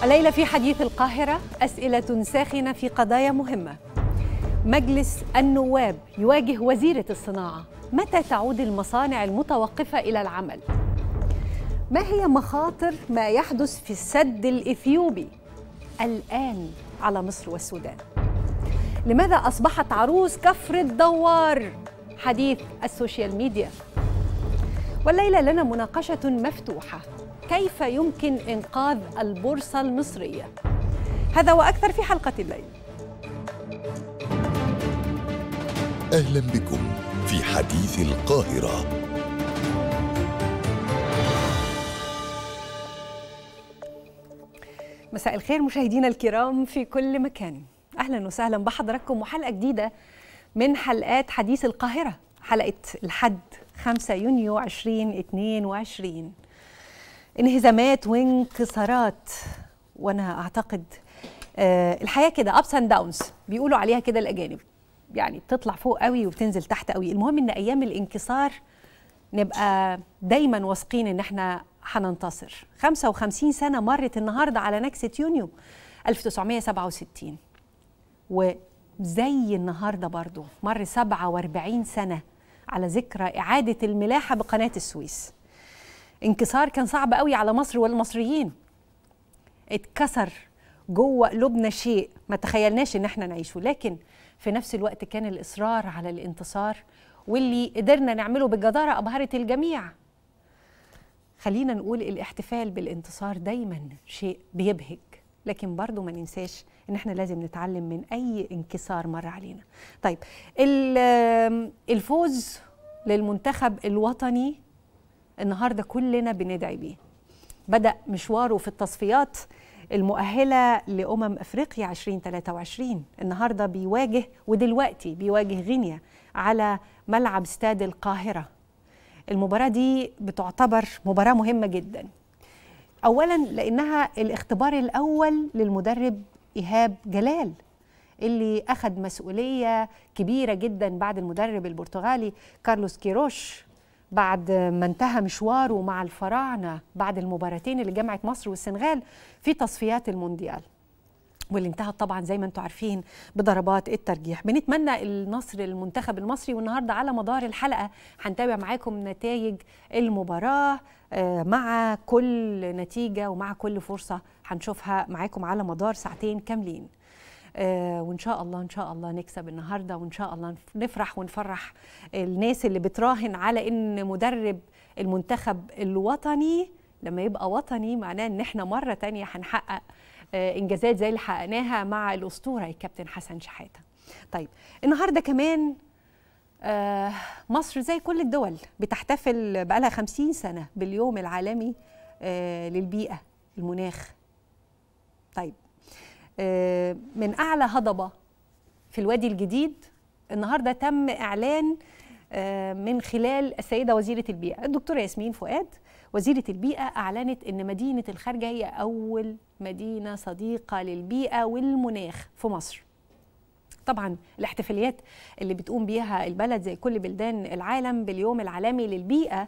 الليلة في حديث القاهرة أسئلة ساخنة في قضايا مهمة مجلس النواب يواجه وزيرة الصناعة متى تعود المصانع المتوقفة إلى العمل؟ ما هي مخاطر ما يحدث في السد الإثيوبي الآن على مصر والسودان؟ لماذا أصبحت عروس كفر الدوار حديث السوشيال ميديا؟ والليلة لنا مناقشة مفتوحة كيف يمكن إنقاذ البورصة المصرية؟ هذا وأكثر في حلقة الليل اهلا بكم في حديث القاهره مساء الخير مشاهدينا الكرام في كل مكان اهلا وسهلا بحضراتكم وحلقه جديده من حلقات حديث القاهره حلقه الحد 5 يونيو 2022 انهزامات وانكسارات وانا اعتقد آه الحياه كده ابس اند داونز بيقولوا عليها كده الاجانب يعني بتطلع فوق قوي وبتنزل تحت قوي المهم ان ايام الانكسار نبقى دايما واثقين ان احنا هننتصر 55 سنه مرت النهارده على نكسه يونيو 1967 وزي النهارده برضو مر 47 سنه على ذكرى اعاده الملاحه بقناه السويس انكسار كان صعب قوي على مصر والمصريين اتكسر جوه قلوبنا شيء ما تخيلناش ان احنا نعيشه لكن في نفس الوقت كان الاصرار على الانتصار واللي قدرنا نعمله بجداره ابهرت الجميع خلينا نقول الاحتفال بالانتصار دايما شيء بيبهج لكن برضو ما ننساش ان احنا لازم نتعلم من اي انكسار مر علينا طيب الفوز للمنتخب الوطني النهارده كلنا بندعي بيه بدا مشواره في التصفيات المؤهله لامم افريقيا 2023 النهارده بيواجه ودلوقتي بيواجه غينيا على ملعب استاد القاهره المباراه دي بتعتبر مباراه مهمه جدا اولا لانها الاختبار الاول للمدرب ايهاب جلال اللي اخذ مسؤوليه كبيره جدا بعد المدرب البرتغالي كارلوس كيروش بعد ما انتهى مشواره مع الفراعنه بعد المباراتين اللي جمعت مصر والسنغال في تصفيات المونديال واللي انتهت طبعا زي ما انتم عارفين بضربات الترجيح بنتمنى النصر للمنتخب المصري والنهارده على مدار الحلقه هنتابع معاكم نتائج المباراه مع كل نتيجه ومع كل فرصه هنشوفها معاكم على مدار ساعتين كاملين آه وان شاء الله ان شاء الله نكسب النهارده وان شاء الله نفرح ونفرح الناس اللي بتراهن على ان مدرب المنتخب الوطني لما يبقى وطني معناه ان احنا مره تانية هنحقق آه انجازات زي اللي حققناها مع الاسطوره الكابتن حسن شحاته. طيب النهارده كمان آه مصر زي كل الدول بتحتفل بقالها 50 سنه باليوم العالمي للبيئه المناخ. طيب من اعلى هضبه في الوادي الجديد النهارده تم اعلان من خلال السيده وزيره البيئه الدكتوره ياسمين فؤاد وزيره البيئه اعلنت ان مدينه الخارجه هي اول مدينه صديقه للبيئه والمناخ في مصر طبعا الاحتفاليات اللي بتقوم بيها البلد زي كل بلدان العالم باليوم العالمي للبيئه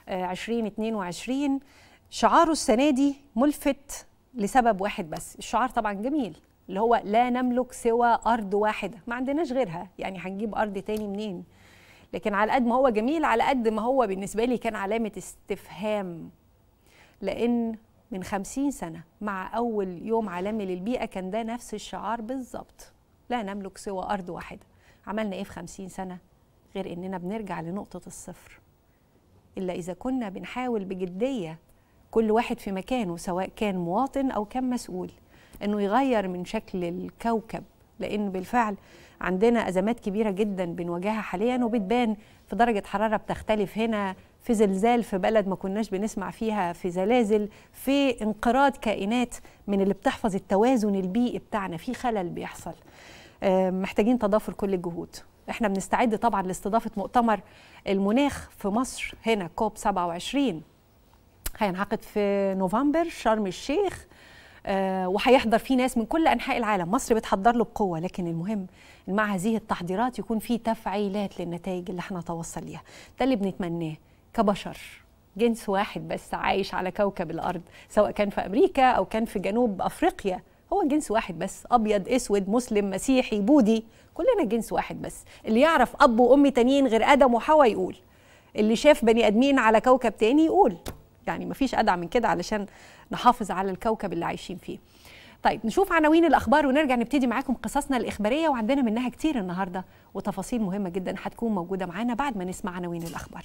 2022 شعاره السنه دي ملفت لسبب واحد بس الشعار طبعا جميل اللي هو لا نملك سوى أرض واحدة ما عندناش غيرها يعني هنجيب أرض تاني منين لكن على قد ما هو جميل على قد ما هو بالنسبة لي كان علامة استفهام لأن من خمسين سنة مع أول يوم عالمي للبيئة كان ده نفس الشعار بالظبط لا نملك سوى أرض واحدة عملنا إيه في خمسين سنة غير إننا بنرجع لنقطة الصفر إلا إذا كنا بنحاول بجدية كل واحد في مكانه سواء كان مواطن او كان مسؤول انه يغير من شكل الكوكب لان بالفعل عندنا ازمات كبيره جدا بنواجهها حاليا وبتبان في درجه حراره بتختلف هنا في زلزال في بلد ما كناش بنسمع فيها في زلازل في انقراض كائنات من اللي بتحفظ التوازن البيئي بتاعنا في خلل بيحصل محتاجين تضافر كل الجهود احنا بنستعد طبعا لاستضافه مؤتمر المناخ في مصر هنا كوب 27 هينعقد في نوفمبر شرم الشيخ آه وهيحضر فيه ناس من كل انحاء العالم مصر بتحضر له بقوه لكن المهم ان مع هذه التحضيرات يكون في تفعيلات للنتائج اللي احنا توصل ليها ده اللي بنتمناه كبشر جنس واحد بس عايش على كوكب الارض سواء كان في امريكا او كان في جنوب افريقيا هو جنس واحد بس ابيض اسود مسلم مسيحي بوذي كلنا جنس واحد بس اللي يعرف اب وام تانيين غير ادم وحواء يقول اللي شاف بني ادمين على كوكب تاني يقول يعني مفيش ادعى من كده علشان نحافظ على الكوكب اللي عايشين فيه طيب نشوف عناوين الاخبار ونرجع نبتدي معاكم قصصنا الاخباريه وعندنا منها كتير النهارده وتفاصيل مهمه جدا هتكون موجوده معانا بعد ما نسمع عناوين الاخبار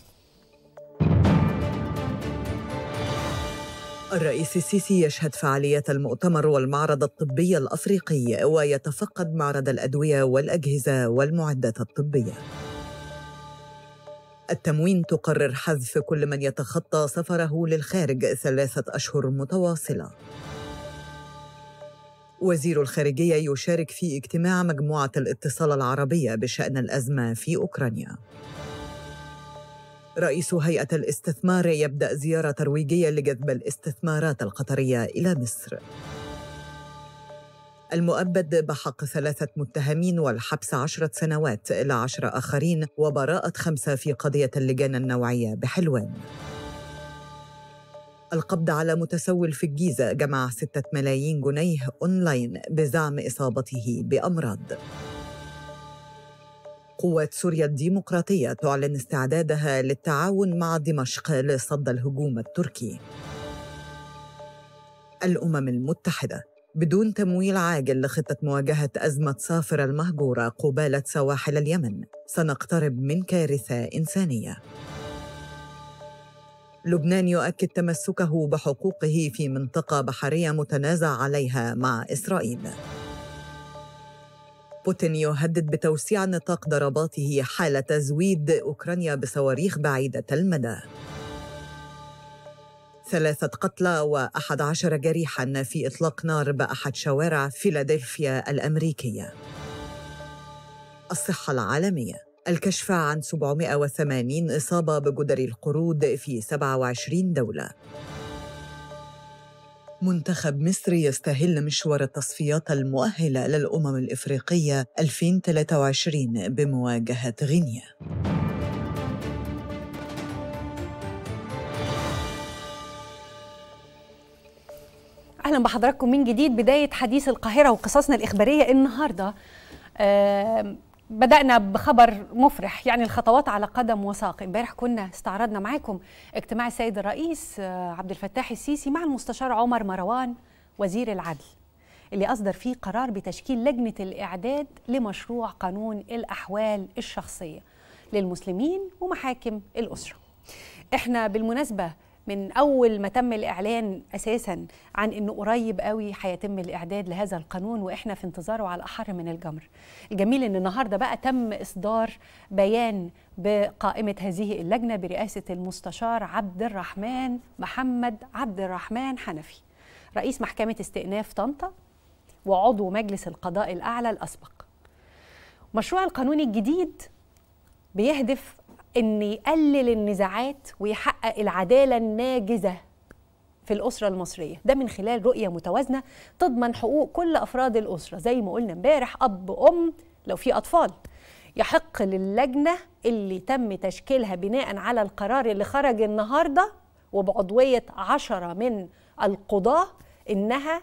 الرئيس السيسي يشهد فعاليات المؤتمر والمعرض الطبي الافريقي ويتفقد معرض الادويه والاجهزه والمعدات الطبيه. التموين تقرر حذف كل من يتخطى سفره للخارج ثلاثه اشهر متواصله. وزير الخارجيه يشارك في اجتماع مجموعه الاتصال العربيه بشان الازمه في اوكرانيا. رئيس هيئة الاستثمار يبدأ زيارة ترويجية لجذب الاستثمارات القطرية إلى مصر. المؤبد بحق ثلاثة متهمين والحبس عشرة سنوات إلى عشر آخرين وبراءة خمسة في قضية اللجان النوعية بحلوان. القبض على متسول في الجيزة جمع ستة ملايين جنيه أونلاين بزعم إصابته بأمراض. قوات سوريا الديمقراطية تعلن استعدادها للتعاون مع دمشق لصد الهجوم التركي. الأمم المتحدة بدون تمويل عاجل لخطة مواجهة أزمة صافر المهجورة قبالة سواحل اليمن سنقترب من كارثة إنسانية. لبنان يؤكد تمسكه بحقوقه في منطقة بحرية متنازع عليها مع إسرائيل. بوتين يهدد بتوسيع نطاق ضرباته حال تزويد أوكرانيا بصواريخ بعيدة المدى ثلاثة قتلى وأحد عشر جريحا في إطلاق نار بأحد شوارع فيلادلفيا الأمريكية الصحة العالمية الكشف عن 780 إصابة بجدر القرود في 27 دولة منتخب مصر يستهل مشوار التصفيات المؤهلة للأمم الإفريقية 2023 بمواجهة غينيا. اهلا بحضراتكم من جديد بدايه حديث القاهره وقصصنا الاخباريه النهارده آه بدأنا بخبر مفرح يعني الخطوات على قدم وساق امبارح كنا استعرضنا معاكم اجتماع السيد الرئيس عبد الفتاح السيسي مع المستشار عمر مروان وزير العدل اللي أصدر فيه قرار بتشكيل لجنة الإعداد لمشروع قانون الأحوال الشخصية للمسلمين ومحاكم الأسرة احنا بالمناسبة من اول ما تم الاعلان اساسا عن انه قريب قوي هيتم الاعداد لهذا القانون واحنا في انتظاره على احر من الجمر. الجميل ان النهارده بقى تم اصدار بيان بقائمه هذه اللجنه برئاسه المستشار عبد الرحمن محمد عبد الرحمن حنفي رئيس محكمه استئناف طنطا وعضو مجلس القضاء الاعلى الاسبق. مشروع القانون الجديد بيهدف ان يقلل النزاعات ويحقق العداله الناجزه في الاسره المصريه ده من خلال رؤيه متوازنه تضمن حقوق كل افراد الاسره زي ما قلنا امبارح اب ام لو في اطفال يحق للجنه اللي تم تشكيلها بناء على القرار اللي خرج النهارده وبعضويه عشرة من القضاه انها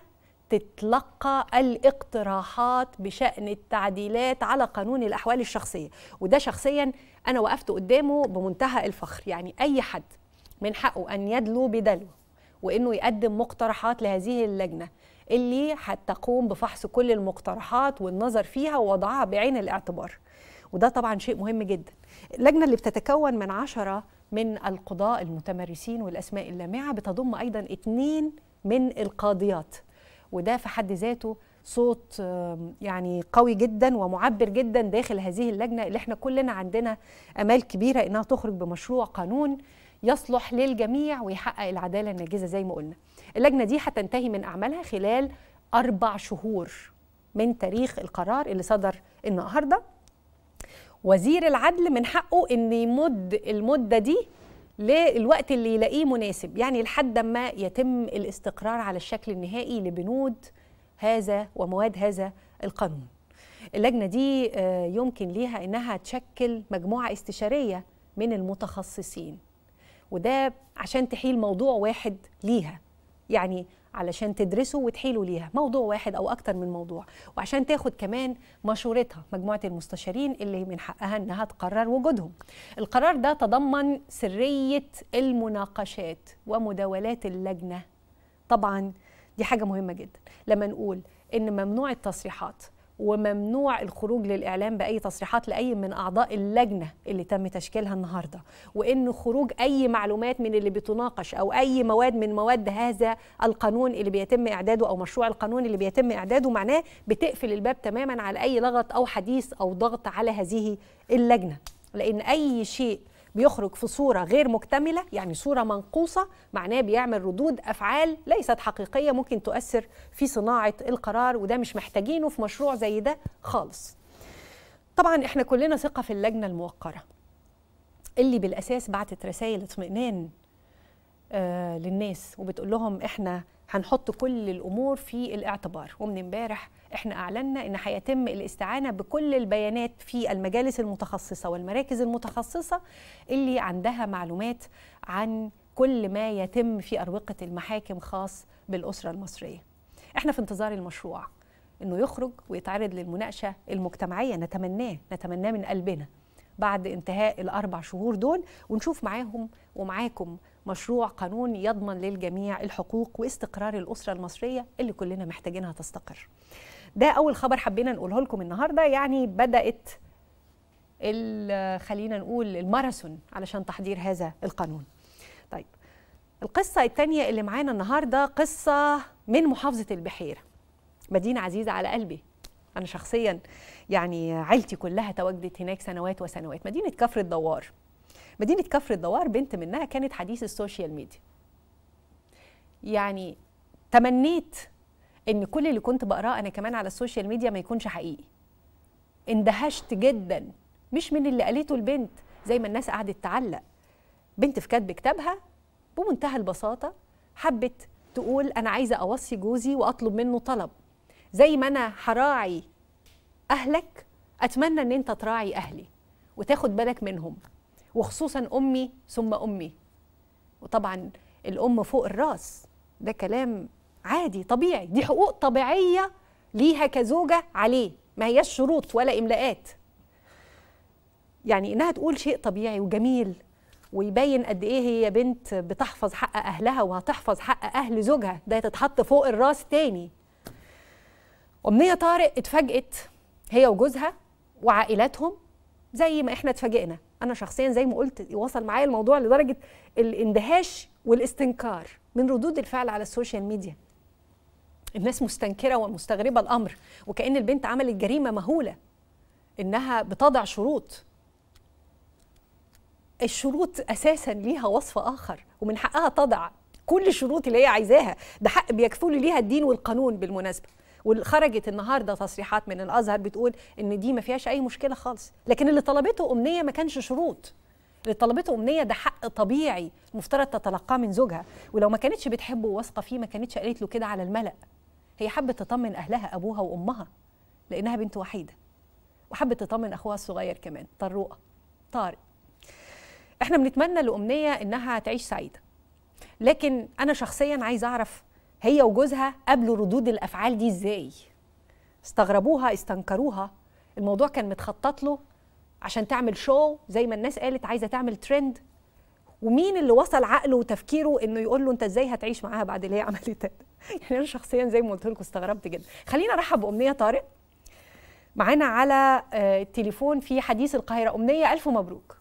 تتلقى الاقتراحات بشأن التعديلات على قانون الأحوال الشخصية وده شخصيا أنا وقفت قدامه بمنتهى الفخر يعني أي حد من حقه أن يدلو بدلو وأنه يقدم مقترحات لهذه اللجنة اللي هتقوم بفحص كل المقترحات والنظر فيها ووضعها بعين الاعتبار وده طبعا شيء مهم جدا اللجنة اللي بتتكون من عشرة من القضاء المتمرسين والأسماء اللامعة بتضم أيضا اثنين من القاضيات وده في حد ذاته صوت يعني قوي جدا ومعبر جدا داخل هذه اللجنه اللي احنا كلنا عندنا امال كبيره انها تخرج بمشروع قانون يصلح للجميع ويحقق العداله الناجزه زي ما قلنا. اللجنه دي هتنتهي من اعمالها خلال اربع شهور من تاريخ القرار اللي صدر النهارده. وزير العدل من حقه ان يمد المده دي للوقت اللي يلاقيه مناسب يعني لحد ما يتم الاستقرار على الشكل النهائي لبنود هذا ومواد هذا القانون اللجنه دي يمكن ليها انها تشكل مجموعه استشاريه من المتخصصين وده عشان تحيل موضوع واحد ليها يعني علشان تدرسه وتحيلوا ليها موضوع واحد او اكتر من موضوع وعشان تاخد كمان مشورتها مجموعه المستشارين اللي من حقها انها تقرر وجودهم القرار ده تضمن سريه المناقشات ومداولات اللجنه طبعا دي حاجه مهمه جدا لما نقول ان ممنوع التصريحات وممنوع الخروج للاعلام باي تصريحات لاي من اعضاء اللجنه اللي تم تشكيلها النهارده وان خروج اي معلومات من اللي بتناقش او اي مواد من مواد هذا القانون اللي بيتم اعداده او مشروع القانون اللي بيتم اعداده معناه بتقفل الباب تماما على اي لغط او حديث او ضغط على هذه اللجنه لان اي شيء بيخرج في صورة غير مكتملة يعني صورة منقوصة معناه بيعمل ردود أفعال ليست حقيقية ممكن تؤثر في صناعة القرار وده مش محتاجينه في مشروع زي ده خالص طبعا احنا كلنا ثقة في اللجنة الموقرة اللي بالأساس بعتت رسائل اطمئنان آه للناس وبتقول لهم احنا هنحط كل الامور في الاعتبار ومن امبارح احنا اعلنا ان هيتم الاستعانه بكل البيانات في المجالس المتخصصه والمراكز المتخصصه اللي عندها معلومات عن كل ما يتم في اروقه المحاكم خاص بالاسره المصريه. احنا في انتظار المشروع انه يخرج ويتعرض للمناقشه المجتمعيه نتمناه نتمناه من قلبنا بعد انتهاء الاربع شهور دول ونشوف معاهم ومعاكم مشروع قانون يضمن للجميع الحقوق واستقرار الاسره المصريه اللي كلنا محتاجينها تستقر. ده اول خبر حبينا نقوله لكم النهارده يعني بدات خلينا نقول الماراثون علشان تحضير هذا القانون. طيب القصه الثانيه اللي معانا النهارده قصه من محافظه البحيره. مدينه عزيزه على قلبي. انا شخصيا يعني عيلتي كلها تواجدت هناك سنوات وسنوات مدينه كفر الدوار. مدينه كفر الدوار بنت منها كانت حديث السوشيال ميديا. يعني تمنيت ان كل اللي كنت بقراه انا كمان على السوشيال ميديا ما يكونش حقيقي اندهشت جدا مش من اللي قالته البنت زي ما الناس قعدت تعلق بنت في كاتب كتابها بمنتهى البساطه حبت تقول انا عايزه اوصي جوزي واطلب منه طلب زي ما انا هراعي اهلك اتمنى ان انت تراعي اهلي وتاخد بالك منهم وخصوصا امي ثم امي وطبعا الام فوق الراس ده كلام عادي طبيعي دي حقوق طبيعيه ليها كزوجه عليه ما هياش شروط ولا املاءات يعني انها تقول شيء طبيعي وجميل ويبين قد ايه هي بنت بتحفظ حق اهلها وهتحفظ حق اهل زوجها ده تتحط فوق الراس تاني امنيه طارق اتفاجئت هي وجوزها وعائلاتهم زي ما احنا اتفاجئنا انا شخصيا زي ما قلت وصل معايا الموضوع لدرجه الاندهاش والاستنكار من ردود الفعل على السوشيال ميديا الناس مستنكره ومستغربه الامر وكان البنت عملت جريمه مهوله انها بتضع شروط الشروط اساسا ليها وصف اخر ومن حقها تضع كل الشروط اللي هي عايزاها ده حق بيكفل ليها الدين والقانون بالمناسبه وخرجت النهارده تصريحات من الازهر بتقول ان دي ما فيهاش اي مشكله خالص لكن اللي طلبته امنيه ما كانش شروط اللي طلبته امنيه ده حق طبيعي المفترض تتلقاه من زوجها ولو ما كانتش بتحبه وواثقه فيه ما كانتش قالت له كده على الملأ هي حبت تطمن اهلها ابوها وامها لانها بنت وحيده وحبت تطمن اخوها الصغير كمان طروقه طارق احنا بنتمنى لامنيه انها تعيش سعيده لكن انا شخصيا عايزه اعرف هي وجوزها قابلوا ردود الافعال دي ازاي استغربوها استنكروها الموضوع كان متخطط له عشان تعمل شو زي ما الناس قالت عايزه تعمل ترند ومين اللي وصل عقله وتفكيره انه يقول له انت ازاي هتعيش معاها بعد اللي هي عملتها يعني انا شخصيا زي ما قلت لكم استغربت جدا خلينا ارحب بامنيه طارق معانا على التليفون في حديث القاهره امنيه الف مبروك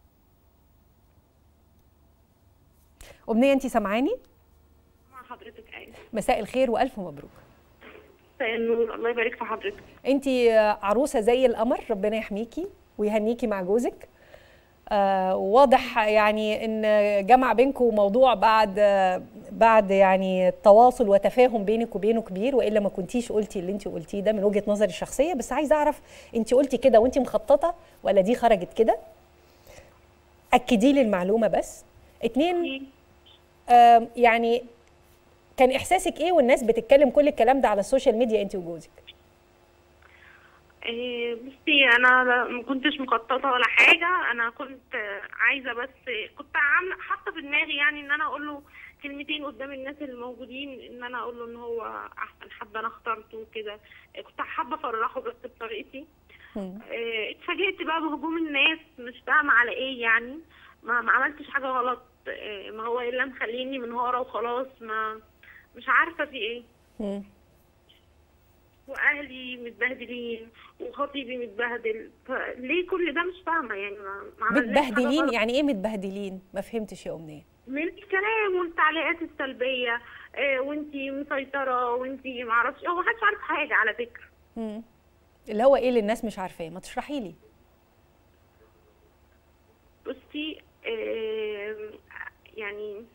امنيه انت سامعاني مع حضرتك ايوه مساء الخير والف مبروك مساء النور الله يبارك في حضرتك انت عروسه زي القمر ربنا يحميكي ويهنيكي مع جوزك آه واضح يعني ان جمع بينكم موضوع بعد آه بعد يعني تواصل وتفاهم بينك وبينه كبير والا ما كنتيش قلتي اللي انت قلتيه ده من وجهه نظري الشخصيه بس عايزه اعرف انت قلتي كده وانت مخططه ولا دي خرجت كده اكدي لي المعلومه بس اتنين آه يعني كان احساسك ايه والناس بتتكلم كل الكلام ده على السوشيال ميديا انت وجوزك إيه، بصي انا لا- ما كنتش مخططه ولا حاجه انا كنت آه، عايزه بس كنت عامله حاطه في دماغي يعني ان انا اقول له كلمتين قدام الناس الموجودين ان انا اقول له ان هو احسن حد انا اخترته وكده إيه، كنت حابه افرحه بس بطريقتي مم. إيه، اتفاجئت بقى بهجوم الناس مش فاهمه على ايه يعني ما, ما عملتش حاجه غلط إيه، ما هو الا مخليني منهاره وخلاص ما مش عارفه في ايه مم. واهلي متبهدلين وخطيبي متبهدل فليه كل ده مش فاهمه يعني ما ما عملناش حاجة متبهدلين غلط. يعني ايه متبهدلين ما فهمتش يا امنيه من الكلام والتعليقات السلبيه آه، وانتي مسيطره وانتي ما اعرفش هو محدش عارف حاجه على فكره مم. اللي هو ايه اللي الناس مش عارفاه ما تشرحي لي بصي آه، يعني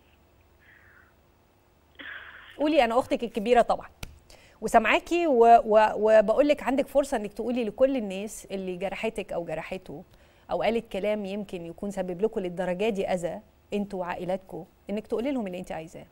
قولي انا اختك الكبيره طبعا وسامعاكي و... و... وبقول لك عندك فرصه انك تقولي لكل الناس اللي جرحتك او جرحته او قالت كلام يمكن يكون سبب لكم للدرجه دي اذى انتوا وعائلاتكم انك تقولي لهم اللي انت عايزاه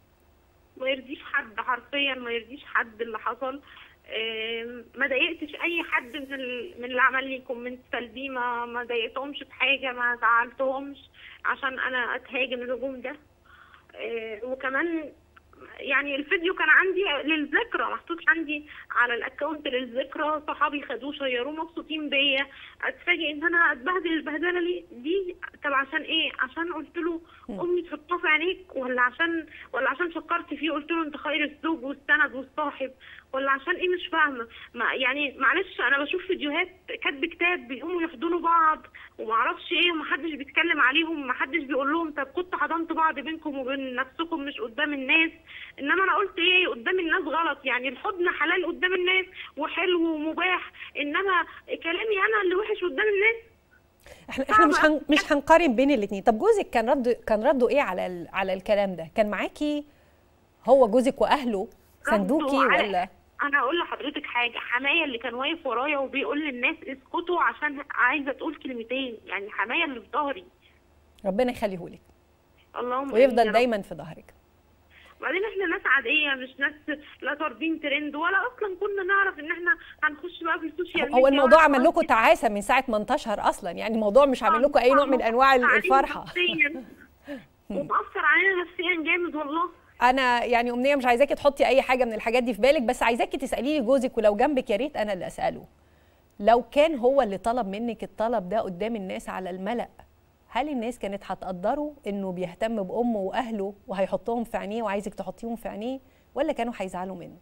ما يرضيش حد حرفيا ما يرضيش حد اللي حصل آم، ما ضايقتش اي حد من ال- من اللي عمل لي كومنت سلبي ما ما ضايقتهمش في حاجه ما زعلتهمش عشان انا اتهاجم الهجوم ده آه، وكمان يعني الفيديو كان عندي للذكرى محطوط عندي على الاكونت للذكرى صحابي خدوه شيروه مبسوطين بيا اتفاجئ ان انا اتبهدل البهدله لي- دي طب عشان ايه عشان قلت له امي تحطها في عينيك ولا عشان ولا عشان فكرت فيه قلت له انت خير الزوج والسند والصاحب ولا عشان ايه مش فاهمه ما يعني معلش انا بشوف فيديوهات كاتب كتاب بيقوموا يحضنوا بعض ومعرفش ايه ومحدش بيتكلم عليهم ومحدش بيقول لهم طب كنتوا حضنتوا بعض بينكم وبين نفسكم مش قدام الناس انما انا قلت ايه قدام الناس غلط يعني الحضن حلال قدام الناس وحلو ومباح انما كلامي انا اللي وحش قدام الناس احنا احنا مش هن... مش هنقارن بين الاثنين طب جوزك كان رد كان رده ايه على ال... على الكلام ده كان معاكي هو جوزك واهله صندوقي ردوا على- ولا انا اقول لحضرتك حاجه حمايه اللي كان واقف ورايا وبيقول للناس اسكتوا عشان عايزه تقول كلمتين يعني حمايه اللي في ظهري ربنا يخليهولك اللهم آمين يا ويفضل رب. دايما في ظهرك بعدين احنا ناس عاديه مش ناس لا طالبين ترند ولا اصلا كنا نعرف ان احنا هنخش بقى في السوشيال ميديا هو الموضوع ولا عمل لكم خلاص تعاسه من ساعه ما انتشر اصلا يعني الموضوع مش عامل لكم اي نوع من انواع ال- علينا الفرحه نفسياً. ومأثر علينا نفسيا جامد والله انا يعني امنيه مش عايزاكي تحطي اي حاجه من الحاجات دي في بالك بس عايزاكي تسالي لي جوزك ولو جنبك يا ريت انا اللي اساله لو كان هو اللي طلب منك الطلب ده قدام الناس على الملأ هل الناس كانت هتقدره انه بيهتم بامه واهله وهيحطهم في عينيه وعايزك تحطيهم في عينيه ولا كانوا هيزعلوا منه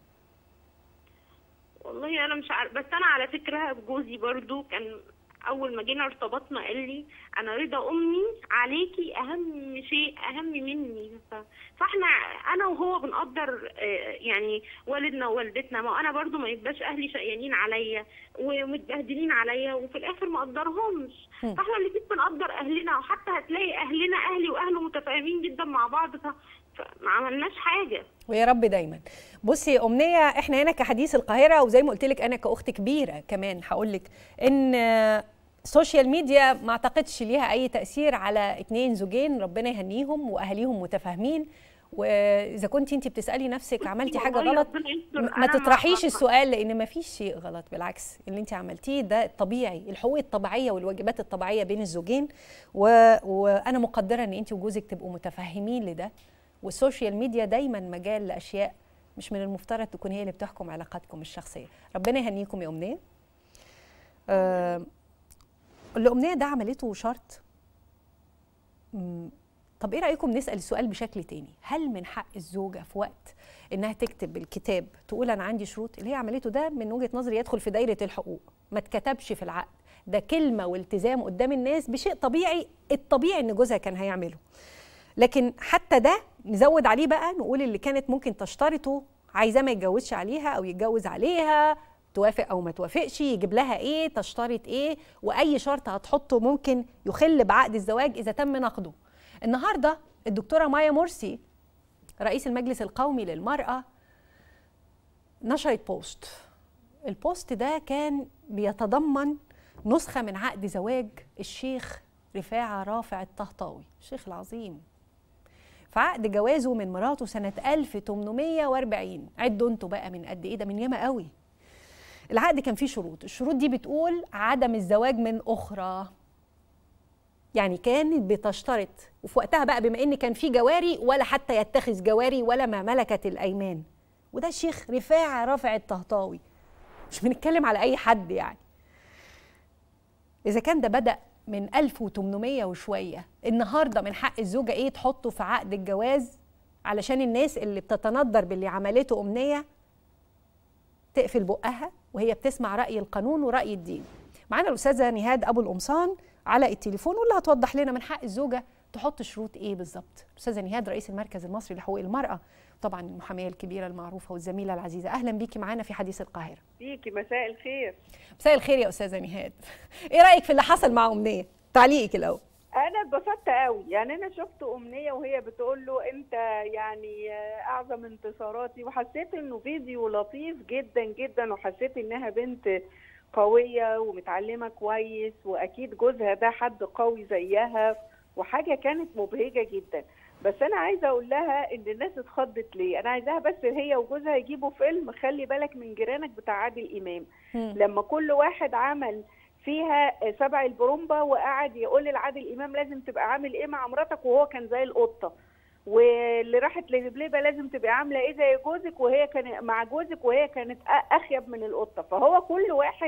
والله انا مش عارف بس انا على فكره جوزي برضو كان اول ما جينا ارتبطنا قال لي انا رضا امي عليكي اهم شيء اهم مني ف- فاحنا انا وهو بنقدر آه، يعني والدنا ووالدتنا ما انا برضو ما يبقاش اهلي شقيانين عليا ومتبهدلين عليا وفي الاخر ما اقدرهمش هم. فاحنا الاتنين بنقدر اهلنا وحتى هتلاقي اهلنا اهلي واهله متفاهمين جدا مع بعض ف- فما عملناش حاجه ويا رب دايما بصي يا امنيه احنا هنا كحديث القاهره وزي ما قلت لك انا كاخت كبيره كمان هقول لك ان السوشيال ميديا ما اعتقدش ليها اي تاثير على اتنين زوجين ربنا يهنيهم واهاليهم متفاهمين واذا كنت انت بتسالي نفسك عملتي حاجه والله غلط ربنا يستر. م- ما أنا تطرحيش ما- السؤال لان ما فيش شيء غلط بالعكس اللي انت عملتيه ده طبيعي الحقوق الطبيعيه والواجبات الطبيعيه بين الزوجين و... وانا مقدره ان انت وجوزك تبقوا متفهمين لده والسوشيال ميديا دايما مجال لاشياء مش من المفترض تكون هي اللي بتحكم علاقاتكم الشخصيه ربنا يهنيكم يا امنيه آه... اللي امنيه ده عملته شرط مم، طب ايه رايكم نسال السؤال بشكل تاني هل من حق الزوجه في وقت انها تكتب الكتاب تقول انا عندي شروط اللي هي عملته ده من وجهه نظري يدخل في دايره الحقوق ما اتكتبش في العقد ده كلمه والتزام قدام الناس بشيء طبيعي الطبيعي ان جوزها كان هيعمله لكن حتى ده نزود عليه بقى نقول اللي كانت ممكن تشترطه عايزاه ما يتجوزش عليها او يتجوز عليها توافق او ما توافقش يجيب لها ايه تشترط ايه واي شرط هتحطه ممكن يخل بعقد الزواج اذا تم نقضه النهارده الدكتوره مايا مرسي رئيس المجلس القومي للمراه نشرت بوست البوست ده كان بيتضمن نسخه من عقد زواج الشيخ رفاعه رافع الطهطاوي الشيخ العظيم في عقد جوازه من مراته سنة 1840 عدوا انتوا بقى من قد ايه ده من ياما قوي العقد كان فيه شروط الشروط دي بتقول عدم الزواج من اخرى يعني كانت بتشترط وفي وقتها بقى بما ان كان في جواري ولا حتى يتخذ جواري ولا ما ملكت الايمان وده الشيخ رفاعة رافع الطهطاوي مش بنتكلم على اي حد يعني اذا كان ده بدأ من 1800 وشويه النهارده من حق الزوجه ايه تحطه في عقد الجواز علشان الناس اللي بتتندر باللي عملته امنيه تقفل بقها وهي بتسمع راي القانون وراي الدين معانا الاستاذه نهاد ابو القمصان على التليفون واللي هتوضح لنا من حق الزوجه تحط شروط ايه بالظبط الاستاذه نهاد رئيس المركز المصري لحقوق المراه طبعا المحاميه الكبيره المعروفه والزميله العزيزه اهلا بيكي معانا في حديث القاهره بيكي مساء الخير مساء الخير يا استاذه نهاد ايه رايك في اللي حصل مع امنيه تعليقك الاول انا اتبسطت قوي يعني انا شفت امنيه وهي بتقول له انت يعني اعظم انتصاراتي وحسيت انه فيديو لطيف جدا جدا وحسيت انها بنت قويه ومتعلمه كويس واكيد جوزها ده حد قوي زيها وحاجه كانت مبهجه جدا بس انا عايزه اقول لها ان الناس اتخضت ليه انا عايزاها بس هي وجوزها يجيبوا فيلم خلي بالك من جيرانك بتاع عادل امام لما كل واحد عمل فيها سبع البرومبا وقعد يقول لعادل امام لازم تبقى عامل ايه مع مراتك وهو كان زي القطه واللي راحت لبليبه لازم تبقى عامله ايه زي جوزك وهي كان مع جوزك وهي كانت اخيب من القطه فهو كل واحد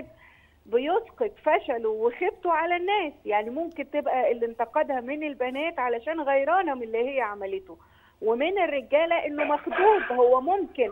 بيسقط فشله وخيبته على الناس يعني ممكن تبقى اللي انتقدها من البنات علشان غيرانه من اللي هي عملته ومن الرجاله انه مخدود هو ممكن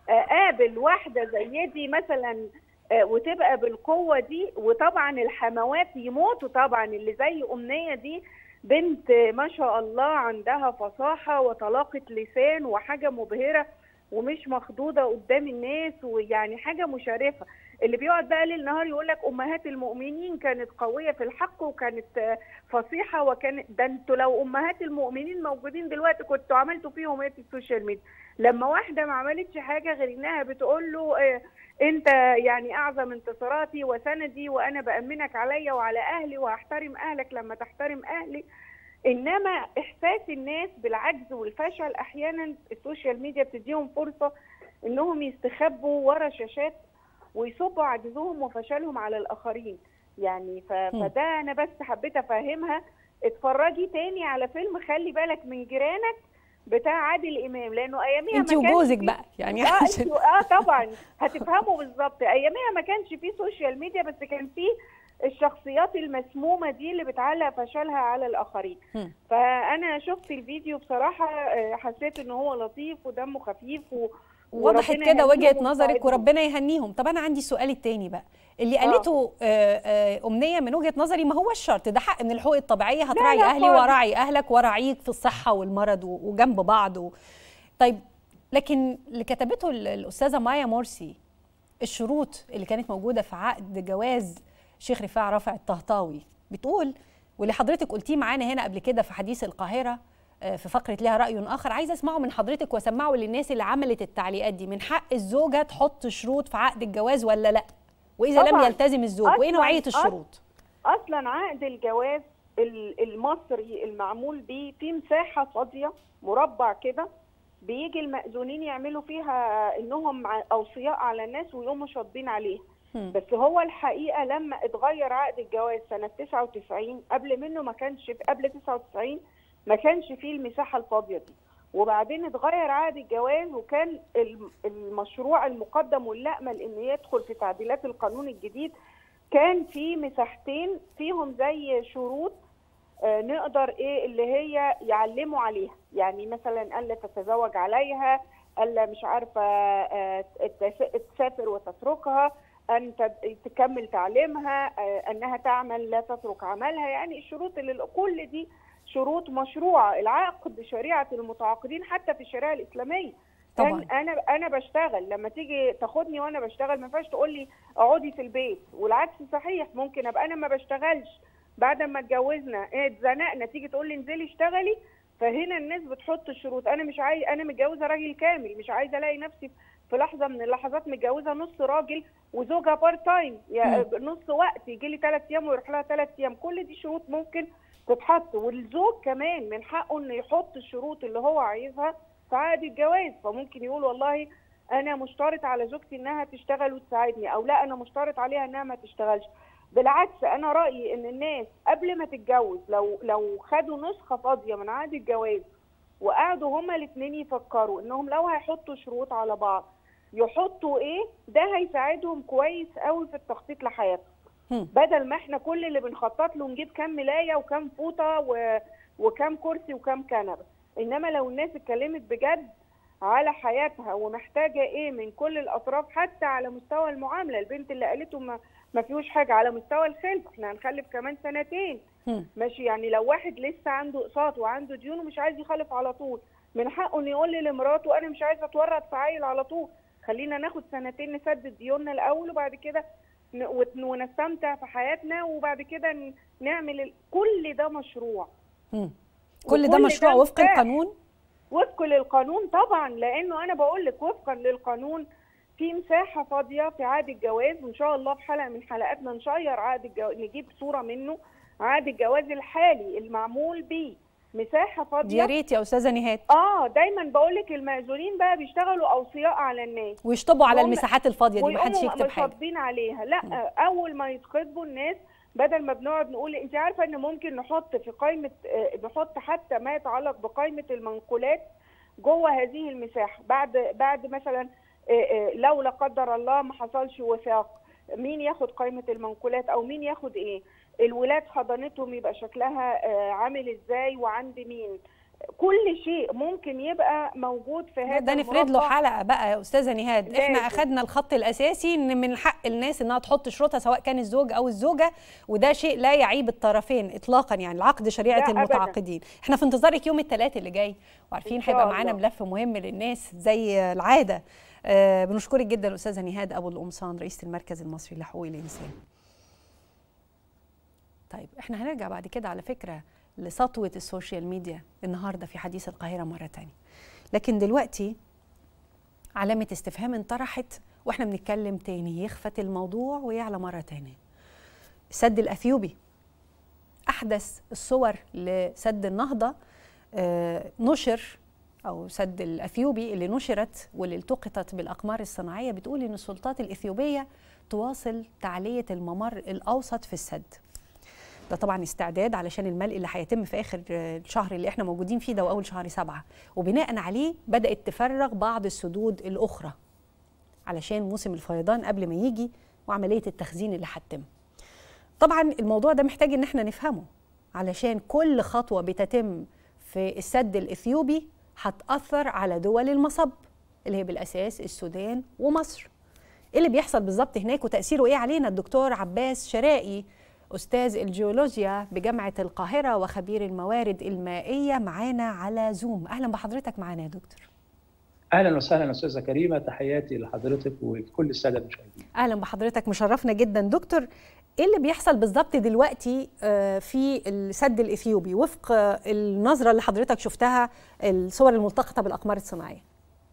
قابل واحده زي دي مثلا وتبقى بالقوه دي وطبعا الحموات يموتوا طبعا اللي زي امنيه دي بنت ما شاء الله عندها فصاحه وطلاقه لسان وحاجه مبهره ومش مخضوضه قدام الناس ويعني حاجه مشرفه اللي بيقعد بقى ليل نهار يقول لك امهات المؤمنين كانت قويه في الحق وكانت فصيحه وكانت ده انتوا لو امهات المؤمنين موجودين دلوقتي كنتوا عملتوا فيهم ايه في السوشيال ميديا لما واحده ما عملتش حاجه غير انها بتقول له إيه انت يعني اعظم انتصاراتي وسندي وانا بامنك عليا وعلى اهلي وهحترم اهلك لما تحترم اهلي انما احساس الناس بالعجز والفشل احيانا السوشيال ميديا بتديهم فرصه انهم يستخبوا ورا شاشات ويصبوا عجزهم وفشلهم على الاخرين يعني فده انا بس حبيت افهمها اتفرجي تاني على فيلم خلي بالك من جيرانك بتاع عادل امام لانه اياميها انت وجوزك بقى يعني اه عشان... اه طبعا هتفهموا بالظبط اياميها ما كانش في سوشيال ميديا بس كان في الشخصيات المسمومه دي اللي بتعلق فشلها على الاخرين م. فانا شفت الفيديو بصراحه حسيت ان هو لطيف ودمه خفيف و... وضحت كده وجهه نظرك وربنا يهنيهم طب انا عندي السؤال التاني بقى اللي قالته امنيه من وجهه نظري ما هو الشرط ده حق من الحقوق الطبيعيه هتراعي لا لا اهلي وراعي اهلك وراعيك في الصحه والمرض وجنب بعض و... طيب لكن اللي كتبته الاستاذه مايا مرسي الشروط اللي كانت موجوده في عقد جواز شيخ رفاع رافع الطهطاوي بتقول واللي حضرتك قلتيه معانا هنا قبل كده في حديث القاهره في فقره ليها راي اخر عايزه اسمعه من حضرتك واسمعه للناس اللي عملت التعليقات دي من حق الزوجه تحط شروط في عقد الجواز ولا لا واذا لم يلتزم الزوج وايه نوعيه الشروط اصلا عقد الجواز المصري المعمول بيه في مساحه فاضيه مربع كده بيجي المأذونين يعملوا فيها انهم اوصياء على الناس ويقوموا شاطبين عليها بس هو الحقيقه لما اتغير عقد الجواز سنه 99 قبل منه ما كانش قبل 99 ما كانش فيه المساحه الفاضيه دي وبعدين اتغير عقد الجواز وكان المشروع المقدم والامل ان يدخل في تعديلات القانون الجديد كان في مساحتين فيهم زي شروط آه نقدر ايه اللي هي يعلموا عليها يعني مثلا الا تتزوج عليها الا مش عارفه آه تسافر وتتركها ان تكمل تعليمها آه انها تعمل لا تترك عملها يعني الشروط اللي كل دي شروط مشروعه العقد شريعه المتعاقدين حتى في الشريعه الاسلاميه طبعا انا انا بشتغل لما تيجي تاخدني وانا بشتغل ما ينفعش تقول لي اقعدي في البيت والعكس صحيح ممكن ابقى انا ما بشتغلش بعد ما اتجوزنا اتزنقنا تيجي تقول لي انزلي اشتغلي فهنا الناس بتحط شروط انا مش عايز انا متجوزه راجل كامل مش عايزه الاقي نفسي في لحظه من اللحظات متجوزه نص راجل وزوجها بارت تايم يعني نص وقت يجي لي ثلاث ايام ويروح لها ثلاث ايام كل دي شروط ممكن تتحط والزوج كمان من حقه انه يحط الشروط اللي هو عايزها في عقد الجواز فممكن يقول والله انا مشترط على زوجتي انها تشتغل وتساعدني او لا انا مشترط عليها انها ما تشتغلش بالعكس انا رايي ان الناس قبل ما تتجوز لو لو خدوا نسخه فاضيه من عقد الجواز وقعدوا هما الاثنين يفكروا انهم لو هيحطوا شروط على بعض يحطوا ايه ده هيساعدهم كويس قوي في التخطيط لحياتهم هم. بدل ما احنا كل اللي بنخطط له نجيب كام ملايه وكام فوطه و... وكام كرسي وكام كنبه انما لو الناس اتكلمت بجد على حياتها ومحتاجه ايه من كل الاطراف حتى على مستوى المعامله البنت اللي قالته ما ما فيهوش حاجه على مستوى الخلف احنا هنخلف كمان سنتين هم. ماشي يعني لو واحد لسه عنده اقساط وعنده ديون ومش عايز يخلف على طول من حقه انه يقول لي لمراته انا مش عايزه اتورط في عيل على طول خلينا ناخد سنتين نسدد ديوننا الاول وبعد كده ن- ون- ونستمتع في حياتنا وبعد كده ن- نعمل ال- كل ده مشروع هم. كل ده وكل مشروع ده وفق متاح. القانون وفق للقانون طبعا لانه انا بقول لك وفقا للقانون في مساحه فاضيه في عقد الجواز وان شاء الله في حلقه من حلقاتنا نشير عقد الجواز نجيب صوره منه عقد الجواز الحالي المعمول بيه مساحه يا فاضيه ريت يا استاذه نهاد اه دايما بقول لك المأذونين بقى بيشتغلوا اوصياء على الناس ويشطبوا على هم- المساحات الفاضيه دي محدش ويقوموا يكتب حاجه مصدين عليها لا اول ما يتخطبوا الناس بدل ما بنقعد نقول انت عارفه ان ممكن نحط في قائمه آه، نحط حتى ما يتعلق بقائمه المنقولات جوه هذه المساحه بعد بعد مثلا آه، آه، لو لا قدر الله ما حصلش وثاق مين ياخد قائمه المنقولات او مين ياخد ايه الولاد حضانتهم يبقى شكلها آه، عامل ازاي وعند مين كل شيء ممكن يبقى موجود في هذا ده نفرد له المربع. حلقه بقى يا استاذه نهاد احنا لازم. اخدنا الخط الاساسي ان من حق الناس انها تحط شروطها سواء كان الزوج او الزوجه وده شيء لا يعيب الطرفين اطلاقا يعني العقد شريعه لا أبداً. المتعاقدين احنا في انتظارك يوم الثلاث اللي جاي وعارفين إن شاء هيبقى معانا الله. ملف مهم للناس زي العاده آه بنشكرك جدا استاذه نهاد ابو القمصان رئيسه المركز المصري لحقوق الانسان طيب احنا هنرجع بعد كده على فكره لسطوه السوشيال ميديا النهارده في حديث القاهره مره تانية لكن دلوقتي علامة استفهام انطرحت واحنا بنتكلم تاني يخفت الموضوع ويعلى مرة تانية السد الأثيوبي أحدث الصور لسد النهضة آه، نشر أو سد الأثيوبي اللي نشرت واللي التقطت بالأقمار الصناعية بتقول إن السلطات الإثيوبية تواصل تعلية الممر الأوسط في السد ده طبعا استعداد علشان الملء اللي هيتم في اخر آه، الشهر اللي احنا موجودين فيه ده واول شهر سبعه وبناء عليه بدات تفرغ بعض السدود الاخرى علشان موسم الفيضان قبل ما يجي وعمليه التخزين اللي هتتم. طبعا الموضوع ده محتاج ان احنا نفهمه علشان كل خطوه بتتم في السد الاثيوبي هتاثر على دول المصب اللي هي بالاساس السودان ومصر. ايه اللي بيحصل بالظبط هناك وتاثيره ايه علينا الدكتور عباس شرائي استاذ الجيولوجيا بجامعه القاهره وخبير الموارد المائيه معانا على زوم اهلا بحضرتك معانا يا دكتور اهلا وسهلا استاذه كريمه تحياتي لحضرتك ولكل الساده المشاهدين اهلا بحضرتك مشرفنا جدا دكتور ايه اللي بيحصل بالظبط دلوقتي آه، في السد الاثيوبي وفق آه، النظره اللي حضرتك شفتها الصور الملتقطه بالاقمار الصناعيه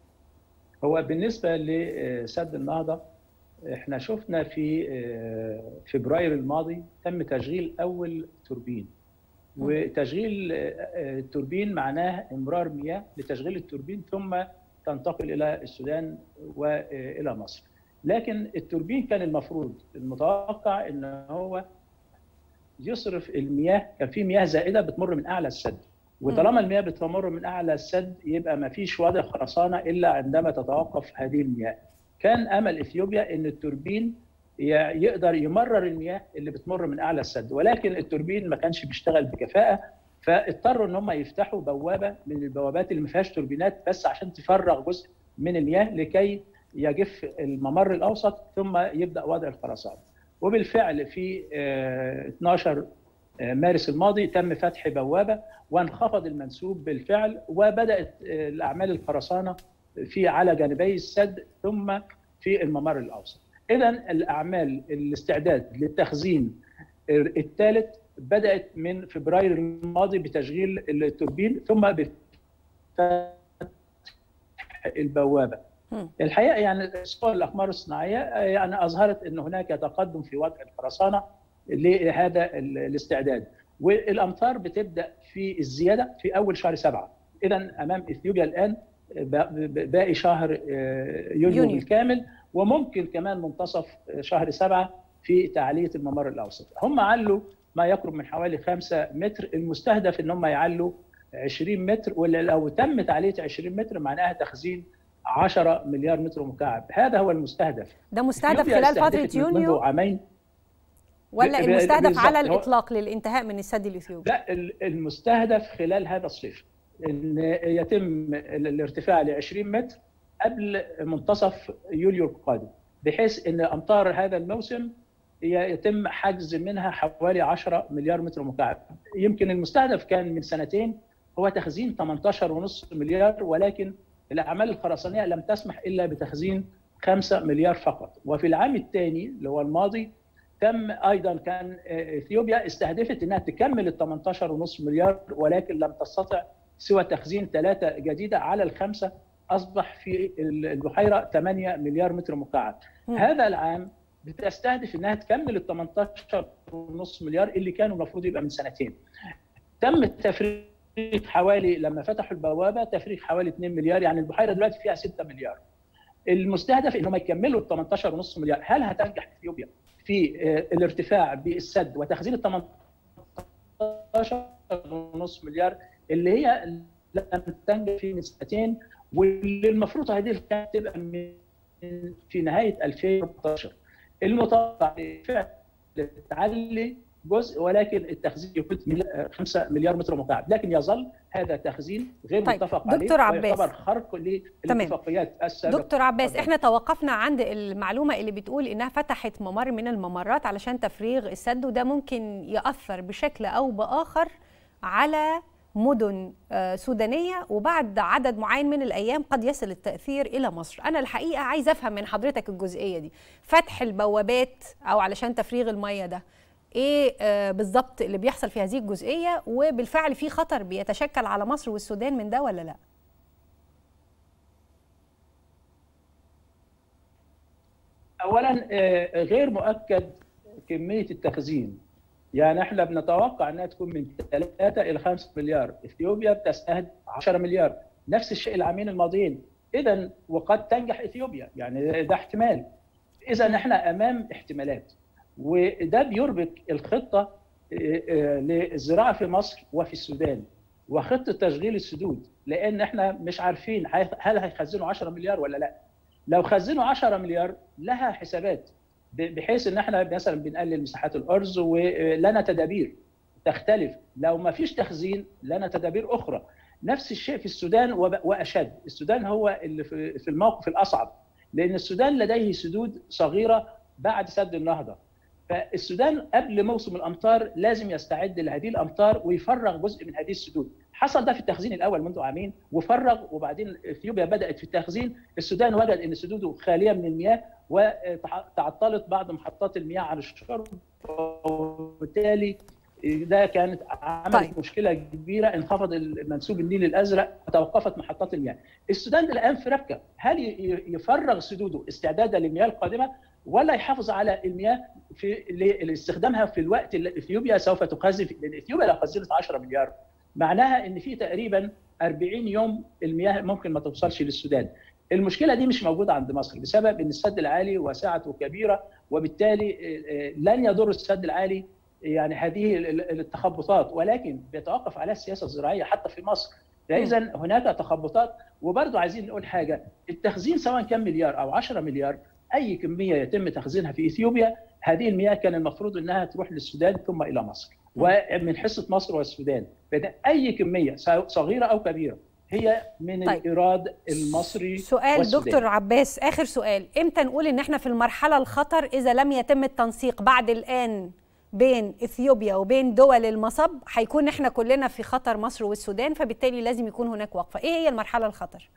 هو بالنسبه لسد النهضه احنا شفنا في آه، فبراير الماضي تم تشغيل اول توربين وتشغيل آه، آه، التوربين معناه امرار مياه لتشغيل التوربين ثم تنتقل الى السودان والى مصر لكن التوربين كان المفروض المتوقع ان هو يصرف المياه كان في مياه زائده بتمر من اعلى السد وطالما المياه بتمر من اعلى السد يبقى ما فيش وضع خرسانه الا عندما تتوقف هذه المياه كان امل اثيوبيا ان التوربين ي- يقدر يمرر المياه اللي بتمر من اعلى السد ولكن التوربين ما كانش بيشتغل بكفاءه فاضطروا ان هم يفتحوا بوابه من البوابات اللي ما فيهاش توربينات بس عشان تفرغ جزء من المياه لكي يجف الممر الاوسط ثم يبدا وضع الخرسانه وبالفعل في آه، 12 مارس الماضي تم فتح بوابه وانخفض المنسوب بالفعل وبدات آه، الاعمال الخرسانه في على جانبي السد ثم في الممر الاوسط. اذا الاعمال الاستعداد للتخزين الثالث بدات من فبراير الماضي بتشغيل التوربين ثم بفتح البوابه. مم. الحقيقه يعني صور الاقمار الصناعيه آه، يعني اظهرت ان هناك تقدم في وضع الخرسانه لهذا ال- الاستعداد والامطار بتبدا في الزياده في اول شهر سبعه اذا امام اثيوبيا الان باقي شهر يونيو, يونيو بالكامل وممكن كمان منتصف شهر سبعة في تعلية الممر الأوسط هم علوا ما يقرب من حوالي 5 متر المستهدف ان هم يعلوا 20 متر ولو تم تعليه 20 متر معناها تخزين 10 مليار متر مكعب هذا هو المستهدف ده مستهدف خلال فتره يونيو منذ عامين ولا المستهدف على الاطلاق للانتهاء من السد الاثيوبي لا المستهدف خلال هذا الصيف ان يتم الارتفاع ل 20 متر قبل منتصف يوليو القادم بحيث ان امطار هذا الموسم يتم حجز منها حوالي 10 مليار متر مكعب يمكن المستهدف كان من سنتين هو تخزين 18.5 مليار ولكن الاعمال الخرسانيه لم تسمح الا بتخزين 5 مليار فقط وفي العام الثاني اللي هو الماضي تم ايضا كان اثيوبيا استهدفت انها تكمل ال 18.5 مليار ولكن لم تستطع سوى تخزين ثلاثه جديده على الخمسه اصبح في البحيره 8 مليار متر مكعب هذا العام بتستهدف انها تكمل ال 18.5 مليار اللي كانوا المفروض يبقى من سنتين. تم التفريغ حوالي لما فتحوا البوابه تفريغ حوالي 2 مليار يعني البحيره دلوقتي فيها 6 مليار. المستهدف انهم يكملوا ال 18.5 مليار، هل هتنجح اثيوبيا في الارتفاع بالسد وتخزين ال 18.5 مليار اللي هي لم تنجح في من سنتين واللي المفروض هذه كانت تبقى من في نهايه 2013 المتوقع فعلا تعلي جزء ولكن التخزين يكون 5 مليار متر مكعب لكن يظل هذا تخزين غير طيب. متفق دكتور عليه عباس. ويعتبر خرق للاتفاقيات السابقه دكتور عباس اتفضل. احنا توقفنا عند المعلومه اللي بتقول انها فتحت ممر من الممرات علشان تفريغ السد وده ممكن ياثر بشكل او باخر على مدن آه، سودانيه وبعد عدد معين من الايام قد يصل التاثير الى مصر انا الحقيقه عايزه افهم من حضرتك الجزئيه دي فتح البوابات او علشان تفريغ الميه ده ايه آه، بالظبط اللي بيحصل في هذه الجزئيه وبالفعل في خطر بيتشكل على مصر والسودان من ده ولا لا اولا آه، غير مؤكد كميه التخزين يعني احنا بنتوقع انها تكون من 3 الى 5 مليار اثيوبيا بتستهدف 10 مليار نفس الشيء العامين الماضيين اذا وقد تنجح اثيوبيا يعني ده احتمال اذا احنا امام احتمالات وده بيربك الخطه آه، آه، للزراعه في مصر وفي السودان وخطه تشغيل السدود لان احنا مش عارفين هي- هل هيخزنوا 10 مليار ولا لا لو خزنوا 10 مليار لها حسابات ب- بحيث ان احنا مثلا بنقلل مساحات الارز ولنا تدابير تختلف لو ما فيش تخزين لنا تدابير اخرى نفس الشيء في السودان وب- واشد السودان هو اللي في في الموقف الاصعب لان السودان لديه سدود صغيره بعد سد النهضه فالسودان قبل موسم الامطار لازم يستعد لهذه الامطار ويفرغ جزء من هذه السدود حصل ده في التخزين الاول منذ عامين وفرغ وبعدين اثيوبيا بدات في التخزين السودان وجد ان سدوده خاليه من المياه وتعطلت بعض محطات المياه عن الشرب وبالتالي ده كانت عملت طيب. طيب. مشكله كبيره انخفض منسوب النيل الازرق وتوقفت محطات المياه. السودان الان في ربكه، هل ي- يفرغ سدوده استعدادا للمياه القادمه ولا يحافظ على المياه في لاستخدامها في الوقت اللي اثيوبيا سوف تخزن فيه؟ لان اثيوبيا لو خزنت 10 مليار معناها ان في تقريبا 40 يوم المياه ممكن ما توصلش للسودان. المشكله دي مش موجوده عند مصر بسبب ان السد العالي وسعته كبيره وبالتالي آه، آه، لن يضر السد العالي يعني هذه ال- ال- التخبطات ولكن بيتوقف عليها السياسه الزراعيه حتى في مصر فاذا هناك تخبطات وبرضه عايزين نقول حاجه التخزين سواء كان مليار او 10 مليار اي كميه يتم تخزينها في اثيوبيا هذه المياه كان المفروض انها تروح للسودان ثم الى مصر ومن حصه مصر والسودان فإذا اي كميه سواء صغيره او كبيره هي من طيب. الايراد المصري سؤال والسوداني. دكتور عباس اخر سؤال امتى نقول ان احنا في المرحله الخطر اذا لم يتم التنسيق بعد الان بين اثيوبيا وبين دول المصب هيكون احنا كلنا في خطر مصر والسودان فبالتالي لازم يكون هناك وقفه ايه هي المرحله الخطر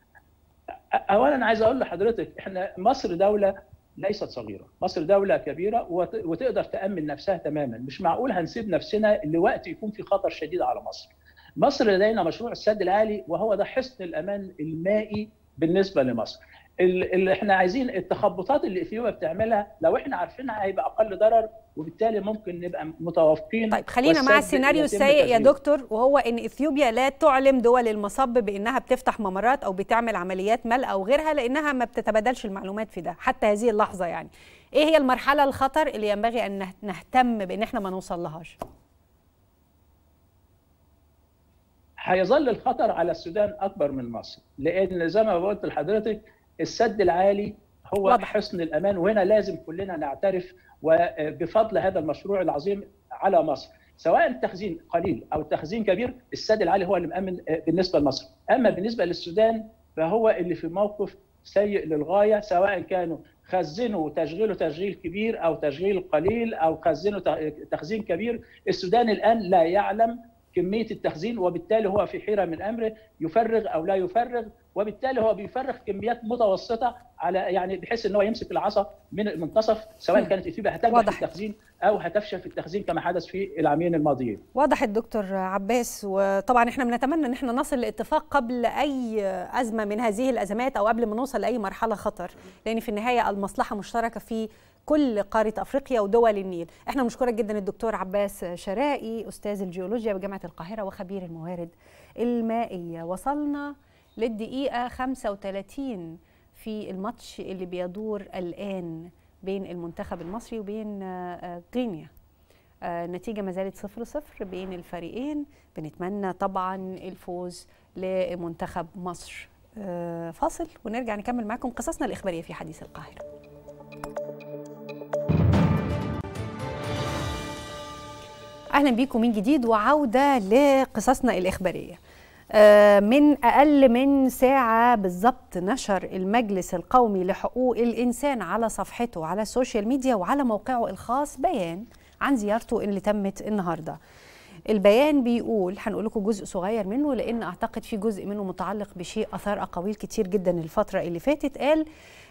اولا عايز اقول لحضرتك احنا مصر دوله ليست صغيره، مصر دوله كبيره وت- وتقدر تامن نفسها تماما، مش معقول هنسيب نفسنا لوقت يكون في خطر شديد على مصر. مصر لدينا مشروع السد العالي وهو ده حصن الامان المائي بالنسبه لمصر. اللي احنا عايزين التخبطات اللي اثيوبيا بتعملها لو احنا عارفينها هيبقى اقل ضرر وبالتالي ممكن نبقى متوافقين طيب خلينا مع السيناريو السيء يا دكتور وهو ان اثيوبيا لا تعلم دول المصب بانها بتفتح ممرات او بتعمل عمليات ملء او غيرها لانها ما بتتبادلش المعلومات في ده حتى هذه اللحظه يعني ايه هي المرحله الخطر اللي ينبغي ان نهتم بان احنا ما نوصل لهاش هيظل الخطر على السودان اكبر من مصر لان زي ما قلت لحضرتك السد العالي هو واضح. حصن الامان وهنا لازم كلنا نعترف وبفضل هذا المشروع العظيم على مصر سواء التخزين قليل او التخزين كبير السد العالي هو اللي مامن بالنسبه لمصر اما بالنسبه للسودان فهو اللي في موقف سيء للغايه سواء كانوا خزنوا تشغيله تشغيل كبير او تشغيل قليل او خزنوا تخزين كبير السودان الان لا يعلم كميه التخزين وبالتالي هو في حيره من امره يفرغ او لا يفرغ وبالتالي هو بيفرغ كميات متوسطه على يعني بحيث ان هو يمسك العصا من المنتصف سواء كانت اثيوبيا هتنجح في التخزين او هتفشل في التخزين كما حدث في العامين الماضيين. واضح الدكتور عباس وطبعا احنا بنتمنى ان احنا نصل لاتفاق قبل اي ازمه من هذه الازمات او قبل ما نوصل لاي مرحله خطر لان في النهايه المصلحه مشتركه في كل قارة أفريقيا ودول النيل احنا بنشكرك جدا الدكتور عباس شرائي أستاذ الجيولوجيا بجامعة القاهرة وخبير الموارد المائية وصلنا للدقيقة 35 في الماتش اللي بيدور الآن بين المنتخب المصري وبين غينيا النتيجة ما زالت صفر صفر بين الفريقين بنتمنى طبعا الفوز لمنتخب مصر فاصل ونرجع نكمل معكم قصصنا الإخبارية في حديث القاهرة اهلا بيكم من جديد وعوده لقصصنا الاخباريه من اقل من ساعه بالظبط نشر المجلس القومي لحقوق الانسان على صفحته على السوشيال ميديا وعلى موقعه الخاص بيان عن زيارته اللي تمت النهارده البيان بيقول هنقول لكم جزء صغير منه لان اعتقد في جزء منه متعلق بشيء اثار اقاويل كتير جدا الفتره اللي فاتت قال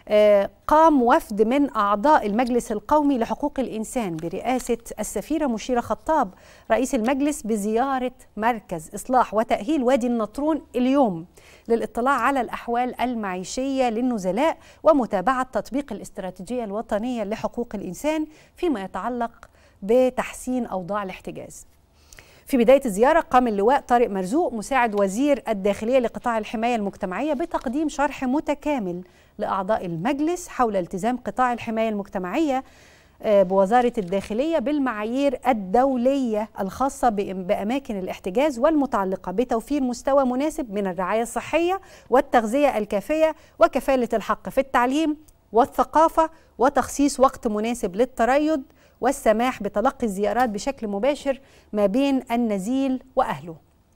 قام وفد من أعضاء المجلس القومي لحقوق الإنسان برئاسة السفيرة مشيرة خطاب رئيس المجلس بزيارة مركز إصلاح وتأهيل وادي النطرون اليوم للاطلاع على الأحوال المعيشية للنزلاء ومتابعة تطبيق الاستراتيجية الوطنية لحقوق الإنسان فيما يتعلق بتحسين أوضاع الاحتجاز في بداية الزيارة قام اللواء طارق مرزوق مساعد وزير الداخلية لقطاع الحماية المجتمعية بتقديم شرح متكامل لأعضاء المجلس حول التزام قطاع الحماية المجتمعية بوزارة الداخلية بالمعايير الدولية الخاصة بأماكن الاحتجاز والمتعلقة بتوفير مستوى مناسب من الرعاية الصحية والتغذية الكافية وكفالة الحق في التعليم والثقافة وتخصيص وقت مناسب للتريض والسماح بتلقي الزيارات بشكل مباشر ما بين النزيل واهله.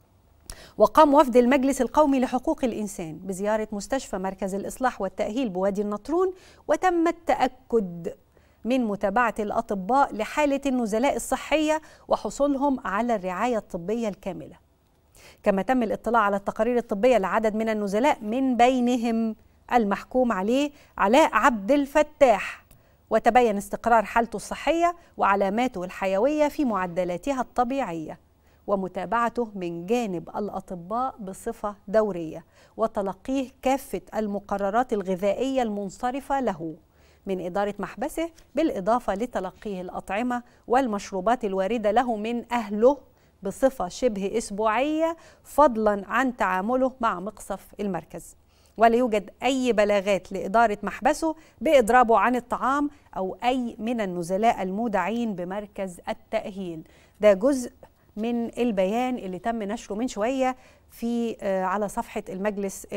وقام وفد المجلس القومي لحقوق الانسان بزياره مستشفى مركز الاصلاح والتاهيل بوادي النطرون وتم التاكد من متابعه الاطباء لحاله النزلاء الصحيه وحصولهم على الرعايه الطبيه الكامله. كما تم الاطلاع على التقارير الطبيه لعدد من النزلاء من بينهم المحكوم عليه علاء عبد الفتاح وتبين استقرار حالته الصحية وعلاماته الحيوية في معدلاتها الطبيعية ومتابعته من جانب الأطباء بصفة دورية وتلقيه كافة المقررات الغذائية المنصرفة له من إدارة محبسه بالإضافة لتلقيه الأطعمة والمشروبات الواردة له من أهله بصفة شبه أسبوعية فضلا عن تعامله مع مقصف المركز ولا يوجد أي بلاغات لإدارة محبسه بإضرابه عن الطعام أو أي من النزلاء المودعين بمركز التأهيل ده جزء من البيان اللي تم نشره من شوية في على صفحة المجلس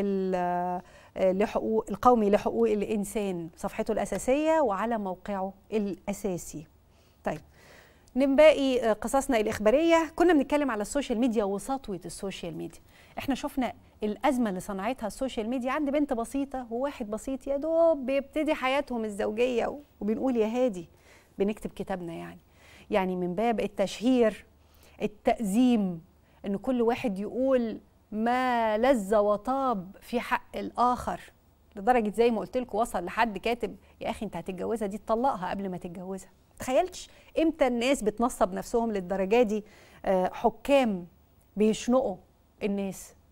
لحقوق القومي لحقوق الإنسان صفحته الأساسية وعلى موقعه الأساسي طيب نباقي قصصنا الإخبارية كنا بنتكلم على السوشيال ميديا وسطوة السوشيال ميديا احنا شفنا الأزمة اللي صنعتها السوشيال ميديا عند بنت بسيطة وواحد بسيط يا دوب بيبتدي حياتهم الزوجية وبنقول يا هادي بنكتب كتابنا يعني يعني من باب التشهير التأزيم ان كل واحد يقول ما لذ وطاب في حق الآخر لدرجة زي ما قلت لكم وصل لحد كاتب يا أخي أنت هتتجوزها دي تطلقها قبل ما تتجوزها تخيلتش امتى الناس بتنصب نفسهم للدرجه دي حكام بيشنقوا الناس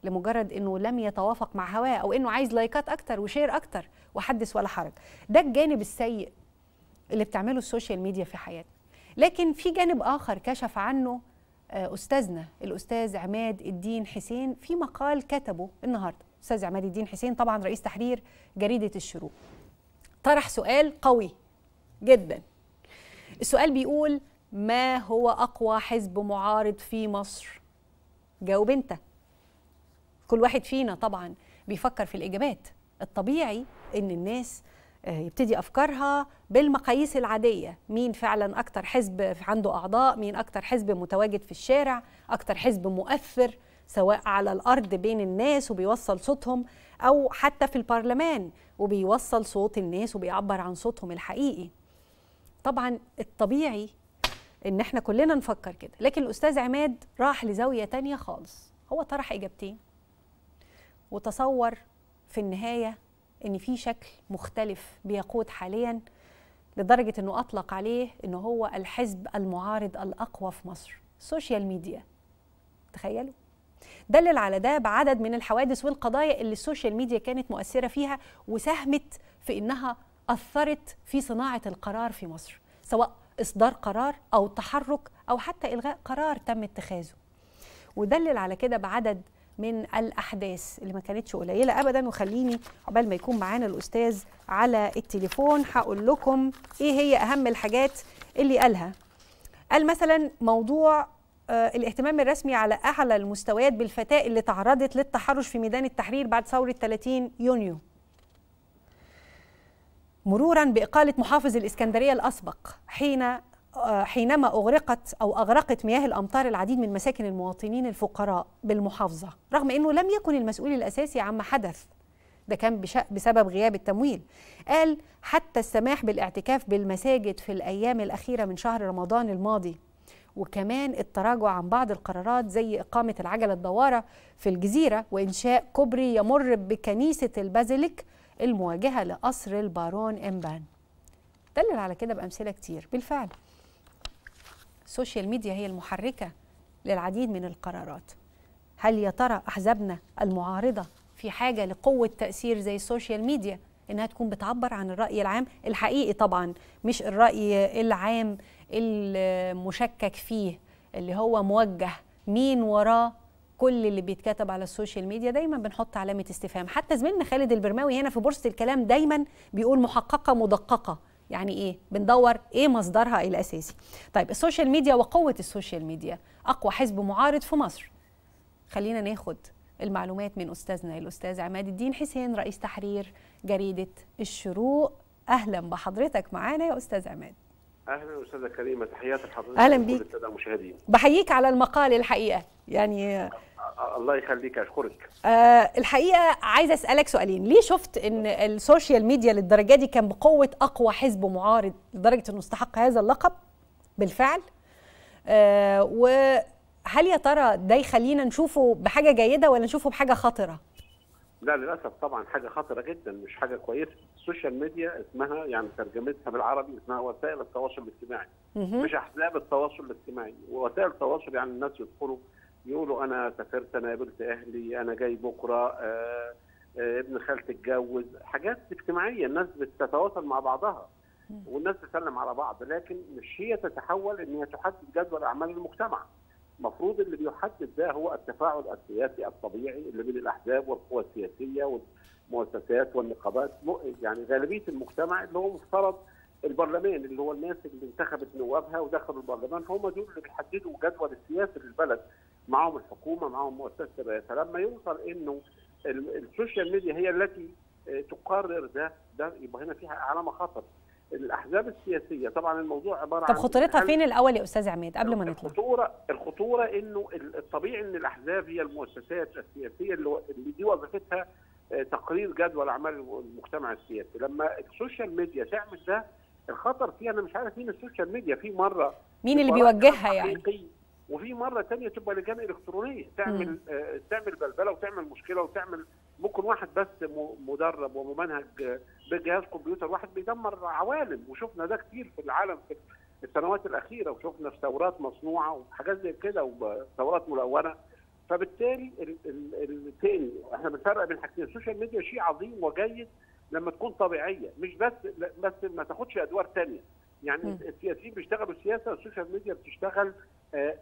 لمجرد انه لم يتوافق مع هواه او انه عايز لايكات اكتر وشير اكتر وحدث ولا حرج ده الجانب السيء اللي بتعمله السوشيال ميديا في حياتنا لكن في جانب اخر كشف عنه آه، استاذنا الاستاذ عماد الدين حسين في مقال كتبه النهارده استاذ عماد الدين حسين طبعا رئيس تحرير جريده الشروق طرح سؤال قوي جدا السؤال بيقول ما هو اقوى حزب معارض في مصر جاوب انت كل واحد فينا طبعا بيفكر في الاجابات الطبيعي ان الناس آه، يبتدي افكارها بالمقاييس العاديه مين فعلا اكتر حزب عنده اعضاء مين اكتر حزب متواجد في الشارع اكتر حزب مؤثر سواء على الارض بين الناس وبيوصل صوتهم او حتى في البرلمان وبيوصل صوت الناس وبيعبر عن صوتهم الحقيقي طبعا الطبيعي ان احنا كلنا نفكر كده لكن الاستاذ عماد راح لزاويه تانية خالص هو طرح اجابتين وتصور في النهايه ان في شكل مختلف بيقود حاليا لدرجه انه اطلق عليه انه هو الحزب المعارض الاقوى في مصر السوشيال ميديا تخيلوا دلل على ده بعدد من الحوادث والقضايا اللي السوشيال ميديا كانت مؤثره فيها وساهمت في انها اثرت في صناعه القرار في مصر سواء اصدار قرار او تحرك او حتى الغاء قرار تم اتخاذه ودلل على كده بعدد من الاحداث اللي ما كانتش قليله ابدا وخليني عقبال ما يكون معانا الاستاذ على التليفون هقول لكم ايه هي اهم الحاجات اللي قالها قال مثلا موضوع آه، الاهتمام الرسمي على اعلى المستويات بالفتاه اللي تعرضت للتحرش في ميدان التحرير بعد ثوره 30 يونيو مرورا باقاله محافظ الاسكندريه الاسبق حين آه، حينما اغرقت او اغرقت مياه الامطار العديد من مساكن المواطنين الفقراء بالمحافظه رغم انه لم يكن المسؤول الاساسي عما حدث ده كان بش- بسبب غياب التمويل قال حتى السماح بالاعتكاف بالمساجد في الايام الاخيره من شهر رمضان الماضي وكمان التراجع عن بعض القرارات زي إقامة العجلة الدوارة في الجزيرة وإنشاء كوبري يمر بكنيسة البازيليك المواجهة لقصر البارون إمبان دلل على كده بأمثلة كتير بالفعل السوشيال ميديا هي المحركة للعديد من القرارات هل يا ترى أحزابنا المعارضة في حاجة لقوة تأثير زي السوشيال ميديا إنها تكون بتعبر عن الرأي العام الحقيقي طبعا مش الرأي العام المشكك فيه اللي هو موجه مين وراه كل اللي بيتكتب على السوشيال ميديا دايما بنحط علامة استفهام حتى زميلنا خالد البرماوي هنا في بورصة الكلام دايما بيقول محققة مدققة يعني ايه بندور ايه مصدرها الاساسي طيب السوشيال ميديا وقوة السوشيال ميديا اقوى حزب معارض في مصر خلينا ناخد المعلومات من استاذنا الاستاذ عماد الدين حسين رئيس تحرير جريدة الشروق اهلا بحضرتك معانا يا استاذ عماد اهلا استاذه كريمه تحياتي لحضرتك أهلاً وكل بيك. الساده المشاهدين بحييك على المقال الحقيقة يعني أ- الله يخليك اشكرك آه الحقيقه عايزه اسالك سؤالين ليه شفت ان السوشيال ميديا للدرجه دي كان بقوه اقوى حزب معارض لدرجه انه استحق هذا اللقب بالفعل آه وهل يا ترى ده يخلينا نشوفه بحاجه جيده ولا نشوفه بحاجه خطره لا للاسف طبعا حاجه خطره جدا مش حاجه كويسه السوشيال ميديا اسمها يعني ترجمتها بالعربي اسمها وسائل التواصل الاجتماعي مهم. مش احزاب التواصل الاجتماعي ووسائل التواصل يعني الناس يدخلوا يقولوا انا سافرت انا قابلت اهلي انا جاي بكره آه آه ابن خالتي اتجوز حاجات اجتماعيه الناس بتتواصل مع بعضها والناس تسلم على بعض لكن مش هي تتحول ان هي تحدد جدول اعمال المجتمع المفروض اللي بيحدد ده هو التفاعل السياسي الطبيعي اللي بين الاحزاب والقوى السياسيه والمؤسسات والنقابات م- يعني غالبيه المجتمع اللي هو مفترض البرلمان اللي هو الناس اللي انتخبت نوابها ودخلوا البرلمان هم دول اللي بيحددوا جدول السياسي للبلد معاهم الحكومه معاهم مؤسسه الرئاسه لما يوصل انه ال- السوشيال ميديا هي التي آه، تقرر ده ده يبقى هنا فيها علامه خطر الاحزاب السياسيه طبعا الموضوع عباره طب عن خطورتها هل- فين الاول يا استاذ عماد قبل ما نطلع الخطوره الخطوره انه ال- الطبيعي ان الاحزاب هي المؤسسات السياسيه اللي, و- اللي دي وظيفتها آه، تقرير جدول اعمال المجتمع السياسي لما السوشيال ميديا تعمل ده الخطر فيه انا مش عارف مين السوشيال ميديا في مره مين اللي يبقى رأي بيوجهها يعني حقيقي، وفي مره ثانيه تبقى لجان الكترونيه تعمل آه تعمل بلبله وتعمل مشكله وتعمل ممكن واحد بس م- مدرب وممنهج آه، بجهاز كمبيوتر واحد بيدمر عوالم وشفنا ده كتير في العالم في السنوات الاخيره وشفنا في ثورات مصنوعه وحاجات زي كده وثورات ملونه فبالتالي ال- ال- التاني احنا بنفرق بين حاجتين السوشيال ميديا شيء عظيم وجيد لما تكون طبيعيه مش بس لا- بس ما تاخدش ادوار تانية يعني مم. السياسيين بيشتغلوا سياسه السوشيال ميديا بتشتغل آه،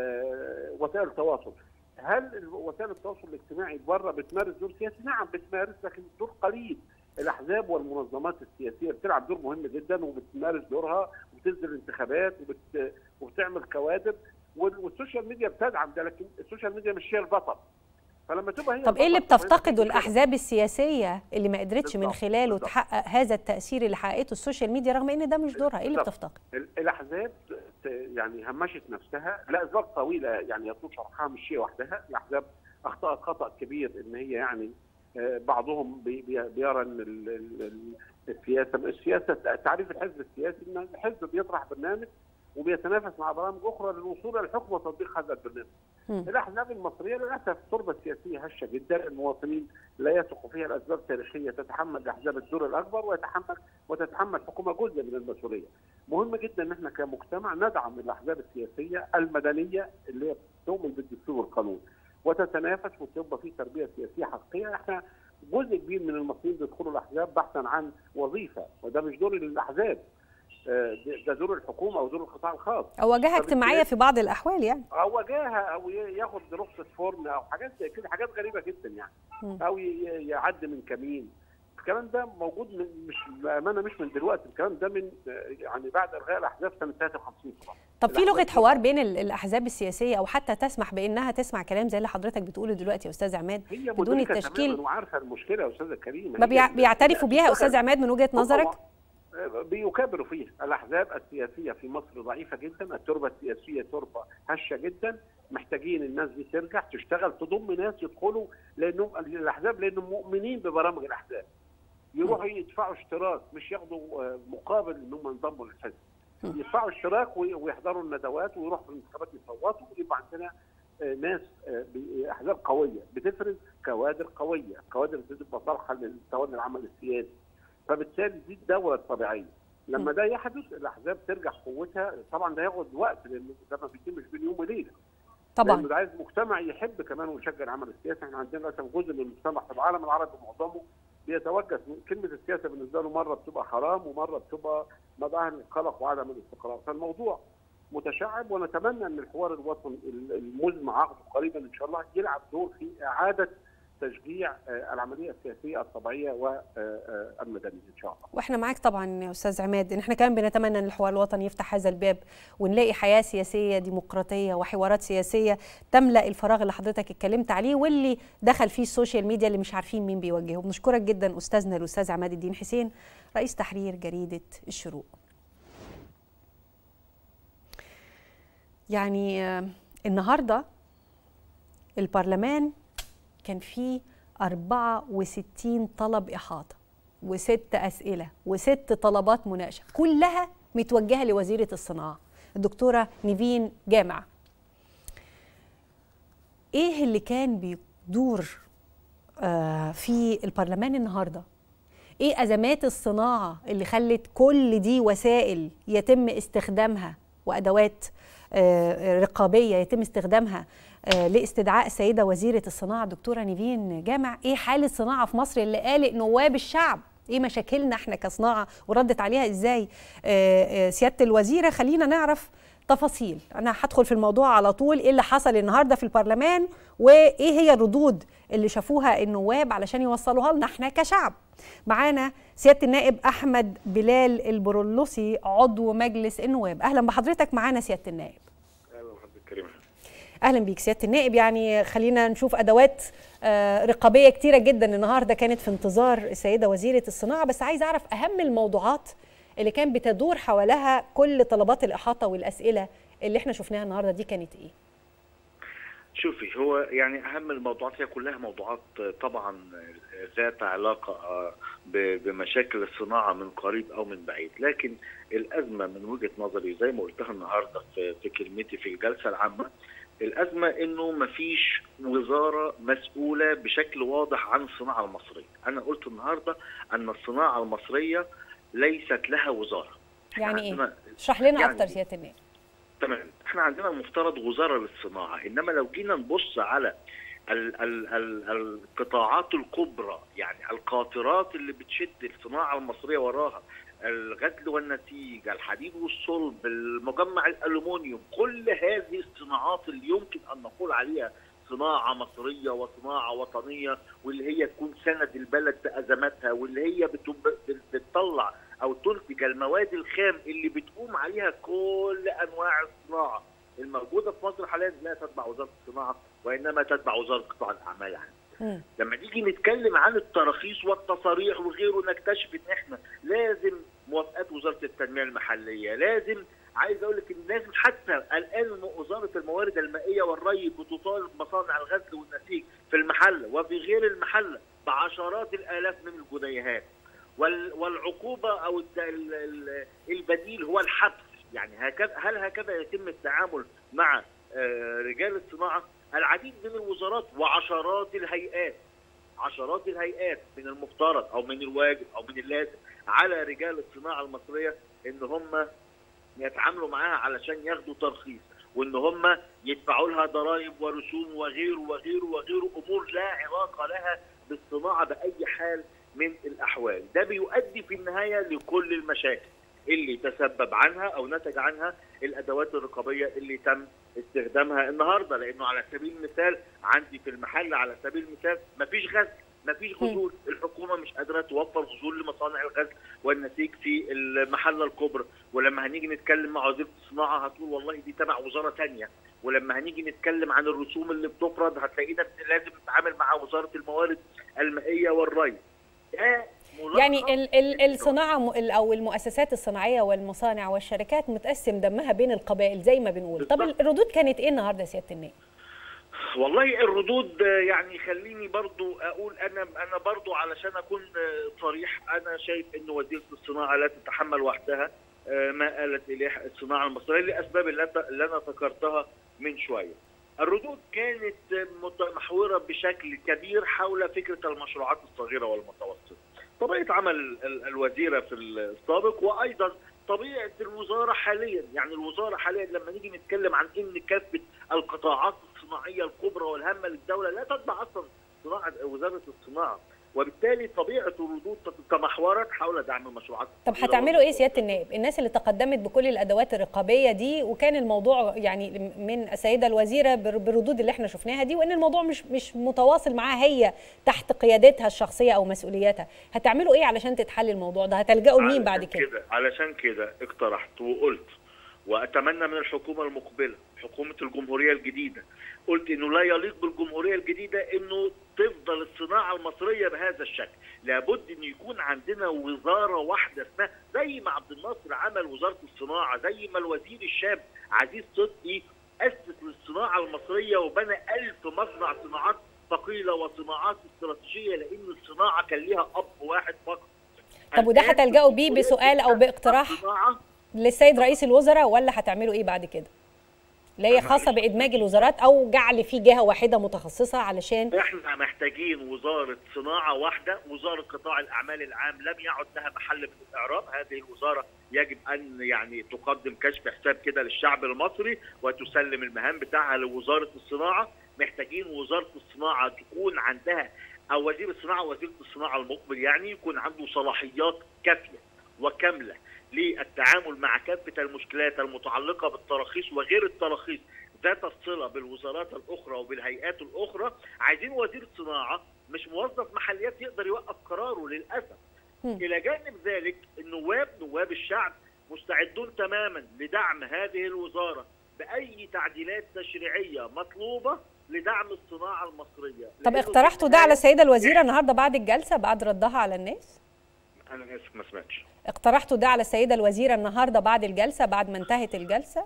آه، وسائل تواصل هل ال- وسائل التواصل الاجتماعي بره بتمارس دور سياسي؟ نعم بتمارس لكن دور قليل الاحزاب والمنظمات السياسيه بتلعب دور مهم جدا وبتمارس دورها وبتنزل انتخابات وبت... وبتعمل كوادر وال- والسوشيال ميديا بتدعم ده لكن السوشيال ميديا مش هي البطل فلما تبقى هي طب ايه اللي البطل، فهي بتفتقده مشكلة. الاحزاب السياسيه اللي ما قدرتش من بالضبط، خلاله بالضبط. تحقق هذا التاثير اللي حققته السوشيال ميديا رغم ان ده مش دورها ايه اللي بالضبط. بتفتقد ال- الاحزاب ت- يعني همشت نفسها لاسباب طويله يعني يطول شرحها مش شيء وحدها الاحزاب اخطات خطا كبير ان هي يعني آه، بعضهم بي- بي- بيرى ان ال- ال- ال- السياسه السياسه تعريف الحزب السياسي ان الحزب بيطرح برنامج وبيتنافس مع برامج اخرى للوصول الى الحكم وتطبيق هذا البرنامج. مم. الاحزاب المصريه للاسف التربه السياسيه هشه جدا المواطنين لا يثقوا فيها لاسباب تاريخيه تتحمل الاحزاب الدور الاكبر ويتحمل وتتحمل حكومه جزء من المسؤوليه. مهم جدا ان احنا كمجتمع ندعم الاحزاب السياسيه المدنيه اللي هي تؤمن بالدستور والقانون وتتنافس وتبقى في تربيه سياسيه حقيقيه احنا جزء كبير من المصريين بيدخلوا الاحزاب بحثا عن وظيفه وده مش دور الاحزاب آه، ده- ده دور الحكومه او دور القطاع الخاص او واجهه طب اجتماعيه إزاي؟ في بعض الاحوال يعني او وجاهه او ي- ياخد رخصه فرن او حاجات زي كده حاجات غريبه جدا يعني مم. او ي- يعدي من كمين الكلام ده موجود من مش بامانه مش من دلوقتي الكلام ده من آه، يعني بعد الغاء الاحزاب سنه 53 طبعا طب في الأحزاب لغه دي- حوار بين ال- الاحزاب السياسيه او حتى تسمح بانها تسمع كلام زي اللي حضرتك بتقوله دلوقتي يا استاذ عماد هي بدون مدركة التشكيل تماما وعارفه المشكله يا استاذه كريم ما هي بيع- ال- بيعترفوا بيها يا بتشتغل. استاذ عماد من وجهه نظرك طبعاً. بيكابروا فيها الاحزاب السياسيه في مصر ضعيفه جدا التربه السياسيه تربه هشه جدا محتاجين الناس دي ترجع تشتغل تضم ناس يدخلوا لانهم الاحزاب لانهم مؤمنين ببرامج الاحزاب يروحوا يدفعوا اشتراك مش ياخدوا آه، مقابل ان هم ينضموا للحزب يدفعوا اشتراك وي- ويحضروا الندوات ويروحوا في الانتخابات يصوتوا ويبقى عندنا آه، ناس آه، ب- احزاب قويه بتفرز كوادر قويه الكوادر دي تبقى صالحه لتولي العمل السياسي فبالتالي دي الدوره الطبيعيه لما ده يحدث الاحزاب ترجع قوتها طبعا ده ياخد وقت لان ده ما بيتمش بين يوم وليله طبعا لانه ده عايز مجتمع يحب كمان ويشجع العمل السياسي احنا عندنا للاسف جزء من المجتمع في العالم العربي معظمه بيتوجه كلمه السياسه بالنسبه له مره بتبقى حرام ومره بتبقى مظاهر القلق وعدم الاستقرار فالموضوع متشعب ونتمنى ان الحوار الوطني المزمع عقده قريبا ان شاء الله يلعب دور في اعاده تشجيع آه، العمليه السياسيه الطبيعيه والمدنيه ان شاء الله. واحنا معاك طبعا يا استاذ عماد ان احنا كمان بنتمنى ان الحوار الوطني يفتح هذا الباب ونلاقي حياه سياسيه ديمقراطيه وحوارات سياسيه تملا الفراغ اللي حضرتك اتكلمت عليه واللي دخل فيه السوشيال ميديا اللي مش عارفين مين بيوجهه بنشكرك جدا استاذنا الاستاذ عماد الدين حسين رئيس تحرير جريده الشروق يعني آه، النهارده البرلمان كان فيه 64 طلب إحاطة وست أسئلة وست طلبات مناقشة كلها متوجهة لوزيرة الصناعة الدكتورة نيفين جامع إيه اللي كان بيدور آه، في البرلمان النهاردة إيه أزمات الصناعة اللي خلت كل دي وسائل يتم استخدامها وأدوات آه، رقابية يتم استخدامها آه، لاستدعاء السيدة وزيرة الصناعة دكتورة نيفين جامع ايه حال الصناعة في مصر اللي قالق نواب الشعب ايه مشاكلنا احنا كصناعة وردت عليها ازاي آه، آه، سيادة الوزيرة خلينا نعرف تفاصيل انا هدخل في الموضوع على طول ايه اللي حصل النهارده في البرلمان وايه هي الردود اللي شافوها النواب علشان يوصلوها لنا احنا كشعب معانا سياده النائب احمد بلال البرولوسي عضو مجلس النواب اهلا بحضرتك معانا سياده النائب اهلا بحضرتك كريم اهلا بيك سياده النائب يعني خلينا نشوف ادوات آه، رقابيه كتيره جدا النهارده كانت في انتظار السيده وزيره الصناعه بس عايز اعرف اهم الموضوعات اللي كان بتدور حواليها كل طلبات الاحاطه والاسئله اللي احنا شفناها النهارده دي كانت ايه شوفي هو يعني اهم الموضوعات هي كلها موضوعات طبعا ذات علاقه ب- بمشاكل الصناعه من قريب او من بعيد لكن الازمه من وجهه نظري زي ما قلتها النهارده في في كلمتي في الجلسه العامه الازمه انه مفيش وزاره مسؤوله بشكل واضح عن الصناعه المصريه انا قلت النهارده ان الصناعه المصريه ليست لها وزاره إحنا يعني ايه عندنا- اشرح لنا يعني اكتر سياده النائب تمام احنا عندنا المفترض وزاره للصناعه انما لو جينا نبص على ال ال ال القطاعات الكبرى يعني القاطرات اللي بتشد الصناعه المصريه وراها الغزل والنسيج الحديد والصلب المجمع الالومنيوم كل هذه الصناعات اللي يمكن ان نقول عليها صناعه مصريه وصناعه وطنيه واللي هي تكون سند البلد في ازماتها واللي هي بتطلع او تنتج المواد الخام اللي بتقوم عليها كل انواع الصناعه الموجوده في مصر حاليا لا تتبع وزاره الصناعه وانما تتبع وزاره قطاع الاعمال يعني. لما نيجي نتكلم عن التراخيص والتصاريح وغيره نكتشف ان احنا لازم موافقات وزاره التنميه المحليه، لازم عايز اقول لك ان لازم حتى الان وزاره الموارد المائيه والري بتطالب مصانع الغزل والنسيج في المحله وفي غير المحله بعشرات الالاف من الجنيهات. والعقوبه او البديل هو الحبس يعني هكذا هل هكذا يتم التعامل مع رجال الصناعه؟ العديد من الوزارات وعشرات الهيئات عشرات الهيئات من المفترض او من الواجب او من اللازم على رجال الصناعه المصريه ان هم يتعاملوا معاها علشان ياخدوا ترخيص وان هم يدفعوا لها ضرائب ورسوم وغيره وغيره وغيره امور لا علاقه لها بالصناعه باي حال من الاحوال ده بيؤدي في النهايه لكل المشاكل اللي تسبب عنها او نتج عنها الادوات الرقابيه اللي تم استخدامها النهارده لانه على سبيل المثال عندي في المحل على سبيل المثال مفيش غزل مفيش غزول الحكومه مش قادره توفر غزول لمصانع الغزل والنسيج في المحله الكبرى ولما هنيجي نتكلم مع وزيره الصناعه هتقول والله دي تبع وزاره ثانيه ولما هنيجي نتكلم عن الرسوم اللي بتفرض هتلاقينا لازم نتعامل مع وزاره الموارد المائيه والري يعني ال ال الصناعه او المؤسسات الصناعيه والمصانع والشركات متقسم دمها بين القبائل زي ما بنقول طب الردود كانت ايه النهارده سياده النائب والله الردود يعني خليني برضو اقول انا انا برضو علشان اكون صريح انا شايف ان وزيره الصناعه لا تتحمل وحدها ما آلت اليه الصناعه المصريه لاسباب اللي انا ذكرتها من شويه. الردود كانت متمحوره بشكل كبير حول فكره المشروعات الصغيره والمتوسطه. طبيعه عمل الوزيره في السابق وايضا طبيعه الوزاره حاليا، يعني الوزاره حاليا لما نيجي نتكلم عن ان كافه القطاعات الصناعيه الكبرى والهامه للدوله لا تتبع اصلا صناعه وزاره الصناعه، وبالتالي طبيعه الردود تمحورت حول دعم المشروعات طب هتعملوا ايه سياده النائب؟ الناس اللي تقدمت بكل الادوات الرقابيه دي وكان الموضوع يعني من السيده الوزيره بالردود اللي احنا شفناها دي وان الموضوع مش مش متواصل معاها هي تحت قيادتها الشخصيه او مسؤولياتها، هتعملوا ايه علشان تتحل الموضوع ده؟ هتلجأوا لمين بعد كده؟ كده علشان كده اقترحت وقلت واتمنى من الحكومه المقبله حكومه الجمهوريه الجديده قلت انه لا يليق بالجمهوريه الجديده انه تفضل الصناعه المصريه بهذا الشكل لابد ان يكون عندنا وزاره واحده اسمها زي ما عبد الناصر عمل وزاره الصناعه زي ما الوزير الشاب عزيز صدقي اسس للصناعه المصريه وبنى ألف مصنع صناعات ثقيله وصناعات استراتيجيه لان الصناعه كان ليها اب واحد فقط طب وده هتلجأوا بيه بسؤال او باقتراح للسيد رئيس الوزراء ولا هتعملوا ايه بعد كده؟ اللي هي خاصه بادماج الوزارات او جعل في جهه واحده متخصصه علشان احنا محتاجين وزاره صناعه واحده وزاره قطاع الاعمال العام لم يعد لها محل من الاعراب هذه الوزاره يجب ان يعني تقدم كشف حساب كده للشعب المصري وتسلم المهام بتاعها لوزاره الصناعه محتاجين وزاره الصناعه تكون عندها او وزير الصناعه وزيره الصناعه المقبل يعني يكون عنده صلاحيات كافيه وكامله للتعامل مع كافه المشكلات المتعلقه بالتراخيص وغير التراخيص ذات الصله بالوزارات الاخرى وبالهيئات الاخرى عايزين وزير الصناعه مش موظف محليات يقدر يوقف قراره للاسف م. الى جانب ذلك النواب نواب الشعب مستعدون تماما لدعم هذه الوزاره باي تعديلات تشريعيه مطلوبه لدعم الصناعه المصريه طب اقترحتوا ده على السيده الوزيره النهارده بعد الجلسه بعد ردها على الناس انا اسف ما سمعتش اقترحتوا ده على السيده الوزيره النهارده بعد الجلسه بعد ما انتهت الجلسه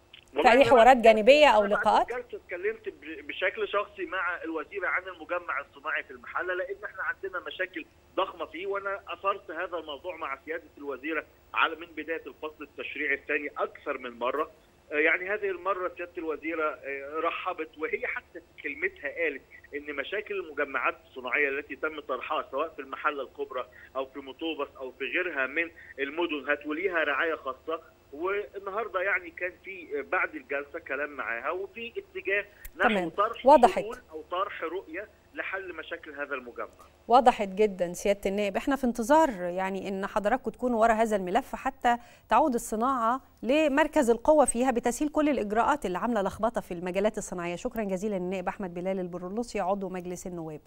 في اي حوارات جانبيه او لقاءات الجلسه اتكلمت بشكل شخصي مع الوزيره عن المجمع الصناعي في المحله لان احنا عندنا مشاكل ضخمه فيه وانا اثرت هذا الموضوع مع سياده الوزيره على من بدايه الفصل التشريعي الثاني اكثر من مره يعني هذه المره سياده الوزيره رحبت وهي حتى في كلمتها قالت ان مشاكل المجمعات الصناعيه التي تم طرحها سواء في المحله الكبرى او في مطوبس او في غيرها من المدن هتوليها رعايه خاصه والنهارده يعني كان في بعد الجلسه كلام معاها وفي اتجاه نحو تمام. طرح وضحت. حلول او طرح رؤيه لحل مشاكل هذا المجمع وضحت جدا سياده النائب احنا في انتظار يعني ان حضراتكم تكونوا ورا هذا الملف حتى تعود الصناعه لمركز القوه فيها بتسهيل كل الاجراءات اللي عامله لخبطه في المجالات الصناعيه شكرا جزيلا للنائب احمد بلال البرولوسي عضو مجلس النواب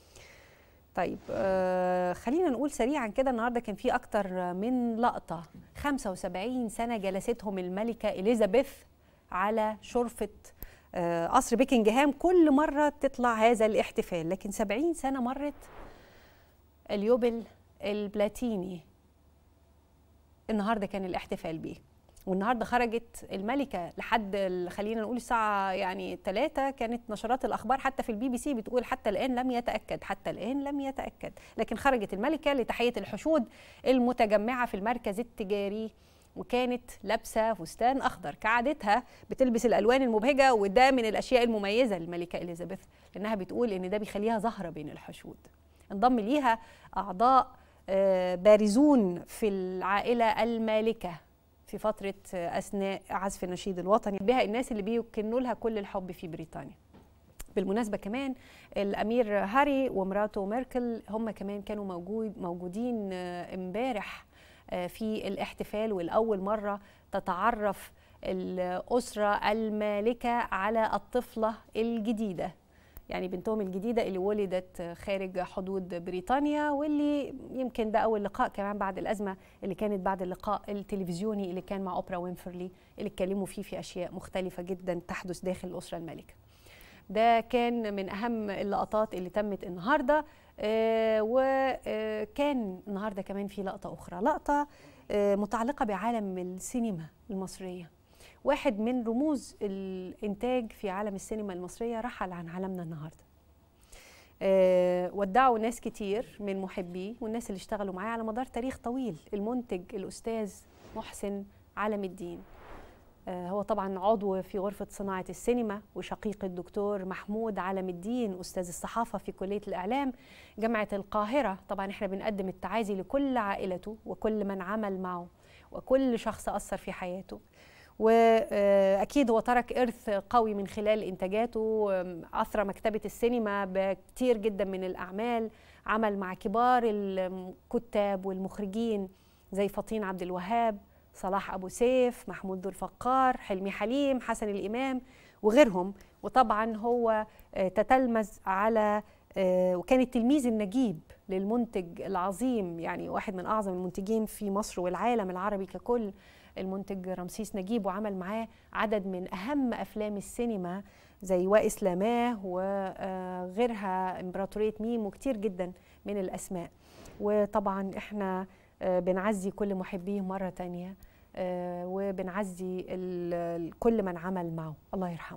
طيب آه خلينا نقول سريعا كده النهارده كان في اكتر من لقطه 75 سنه جلستهم الملكه اليزابيث على شرفه آه، قصر بيكنجهام كل مره تطلع هذا الاحتفال لكن 70 سنه مرت اليوبل البلاتيني النهارده كان الاحتفال بيه والنهارده خرجت الملكه لحد ال- خلينا نقول الساعه يعني 3 كانت نشرات الاخبار حتى في البي بي سي بتقول حتى الان لم يتاكد حتى الان لم يتاكد لكن خرجت الملكه لتحيه الحشود المتجمعه في المركز التجاري وكانت لابسه فستان اخضر كعادتها بتلبس الالوان المبهجه وده من الاشياء المميزه للملكه اليزابيث لانها بتقول ان ده بيخليها زهره بين الحشود انضم ليها اعضاء آه، بارزون في العائله المالكه في فتره آه، اثناء عزف النشيد الوطني بها الناس اللي بيكنوا لها كل الحب في بريطانيا بالمناسبه كمان الامير هاري ومراته ميركل هم كمان كانوا موجود موجودين آه، امبارح آه، في الاحتفال والاول مره تتعرف الاسره المالكه على الطفله الجديده يعني بنتهم الجديدة اللي ولدت خارج حدود بريطانيا واللي يمكن ده أول لقاء كمان بعد الأزمة اللي كانت بعد اللقاء التلفزيوني اللي كان مع أوبرا وينفرلي اللي اتكلموا فيه في أشياء مختلفة جدا تحدث داخل الأسرة المالكة ده كان من أهم اللقطات اللي تمت النهاردة آه، وكان النهاردة كمان في لقطة أخرى لقطة آه، متعلقة بعالم السينما المصرية واحد من رموز الإنتاج في عالم السينما المصرية رحل عن عالمنا النهاردة آه، ودعوا ناس كتير من محبيه والناس اللي اشتغلوا معاه على مدار تاريخ طويل المنتج الأستاذ محسن علم الدين آه، هو طبعا عضو في غرفة صناعة السينما وشقيق الدكتور محمود علم الدين أستاذ الصحافة في كلية الإعلام جامعة القاهرة طبعا احنا بنقدم التعازي لكل عائلته وكل من عمل معه وكل شخص أثر في حياته واكيد هو ترك ارث قوي من خلال انتاجاته اثرى مكتبه السينما بكتير جدا من الاعمال عمل مع كبار الكتاب والمخرجين زي فطين عبد الوهاب صلاح ابو سيف محمود ذو الفقار حلمي حليم حسن الامام وغيرهم وطبعا هو آه، تتلمذ على آه، وكان التلميذ النجيب للمنتج العظيم يعني واحد من اعظم المنتجين في مصر والعالم العربي ككل المنتج رمسيس نجيب وعمل معاه عدد من اهم افلام السينما زي واسلاماه وغيرها امبراطوريه ميم وكتير جدا من الاسماء وطبعا احنا آه، بنعزي كل محبيه مره تانية آه، وبنعزي ال- ال- كل من عمل معه الله يرحمه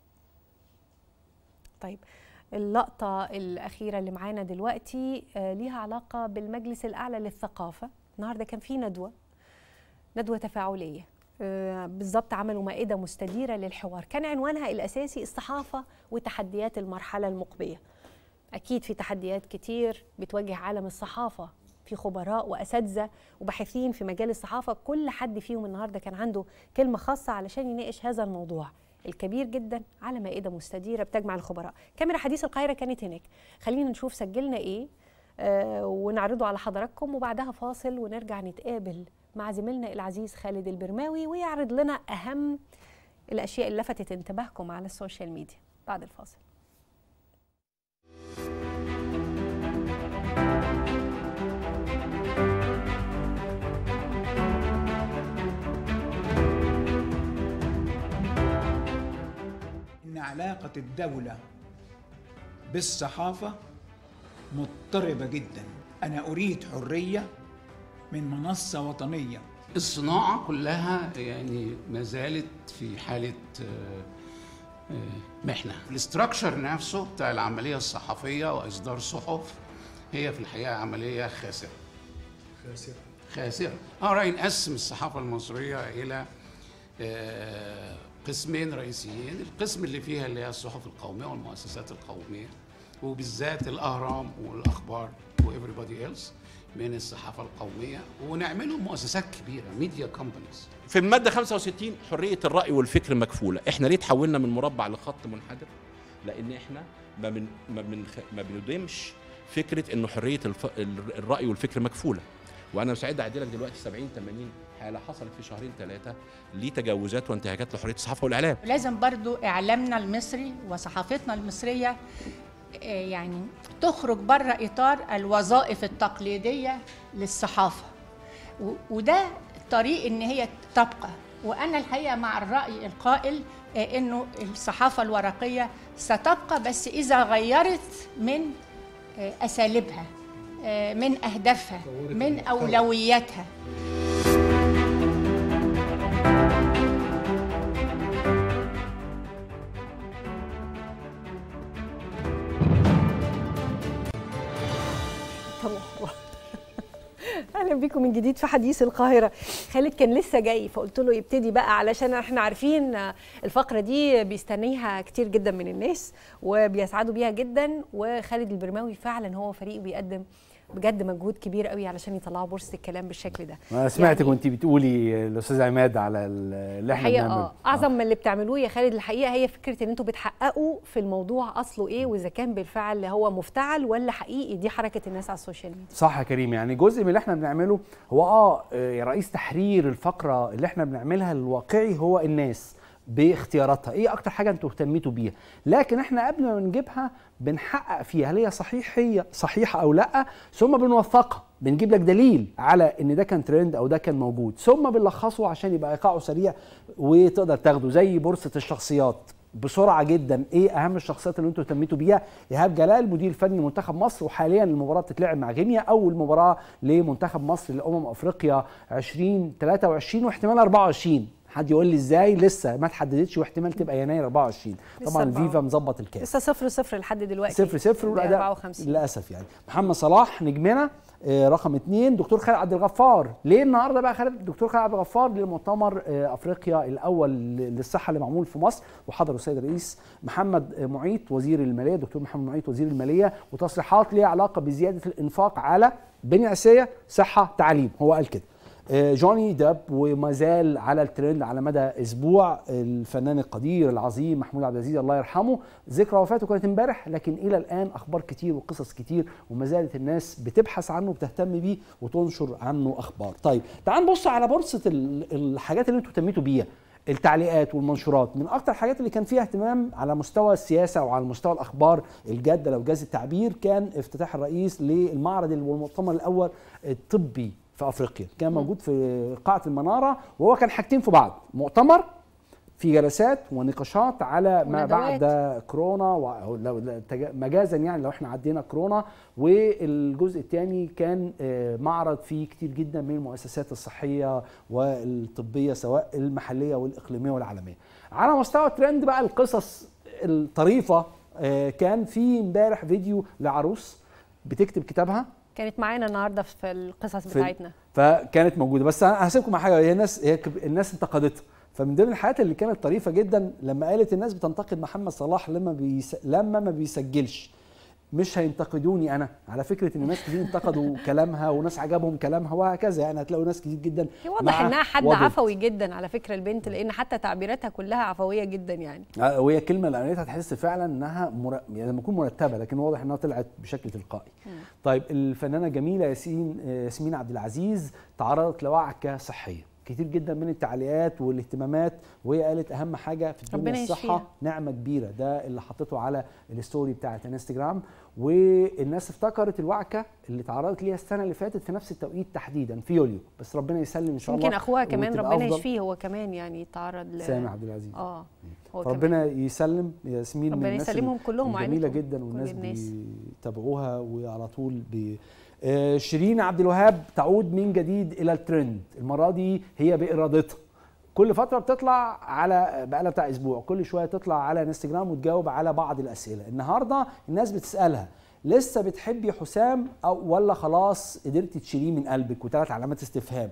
طيب اللقطة الأخيرة اللي معانا دلوقتي آه، ليها علاقة بالمجلس الأعلى للثقافة النهاردة كان في ندوة ندوة تفاعلية آه، بالظبط عملوا مائدة مستديرة للحوار كان عنوانها الأساسي الصحافة وتحديات المرحلة المقبلة أكيد في تحديات كتير بتواجه عالم الصحافة في خبراء وأساتذة وباحثين في مجال الصحافة كل حد فيهم النهاردة كان عنده كلمة خاصة علشان يناقش هذا الموضوع الكبير جدا على مائدة مستديرة بتجمع الخبراء كاميرا حديث القاهرة كانت هناك خلينا نشوف سجلنا إيه آه ونعرضه على حضراتكم وبعدها فاصل ونرجع نتقابل مع زميلنا العزيز خالد البرماوي ويعرض لنا أهم الأشياء اللي لفتت انتباهكم على السوشيال ميديا بعد الفاصل إن علاقة الدولة بالصحافة مضطربة جدا أنا أريد حرية من منصة وطنية الصناعة كلها يعني ما زالت في حالة آه، آه، محنة الاستراكشر نفسه بتاع العملية الصحفية وإصدار صحف هي في الحقيقة عملية خاسرة خاسرة خاسرة اه رأي نقسم الصحافة المصرية إلى آه، قسمين رئيسيين القسم اللي فيها اللي هي الصحف القومية والمؤسسات القومية وبالذات الأهرام والأخبار وإيفريبادي إيلس من الصحافة القومية ونعملهم مؤسسات كبيرة ميديا كومبانيز في المادة 65 حرية الرأي والفكر مكفولة احنا ليه تحولنا من مربع لخط منحدر لان احنا ما من ما من ما بندمش فكرة انه حرية الف... الرأي والفكر مكفولة وانا مستعد اعدي لك دلوقتي 70 80 حالة حصلت في شهرين ثلاثة لتجاوزات وانتهاكات لحرية الصحافة والاعلام لازم برضو اعلامنا المصري وصحافتنا المصريه آه، يعني تخرج بره اطار الوظائف التقليديه للصحافه و- وده طريق ان هي تبقى وانا الحقيقه مع الراي القائل آه، انه الصحافه الورقيه ستبقى بس اذا غيرت من آه، اساليبها آه، من اهدافها من اولوياتها طبعا اهلا بيكم من جديد في حديث القاهره خالد كان لسه جاي فقلت له يبتدي بقى علشان احنا عارفين الفقره دي بيستنيها كتير جدا من الناس وبيسعدوا بيها جدا وخالد البرماوي فعلا هو فريق بيقدم بجد مجهود كبير قوي علشان يطلعوا بورصه الكلام بالشكل ده انا سمعتك وانت بتقولي الاستاذ عماد على اللي احنا الحقيقه بنعمله اه اعظم من اللي بتعملوه يا خالد الحقيقه هي فكره ان انتوا بتحققوا في الموضوع اصله ايه واذا كان بالفعل هو مفتعل ولا حقيقي دي حركه الناس على السوشيال ميديا صح يا كريم يعني جزء من اللي احنا بنعمله هو اه آه، رئيس تحرير الفقره اللي احنا بنعملها الواقعي هو الناس باختياراتها ايه اكتر حاجه انتوا اهتميتوا بيها لكن احنا قبل ما نجيبها بنحقق فيها هل هي صحيح هي صحيحه او لا ثم بنوثقها بنجيب لك دليل على ان ده كان ترند او ده كان موجود ثم بنلخصه عشان يبقى ايقاعه سريع وتقدر تاخده زي بورصه الشخصيات بسرعه جدا ايه اهم الشخصيات اللي انتوا اهتميتوا بيها ايهاب جلال مدير الفني لمنتخب مصر وحاليا المباراه بتتلعب مع غينيا اول مباراه لمنتخب مصر لامم افريقيا 2023 واحتمال 24 حد يقول لي ازاي لسه ما اتحددتش واحتمال تبقى يناير 24 لسه طبعا أربعة. الفيفا مظبط الكاس لسه صفر صفر لحد دلوقتي صفر صفر ده والاداء 54 للاسف يعني محمد صلاح نجمنا آه، رقم اثنين دكتور خالد عبد الغفار ليه النهارده بقى خالد الدكتور خالد عبد الغفار للمؤتمر آه، افريقيا الاول للصحه اللي معمول في مصر وحضره السيد الرئيس محمد آه، معيط وزير الماليه دكتور محمد معيط وزير الماليه وتصريحات ليها علاقه بزياده الانفاق على بنيه اساسيه صحه تعليم هو قال كده آه، جوني داب وما زال على الترند على مدى اسبوع الفنان القدير العظيم محمود عبد العزيز الله يرحمه ذكرى وفاته كانت امبارح لكن الى الان اخبار كتير وقصص كتير وما زالت الناس بتبحث عنه وبتهتم بيه وتنشر عنه اخبار طيب تعال نبص على بورصه ال- الحاجات اللي انتوا اهتميتوا بيها التعليقات والمنشورات من اكتر الحاجات اللي كان فيها اهتمام على مستوى السياسه وعلى مستوى الاخبار الجاده لو جاز التعبير كان افتتاح الرئيس للمعرض والمؤتمر الاول الطبي في افريقيا كان موجود في قاعه المناره وهو كان حاجتين في بعض مؤتمر في جلسات ونقاشات على ما وندوات. بعد كورونا و- لو- لو- تجا- مجازا يعني لو احنا عدينا كورونا والجزء الثاني كان آه، معرض فيه كتير جدا من المؤسسات الصحيه والطبيه سواء المحليه والاقليميه والعالميه. على مستوى الترند بقى القصص الطريفه آه، كان في امبارح فيديو لعروس بتكتب كتابها كانت معانا النهارده في القصص في- بتاعتنا فكانت موجوده بس انا هسيبكم مع حاجه هي الناس هي كب- الناس انتقدتها فمن ضمن الحاجات اللي كانت طريفه جدا لما قالت الناس بتنتقد محمد صلاح لما بيس... لما ما بيسجلش مش هينتقدوني انا على فكره ان ناس كتير انتقدوا كلامها وناس عجبهم كلامها وهكذا يعني هتلاقوا ناس كتير جدا واضح مع انها حد وضد. عفوي جدا على فكره البنت لان حتى تعبيراتها كلها عفويه جدا يعني آه، وهي الكلمه اللي قالتها تحس فعلا انها مر... يعني لما تكون مرتبه لكن واضح انها طلعت بشكل تلقائي طيب الفنانه جميله ياسين آه، ياسمين عبد العزيز تعرضت لوعكه صحيه كتير جدا من التعليقات والاهتمامات وهي قالت اهم حاجه في الدنيا ربنا الصحه يشفيها. نعمه كبيره ده اللي حطيته على الستوري بتاعت الانستجرام والناس افتكرت الوعكه اللي تعرضت ليها السنه اللي فاتت في نفس التوقيت تحديدا في يوليو بس ربنا يسلم ان شاء الله يمكن اخوها كمان وتبقى ربنا أفضل. يشفيه هو كمان يعني تعرض ل سامي عبد العزيز اه هو كمان ربنا يسلم ياسمين ربنا من الناس يسلمهم كلهم جميله وعيلتهم، جدا كل والناس الناس. بيتابعوها وعلى طول بي آه، شيرين عبد الوهاب تعود من جديد الى الترند المره دي هي بارادتها كل فتره بتطلع على بقالها بتاع اسبوع كل شويه تطلع على انستجرام وتجاوب على بعض الاسئله النهارده الناس بتسالها لسه بتحبي حسام او ولا خلاص قدرتي تشيليه من قلبك وثلاث علامات استفهام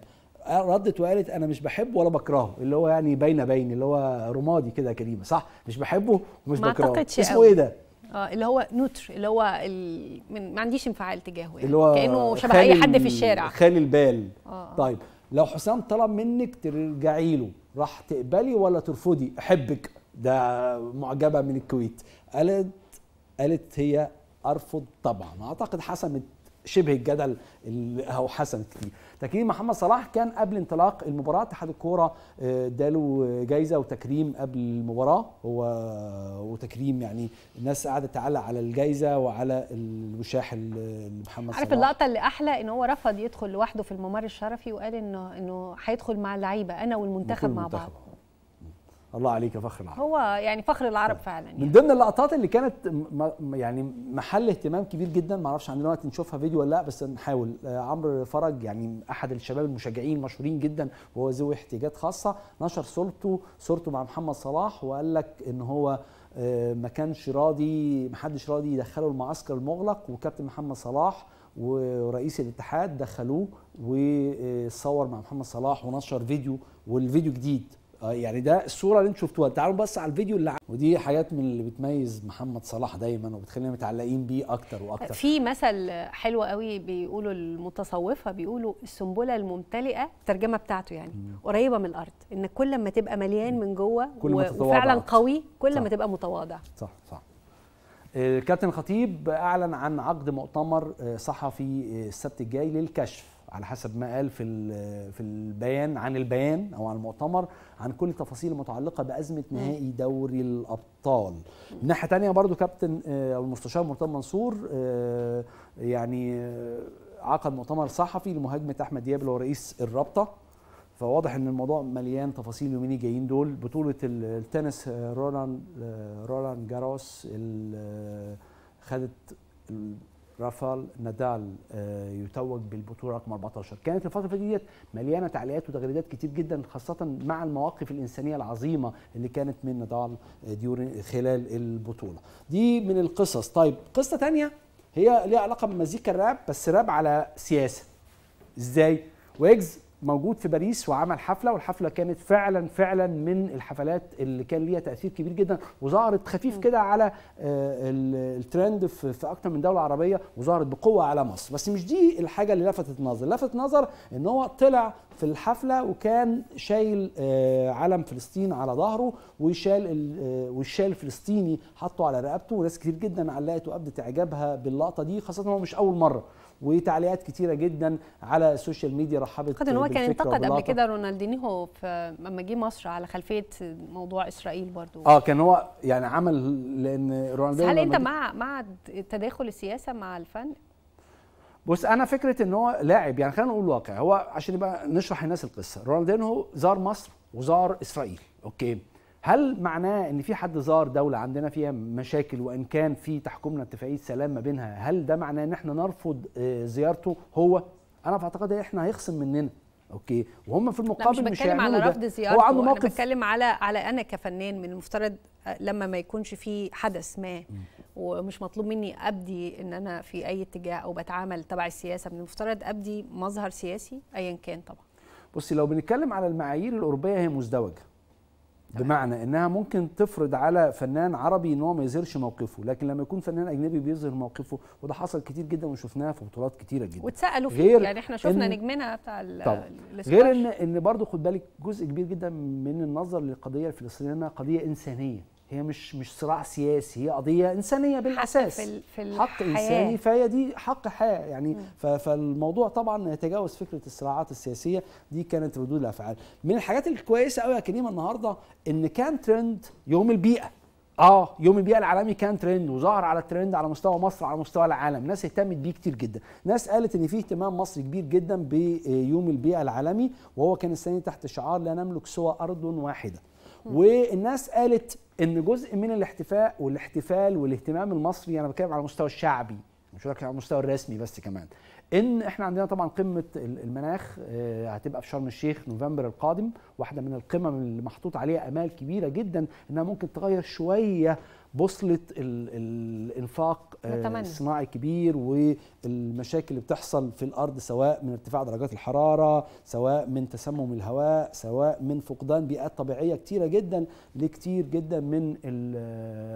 ردت وقالت انا مش بحبه ولا بكرهه اللي هو يعني باينه باين اللي هو رمادي كده يا كريمه صح مش بحبه ومش ما بكرهه أعتقدش اسمه قوي. ايه ده اه اللي هو نوتر اللي هو ال... من... ما عنديش انفعال تجاهه يعني اللي هو كانه شبه خالي اي حد ال- في الشارع خالي البال آه. طيب لو حسام طلب منك ترجعي له راح تقبلي ولا ترفضي احبك ده معجبه من الكويت قالت قالت هي ارفض طبعا اعتقد حسمت شبه الجدل ال- او حسمت كتير تكريم محمد صلاح كان قبل انطلاق المباراه اتحاد الكوره آه، اداله جايزه وتكريم قبل المباراه هو وتكريم يعني الناس قاعده تعلق على الجايزه وعلى الوشاح اللي محمد عارف صلاح اللقطه اللي احلى ان هو رفض يدخل لوحده في الممر الشرفي وقال انه انه هيدخل مع اللعيبه انا والمنتخب بكل مع منتخب. بعض الله عليك يا فخر العرب هو يعني فخر العرب فعلا يعني. من ضمن اللقطات اللي كانت م- م- يعني محل اهتمام كبير جدا ما اعرفش عندنا وقت نشوفها فيديو ولا لا بس نحاول آه، عمرو فرج يعني احد الشباب المشجعين المشهورين جدا وهو ذوي احتياجات خاصه نشر صورته صورته مع محمد صلاح وقال لك ان هو آه، ما كانش راضي ما حدش راضي يدخله المعسكر المغلق وكابتن محمد صلاح ورئيس الاتحاد دخلوه وصور مع محمد صلاح ونشر فيديو والفيديو جديد آه، يعني ده الصوره اللي انتم شفتوها تعالوا بس على الفيديو اللي ع- ودي حاجات من اللي بتميز محمد صلاح دايما وبتخلينا متعلقين بيه اكتر واكتر في مثل حلو قوي بيقولوا المتصوفه بيقولوا السنبله الممتلئه الترجمه بتاعته يعني قريبه من الارض ان كل ما تبقى مليان من جوه كل ما و- تتواضع وفعلا أكتر. قوي كل صح. ما تبقى متواضع صح صح آه، الكابتن الخطيب اعلن عن عقد مؤتمر آه، صحفي آه، السبت الجاي للكشف على حسب ما قال في ال- في البيان عن البيان او عن المؤتمر عن كل التفاصيل المتعلقه بازمه نهائي دوري الابطال من ناحيه تانية برضو كابتن آه، او المستشار مرتضى منصور آه، يعني آه، عقد مؤتمر صحفي لمهاجمه احمد دياب اللي هو رئيس الرابطه فواضح ان الموضوع مليان تفاصيل اليومين الجايين دول بطوله ال- التنس آه، رولان آه، رولان جاروس ال- آه، خدت ال- رافال نادال آه، يتوج بالبطوله رقم 14 كانت الفتره اللي فاتت ديت مليانه تعليقات وتغريدات كتير جدا خاصه مع المواقف الانسانيه العظيمه اللي كانت من نادال آه، ديورين خلال البطوله دي من القصص طيب قصه تانية هي ليها علاقه بمزيكا الراب بس راب على سياسه ازاي ويجز موجود في باريس وعمل حفله والحفله كانت فعلا فعلا من الحفلات اللي كان ليها تاثير كبير جدا وظهرت خفيف كده على آه، ال- الترند في في اكتر من دوله عربيه وظهرت بقوه على مصر بس مش دي الحاجه اللي لفتت النظر لفت نظر ان هو طلع في الحفله وكان شايل آه، علم فلسطين على ظهره وشال ال- آه، والشال الفلسطيني حطه على رقبته وناس كتير جدا علقت وابدت اعجابها باللقطه دي خاصه هو مش اول مره وتعليقات كتيره جدا على السوشيال ميديا رحبت اعتقد ان هو كان بالفكرة انتقد قبل وباللقطة. كده رونالدينيو في لما جه مصر على خلفيه موضوع اسرائيل برضو اه كان هو يعني عمل لان بس رونالدو هل انت لما جه- مع مع تداخل السياسه مع الفن بص انا فكره ان هو لاعب يعني خلينا نقول واقع هو عشان يبقى نشرح للناس القصه رونالدينو زار مصر وزار اسرائيل اوكي هل معناه ان في حد زار دوله عندنا فيها مشاكل وان كان في تحكمنا اتفاقيه سلام ما بينها هل ده معناه ان احنا نرفض آه، زيارته هو انا في اعتقادي احنا هيخصم مننا اوكي وهم في لا المقابل مش مش بتكلم على هيعملوا رفض ده. زيارته هو عنده انا موقف بتكلم على على انا كفنان من المفترض لما ما يكونش في حدث ما ومش مطلوب مني ابدي ان انا في اي اتجاه او بتعامل تبع السياسه من المفترض ابدي مظهر سياسي ايا كان طبعا بصي لو بنتكلم على المعايير الاوروبيه هي مزدوجه بمعنى انها ممكن تفرض على فنان عربي ان هو ما يظهرش موقفه لكن لما يكون فنان اجنبي بيظهر موقفه وده حصل كتير جدا وشفناها في بطولات كتيره جدا واتسالوا فيه غير يعني احنا شفنا إن- نجمنا بتاع ال- طبعا الاسكواش. غير ان ان برضه خد بالك جزء كبير جدا من النظر للقضيه الفلسطينيه انها قضيه انسانيه هي مش مش صراع سياسي هي قضيه انسانيه بالاساس في ال- في حق الحياة. انساني فهي دي حق حياه يعني ف- فالموضوع طبعا يتجاوز فكره الصراعات السياسيه دي كانت ردود الافعال من الحاجات الكويسه قوي يا كريم النهارده ان كان ترند يوم البيئه اه يوم البيئه العالمي كان ترند وظهر على الترند على مستوى مصر على مستوى العالم ناس اهتمت بيه كتير جدا ناس قالت ان في اهتمام مصري كبير جدا بيوم البيئه العالمي وهو كان السنه دي تحت شعار لا نملك سوى ارض واحده والناس قالت ان جزء من الاحتفاء والاحتفال والاهتمام المصري انا بتكلم على المستوى الشعبي مش بتكلم على المستوى الرسمي بس كمان ان احنا عندنا طبعا قمه ال- المناخ آه، هتبقى في شرم الشيخ نوفمبر القادم واحده من القمم اللي محطوط عليها امال كبيره جدا انها ممكن تغير شويه بوصله ال- ال- الانفاق آه، نتمنى. الصناعي كبير والمشاكل اللي بتحصل في الارض سواء من ارتفاع درجات الحراره سواء من تسمم الهواء سواء من فقدان بيئات طبيعيه كتيره جدا لكتير جدا من ال-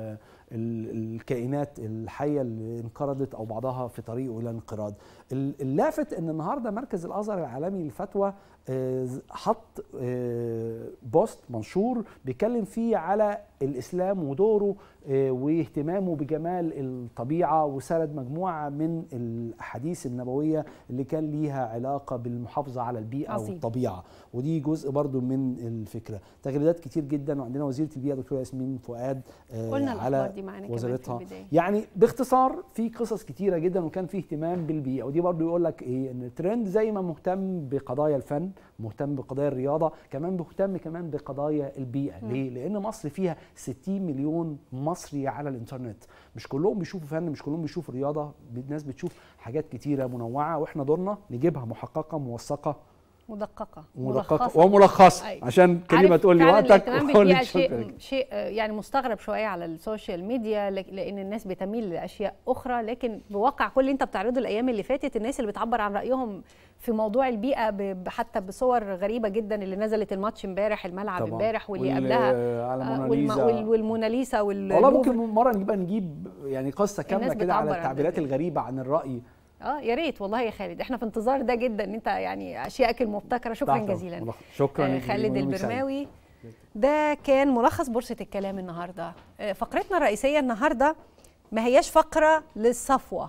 ال- الكائنات الحيه اللي انقرضت او بعضها في طريقه الى الانقراض ال- اللافت ان النهارده مركز الازهر العالمي للفتوى آه، حط آه، بوست منشور بيتكلم فيه على الاسلام ودوره آه، واهتمامه بجمال الطبيعه وسرد مجموعه من الاحاديث النبويه اللي كان ليها علاقه بالمحافظه على البيئه عظيم. والطبيعه ودي جزء برضو من الفكره تغريدات كتير جدا وعندنا وزيره البيئه دكتوره ياسمين فؤاد آه، قلنا الأخبار على دي معانا كمان في وزارتها البداية. يعني باختصار في قصص كتيره جدا وكان في اهتمام بالبيئه ودي برضو يقول لك ايه ان الترند زي ما مهتم بقضايا الفن مهتم بقضايا الرياضه كمان مهتم كمان بقضايا البيئه مم. ليه لان مصر فيها 60 مليون مصري على الانترنت مش كلهم بيشوفوا فن مش كلهم بيشوفوا رياضه الناس بتشوف حاجات كتيره منوعه واحنا دورنا نجيبها محققه موثقه مدققه مدققه ملخصة. وملخصه أيوة. عشان كلمه عارف تقول لي فعلاً وقتك الاهتمام وأقول بالبيئة لك شكراً. شيء شيء آه، يعني مستغرب شويه على السوشيال ميديا لك- لان الناس بتميل لاشياء اخرى لكن بواقع كل اللي انت بتعرضه الايام اللي فاتت الناس اللي بتعبر عن رايهم في موضوع البيئه ب- ب- حتى بصور غريبه جدا اللي نزلت الماتش امبارح الملعب طبعاً. امبارح واللي وال- قبلها على آه، موناليزا. والم- وال- والموناليزا وال والله اللوفر. ممكن مره نبقى نجيب يعني قصه كامله الناس كده على بتعبر عن التعبيرات الغريبه عن الراي اه يا ريت والله يا خالد احنا في انتظار ده جدا ان انت يعني اشيائك المبتكره شكرا تحت جزيلا ملخص. شكراً آه ليك. خالد يومك سعيد. البرماوي ده كان ملخص بورصه الكلام النهارده آه فقرتنا الرئيسيه النهارده ما هياش فقره للصفوه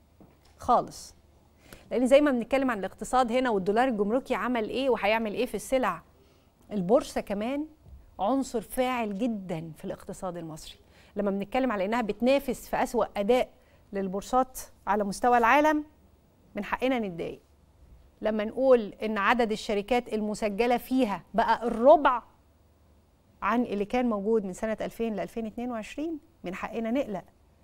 خالص لان زي ما بنتكلم عن الاقتصاد هنا والدولار الجمركي عمل ايه وهيعمل ايه في السلع البورصه كمان عنصر فاعل جدا في الاقتصاد المصري لما بنتكلم على انها بتنافس في اسوا اداء للبورصات على مستوى العالم من حقنا نتضايق لما نقول ان عدد الشركات المسجله فيها بقى الربع عن اللي كان موجود من سنه 2000 ل 2022 من حقنا نقلق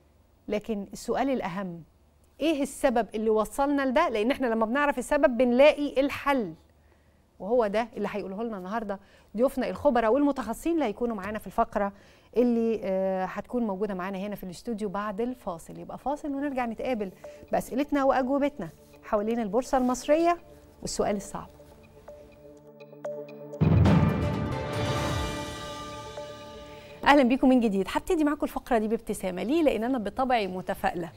لكن السؤال الاهم ايه السبب اللي وصلنا لده لان احنا لما بنعرف السبب بنلاقي الحل وهو ده اللي هيقوله لنا النهارده ضيوفنا الخبراء والمتخصصين اللي هيكونوا معانا في الفقره اللي آه، هتكون موجوده معانا هنا في الاستوديو بعد الفاصل يبقى فاصل ونرجع نتقابل باسئلتنا واجوبتنا حوالين البورصه المصريه والسؤال الصعب اهلا بيكم من جديد هبتدي معاكم الفقره دي بابتسامه ليه لان انا بطبعي متفائله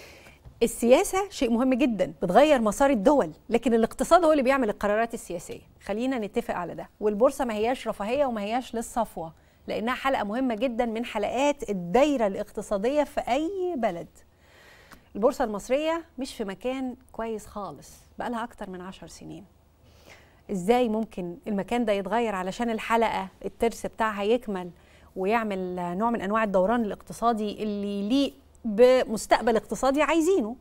السياسة شيء مهم جدا بتغير مسار الدول لكن الاقتصاد هو اللي بيعمل القرارات السياسية خلينا نتفق على ده والبورصة ما هياش رفاهية وما هياش للصفوة لأنها حلقة مهمة جدا من حلقات الدايرة الاقتصادية في أي بلد البورصة المصرية مش في مكان كويس خالص بقالها أكتر من عشر سنين ازاي ممكن المكان ده يتغير علشان الحلقه الترس بتاعها يكمل ويعمل نوع من انواع الدوران الاقتصادي اللي يليق بمستقبل اقتصادي عايزينه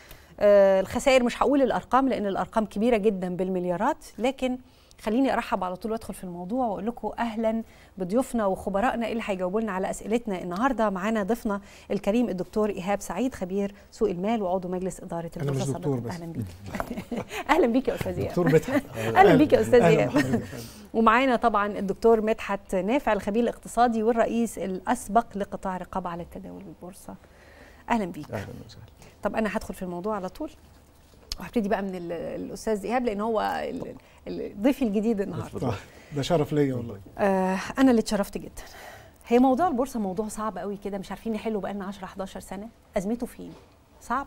آه، الخسائر مش هقول الارقام لان الارقام كبيره جدا بالمليارات لكن خليني ارحب على طول وادخل في الموضوع واقول لكم اهلا بضيوفنا وخبرائنا اللي هيجاوبوا لنا على اسئلتنا النهارده معانا ضيفنا الكريم الدكتور ايهاب سعيد خبير سوق المال وعضو مجلس اداره أنا مش البورصه دكتور سابقاً. بس. اهلا بيك اهلا بيك يا استاذ ايهاب دكتور مدحت. اهلا بيك يا استاذ أهلا ايهاب بحضرتك. ومعانا طبعا الدكتور مدحت نافع الخبير الاقتصادي والرئيس الاسبق لقطاع الرقابه على التداول بالبورصه اهلا بيك اهلا وسهلا طب انا هدخل في الموضوع على طول وهبتدي بقى من ال- الاستاذ ايهاب لان هو ال- ال- ضيفي الجديد النهارده ده شرف ليا والله آه انا اللي اتشرفت جدا هي موضوع البورصه موضوع صعب قوي كده مش عارفين نحله بقالنا 10 11 سنه ازمته فين صعب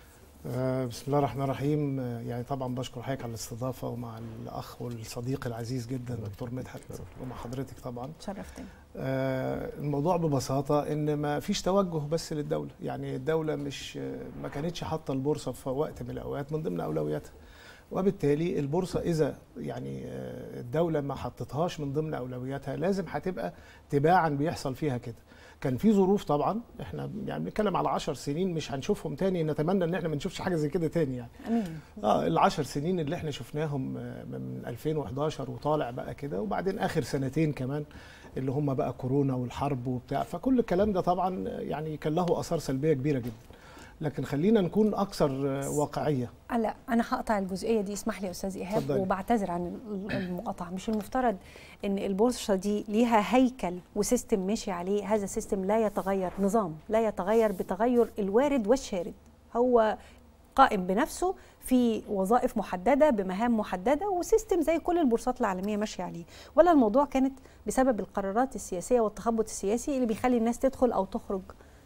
آه، بسم الله الرحمن الرحيم آه، يعني طبعا بشكر حضرتك على الاستضافه ومع الاخ والصديق العزيز جدا دكتور مدحت ومع حضرتك طبعا شرفتني آه، الموضوع ببساطه ان ما فيش توجه بس للدوله يعني الدوله مش آه، ما كانتش حاطه البورصه في وقت من الاوقات من ضمن اولوياتها وبالتالي البورصه اذا يعني آه، الدوله ما حطتهاش من ضمن اولوياتها لازم هتبقى تباعا بيحصل فيها كده كان في ظروف طبعا احنا يعني بنتكلم على 10 سنين مش هنشوفهم تاني نتمنى ان احنا ما نشوفش حاجه زي كده تاني يعني امين اه العشر سنين اللي احنا شفناهم آه، من 2011 وطالع بقى كده وبعدين اخر سنتين كمان اللي هم بقى كورونا والحرب وبتاع فكل الكلام ده طبعا آه، يعني كان له اثار سلبيه كبيره جدا لكن خلينا نكون اكثر آه، واقعيه لا انا هقطع الجزئيه دي اسمح لي يا استاذ ايهاب اتفضلي. وبعتذر عن ال- المقاطعه مش المفترض ان البورصه دي ليها هيكل وسيستم ماشي عليه هذا السيستم لا يتغير نظام لا يتغير بتغير الوارد والشارد هو قائم بنفسه في وظائف محدده بمهام محدده وسيستم زي كل البورصات العالميه ماشيه عليه ولا الموضوع كانت بسبب القرارات السياسيه والتخبط السياسي اللي بيخلي الناس تدخل او تخرج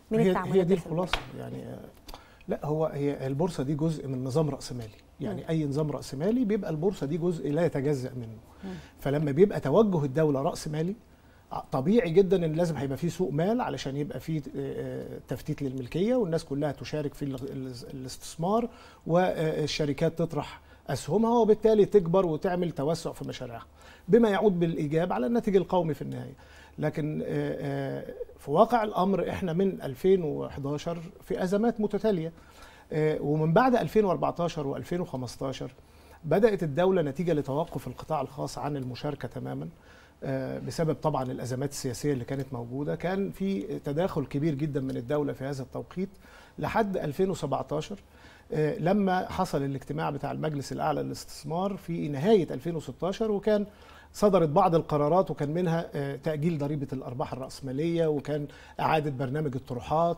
من هي التعاملات هي دي داخل الخلاصه يعني آه، لا هو هي البورصه دي جزء من نظام راسمالي يعني مم. اي نظام راسمالي بيبقى البورصه دي جزء لا يتجزا منه مم. فلما بيبقى توجه الدوله راس مالي ع- طبيعي جدا ان لازم هيبقى فيه سوق مال علشان يبقى فيه آه، تفتيت للملكيه والناس كلها تشارك في ال- ال- الاستثمار والشركات تطرح اسهمها وبالتالي تكبر وتعمل توسع في مشاريعها بما يعود بالايجاب على الناتج القومي في النهايه لكن آه، آه، في واقع الامر احنا من 2011 في ازمات متتاليه آه، ومن بعد 2014 و2015 بدات الدوله نتيجه لتوقف القطاع الخاص عن المشاركه تماما آه، بسبب طبعا الازمات السياسيه اللي كانت موجوده كان في تداخل كبير جدا من الدوله في هذا التوقيت لحد 2017 آه، لما حصل الاجتماع بتاع المجلس الاعلى للاستثمار في نهايه 2016 وكان صدرت بعض القرارات وكان منها آه، تاجيل ضريبه الارباح الراسماليه وكان اعاده برنامج الطروحات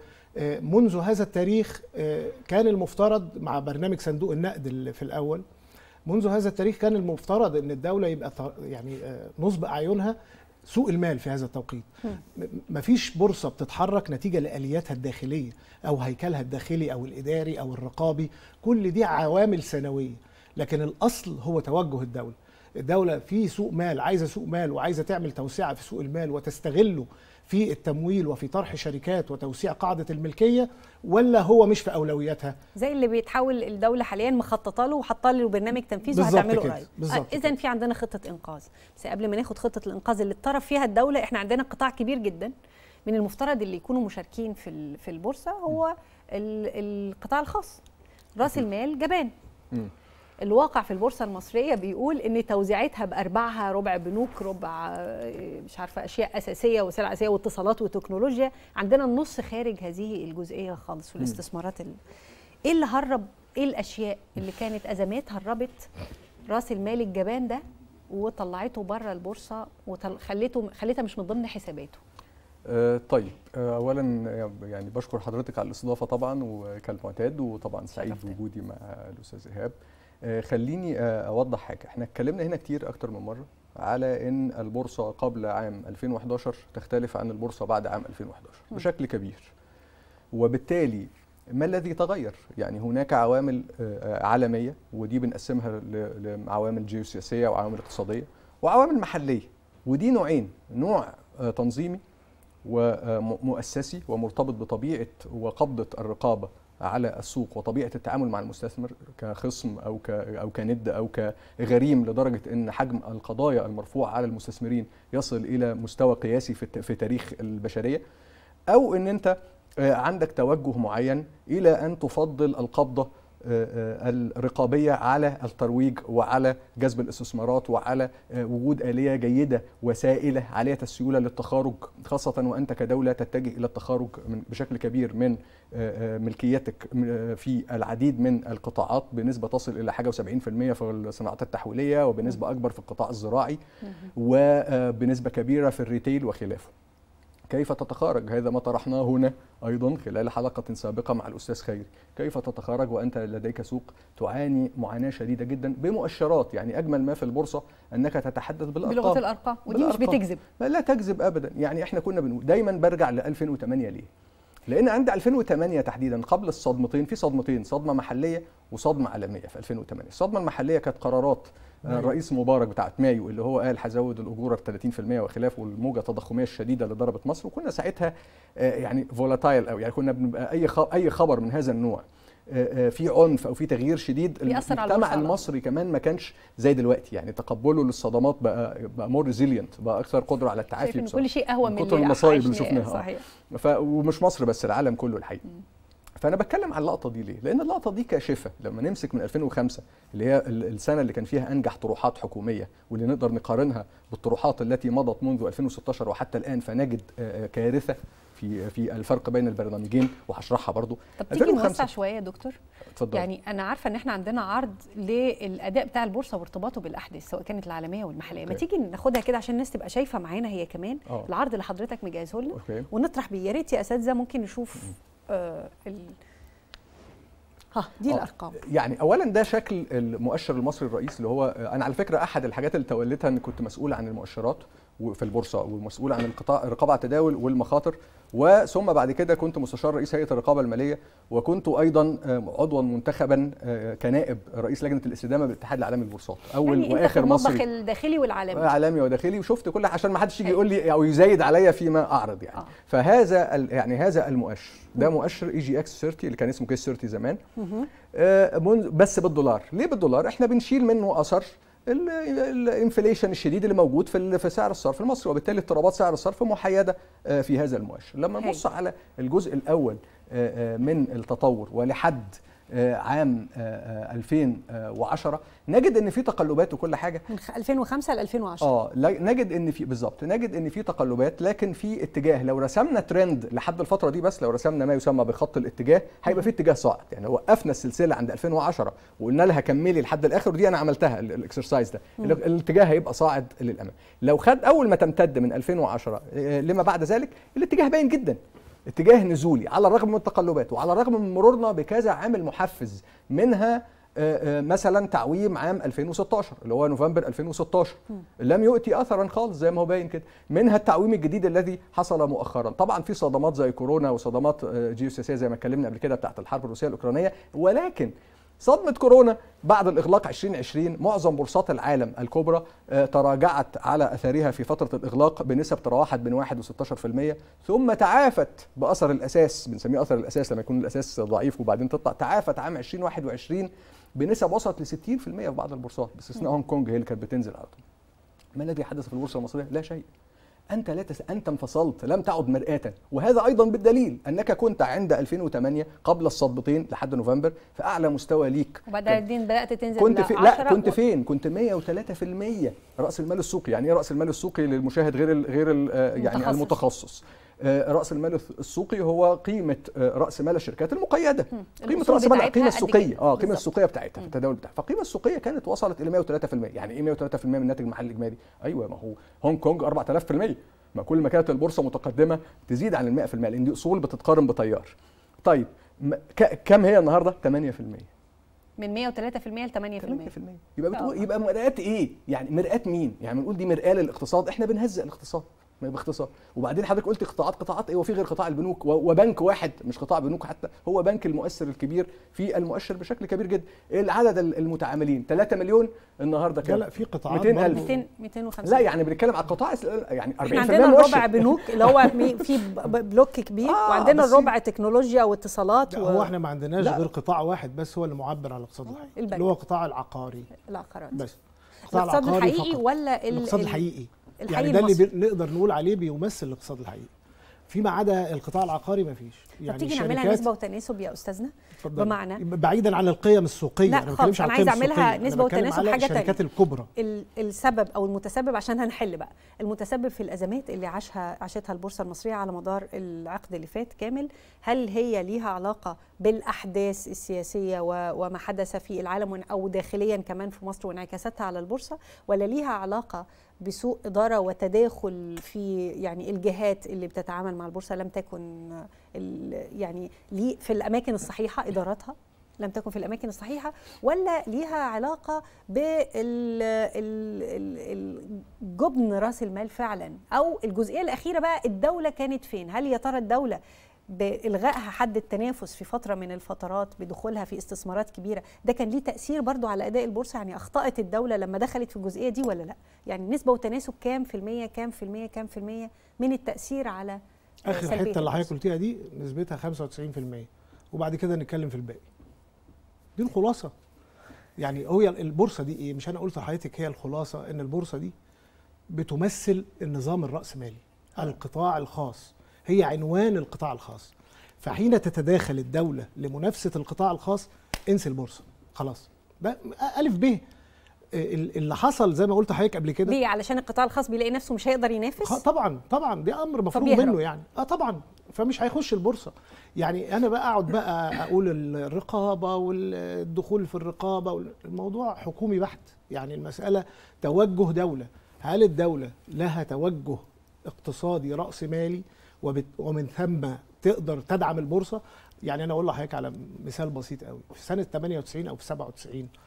ومنذ هذا التاريخ آه، كان المفترض مع برنامج صندوق النقد اللي في الاول منذ هذا التاريخ كان المفترض ان الدوله يبقى ط- يعني آه، نصب اعينها سوق المال في هذا التوقيت م- مفيش بورصه بتتحرك نتيجه لالياتها الداخليه او هيكلها الداخلي او الاداري او الرقابي كل دي عوامل سنويه لكن الاصل هو توجه الدوله الدوله في سوق مال عايزه سوق مال وعايزه تعمل توسعه في سوق المال وتستغله في التمويل وفي طرح شركات وتوسيع قاعده الملكيه ولا هو مش في اولوياتها زي اللي بيتحول الدوله حاليا مخططه له وحاطه له برنامج تنفيذ بالظبط وهتعمله كده، قريب بالظبط اذا في عندنا خطه انقاذ بس قبل ما ناخد خطه الانقاذ اللي اتطرف فيها الدوله احنا عندنا قطاع كبير جدا من المفترض اللي يكونوا مشاركين في ال- في البورصه هو ال- القطاع الخاص راس المال جبان مم. الواقع في البورصه المصريه بيقول ان توزيعتها بارباعها ربع بنوك ربع آه، مش عارفه اشياء اساسيه وسلع اساسيه واتصالات وتكنولوجيا عندنا النص خارج هذه الجزئيه خالص والاستثمارات ال... ايه اللي هرب ايه الاشياء اللي كانت ازمات هربت راس المال الجبان ده وطلعته بره البورصه وخليته خليتها مش من ضمن حساباته آه، طيب آه، اولا آه، يعني بشكر حضرتك على الاستضافه طبعا وكالمعتاد وطبعا سعيد بوجودي مع الاستاذ ايهاب آه، خليني آه، اوضح حاجه احنا اتكلمنا هنا كتير اكتر من مره على ان البورصه قبل عام 2011 تختلف عن البورصه بعد عام 2011 م. بشكل كبير وبالتالي ما الذي تغير؟ يعني هناك عوامل آه، عالميه ودي بنقسمها ل- لعوامل جيوسياسيه وعوامل اقتصاديه وعوامل محليه ودي نوعين نوع آه، تنظيمي ومؤسسي ومرتبط بطبيعه وقبضه الرقابه على السوق وطبيعه التعامل مع المستثمر كخصم او ك او كند او كغريم لدرجه ان حجم القضايا المرفوعه على المستثمرين يصل الى مستوى قياسي في الت- في تاريخ البشريه او ان انت آه، عندك توجه معين الى ان تفضل القبضه آه، آه، الرقابيه على الترويج وعلى جذب الاستثمارات وعلى آه، وجود اليه جيده وسائله عاليه السيوله للتخارج خاصه وانت كدوله تتجه الى التخارج من بشكل كبير من آه، آه، ملكيتك م- في العديد من القطاعات بنسبه تصل الى حاجه و70% في الصناعات التحويليه وبنسبه اكبر في القطاع الزراعي وبنسبه كبيره في الريتيل وخلافه. كيف تتخارج هذا ما طرحناه هنا ايضا خلال حلقه سابقه مع الاستاذ خيري كيف تتخارج وانت لديك سوق تعاني معاناه شديده جدا بمؤشرات يعني اجمل ما في البورصه انك تتحدث بالارقام بلغه الارقام ودي مش بالأرقام. بتكذب ما لا تكذب ابدا يعني احنا كنا بنقول دايما برجع ل 2008 ليه لان عند 2008 تحديدا قبل الصدمتين في صدمتين صدمه محليه وصدمه عالميه في 2008 الصدمه المحليه كانت قرارات آه، مايو. الرئيس مبارك بتاعت مايو اللي هو قال هزود الاجور ب 30% وخلافه والموجه التضخميه الشديده اللي ضربت مصر وكنا ساعتها آه، يعني فولاتايل او يعني كنا بنبقى اي خ- اي خبر من هذا النوع آه، آه، في عنف او في تغيير شديد بيأثر على المجتمع البورصة على المصري كمان ما كانش زي دلوقتي يعني تقبله للصدمات بقى بقى مور ريزيلينت بقى اكثر قدره على التعافي شايف ان بسرعة. كل شيء اهون من كتر اللي المصايب اللي عشناه. شفناها آه. صحيح ف... ومش مصر بس العالم كله الحقيقه فانا بتكلم عن اللقطه دي ليه لان اللقطه دي كاشفه لما نمسك من 2005 اللي هي ال- السنه اللي كان فيها انجح طروحات حكوميه واللي نقدر نقارنها بالطروحات التي مضت منذ 2016 وحتى الان فنجد آه، آه، كارثه في في الفرق بين البرنامجين وهشرحها برضو طب تيجي نوسع شويه يا دكتور اتفضل يعني انا عارفه ان احنا عندنا عرض للاداء بتاع البورصه وارتباطه بالاحداث سواء كانت العالميه والمحليه ما أوكي. تيجي ناخدها كده عشان الناس تبقى شايفه معانا هي كمان آه. العرض اللي حضرتك مجهزه لنا أوكي. ونطرح بيه يا ريت يا اساتذه ممكن نشوف آه ال... ها دي آه. الارقام يعني اولا ده شكل المؤشر المصري الرئيسي اللي هو انا على فكره احد الحاجات اللي توليتها ان كنت مسؤول عن المؤشرات في البورصه ومسؤول عن القطاع الرقابه على التداول والمخاطر وثم بعد كده كنت مستشار رئيس هيئه الرقابه الماليه وكنت ايضا عضوا منتخبا كنائب رئيس لجنه الاستدامه بالاتحاد العالمي للبورصات اول يعني واخر انت في مصري المطبخ الداخلي والعالمي عالمي وداخلي وشفت كل عشان ما حدش يجي يقول لي او يزايد عليا فيما اعرض يعني آه. فهذا ال- يعني هذا المؤشر ده مؤشر اي جي اكس 30 اللي كان اسمه كيس 30 زمان آه، منذ- بس بالدولار ليه بالدولار احنا بنشيل منه اثر ال- ال- الانفليشن الشديد اللي موجود في ال- في سعر الصرف المصري وبالتالي اضطرابات سعر الصرف محيده آه، في هذا المؤشر لما نبص على الجزء الاول آه، آه، من التطور ولحد آه، عام آه، آه، 2010 نجد ان في تقلبات وكل حاجه من خ- 2005 ل 2010 اه لا- نجد ان في بالظبط نجد ان في تقلبات لكن في اتجاه لو رسمنا ترند لحد الفتره دي بس لو رسمنا ما يسمى بخط الاتجاه هيبقى في اتجاه صاعد يعني لو وقفنا السلسله عند 2010 وقلنا لها كملي لحد الاخر ودي انا عملتها ال- الاكسرسايز ده مم. ال- الاتجاه هيبقى صاعد للامام لو خد اول ما تمتد من 2010 آه، لما بعد ذلك الاتجاه باين جدا اتجاه نزولي على الرغم من التقلبات وعلى الرغم من مرورنا بكذا عامل محفز منها آه، آه، مثلا تعويم عام 2016 اللي هو نوفمبر 2016 لم يؤتي اثرا خالص زي ما هو باين كده منها التعويم الجديد الذي حصل مؤخرا طبعا في صدمات زي كورونا وصدمات آه، جيوسياسيه زي ما اتكلمنا قبل كده بتاعت الحرب الروسيه الاوكرانيه ولكن صدمة كورونا بعد الإغلاق 2020 معظم بورصات العالم الكبرى آه، تراجعت على أثرها في فترة الإغلاق بنسب تراوحت بين 1 و16% ثم تعافت بأثر الأساس بنسميه أثر الأساس لما يكون الأساس ضعيف وبعدين تطلع تعافت عام 2021 بنسب وصلت ل 60% في بعض البورصات باستثناء هونج كونج هي اللي كانت بتنزل على طول ما الذي حدث في البورصة المصرية؟ لا شيء انت لا تس... انت انفصلت لم تعد مرآة وهذا ايضا بالدليل انك كنت عند 2008 قبل الصدمتين لحد نوفمبر في اعلى مستوى ليك وبعدين بدات تنزل كنت ل في 10 لا كنت و- فين كنت 103% راس المال السوقي يعني ايه راس المال السوقي للمشاهد غير ال غير ال يعني المتخصص. المتخصص آه، راس المال السوقي هو قيمه آه، راس مال الشركات المقيده قيمه الأصول راس المال بتاعتها القيمه قد السوقيه كده. اه القيمه بالظبط. السوقيه بتاعتها في التداول بتاعها فالقيمه السوقيه كانت وصلت الى 103% يعني ايه 103% من الناتج المحلي الاجمالي ايوه ما هو هونج كونج 4000% ما كل ما كانت البورصه متقدمه تزيد عن ال 100% لان دي اصول بتتقارن بتيار طيب م- ك- كم هي النهارده 8% من 103% ل 8% يبقى بتقول يبقى مرآة ايه؟ يعني مرآة مين؟ يعني بنقول دي مرآة للاقتصاد، احنا بنهزق الاقتصاد ما باختصار، وبعدين حضرتك قلت قطاعات قطاعات ايه وفي غير قطاع البنوك و- وبنك واحد مش قطاع بنوك حتى هو بنك المؤثر الكبير في المؤشر بشكل كبير جدا، العدد ال- المتعاملين 3 مليون النهارده كام؟ لا، لا، في قطاعات 200,000 200 250 لا يعني بنتكلم على القطاع الس- يعني 40% احنا عندنا مؤشر. الربع بنوك اللي هو مي- في ب- بلوك كبير آه، وعندنا بس- الربع تكنولوجيا واتصالات لا و... هو احنا ما عندناش لا. غير قطاع واحد بس هو اللي معبر عن الاقتصاد الحقيقي البنك. اللي هو القطاع العقاري العقارات بس الاقتصاد الحقيقي فقط. ولا ال- الاقتصاد ال- الحقيقي الحقيقي يعني ده اللي المصري. بي- نقدر نقول عليه بيمثل الاقتصاد الحقيقي فيما عدا القطاع العقاري ما فيش طب تيجي نعملها الشركات- نسبه وتناسب يا استاذنا اتفضلي. بمعنى بعيدا عن القيم السوقيه لا انا ما خالص بتكلمش عن انا عايزه القيم اعملها السوقيه نسبه أنا بتكلم وتناسب على حاجه تانية الشركات الكبرى ال- السبب او المتسبب عشان هنحل بقى المتسبب في الازمات اللي عاشها عاشتها البورصه المصريه على مدار العقد اللي فات كامل هل هي ليها علاقه بالاحداث السياسيه و- وما حدث في العالم ون- او داخليا كمان في مصر وانعكاساتها على البورصه ولا ليها علاقه بسوء اداره وتداخل في يعني الجهات اللي بتتعامل مع البورصه لم تكن ال- يعني لي في الاماكن الصحيحه ادارتها لم تكن في الاماكن الصحيحه ولا ليها علاقه بالجبن راس المال فعلا او الجزئيه الاخيره بقى الدوله كانت فين هل يا ترى الدوله بإلغائها حد التنافس في فترة من الفترات بدخولها في استثمارات كبيرة ده كان ليه تأثير برضو على أداء البورصة يعني أخطأت الدولة لما دخلت في الجزئية دي ولا لا يعني نسبة وتناسب كام في المية كام في المية كام في المية من التأثير على اخر سلبية حته اللي البورصة؟ حضرتك قلتيها دي نسبتها 95% وبعد كده نتكلم في الباقي دي الخلاصه يعني هي البورصه دي ايه مش انا قلت لحضرتك هي الخلاصه ان البورصه دي بتمثل النظام الراسمالي القطاع الخاص هي عنوان القطاع الخاص فحين تتداخل الدوله لمنافسه القطاع الخاص انسي البورصه خلاص ده الف ب اللي حصل زي ما قلت لحضرتك قبل كده ليه علشان القطاع الخاص بيلاقي نفسه مش هيقدر ينافس خ- طبعا طبعا دي امر مفروغ فبيهرب. منه يعني اه طبعا فمش هيخش البورصه يعني انا بقى اقعد بقى اقول الرقابه والدخول في الرقابه وال- الموضوع حكومي بحت يعني المساله توجه دوله هل الدوله لها توجه اقتصادي راس مالي وبت- ومن ثم تقدر تدعم البورصه يعني انا اقول لحضرتك على مثال بسيط قوي في سنه 98 او في 97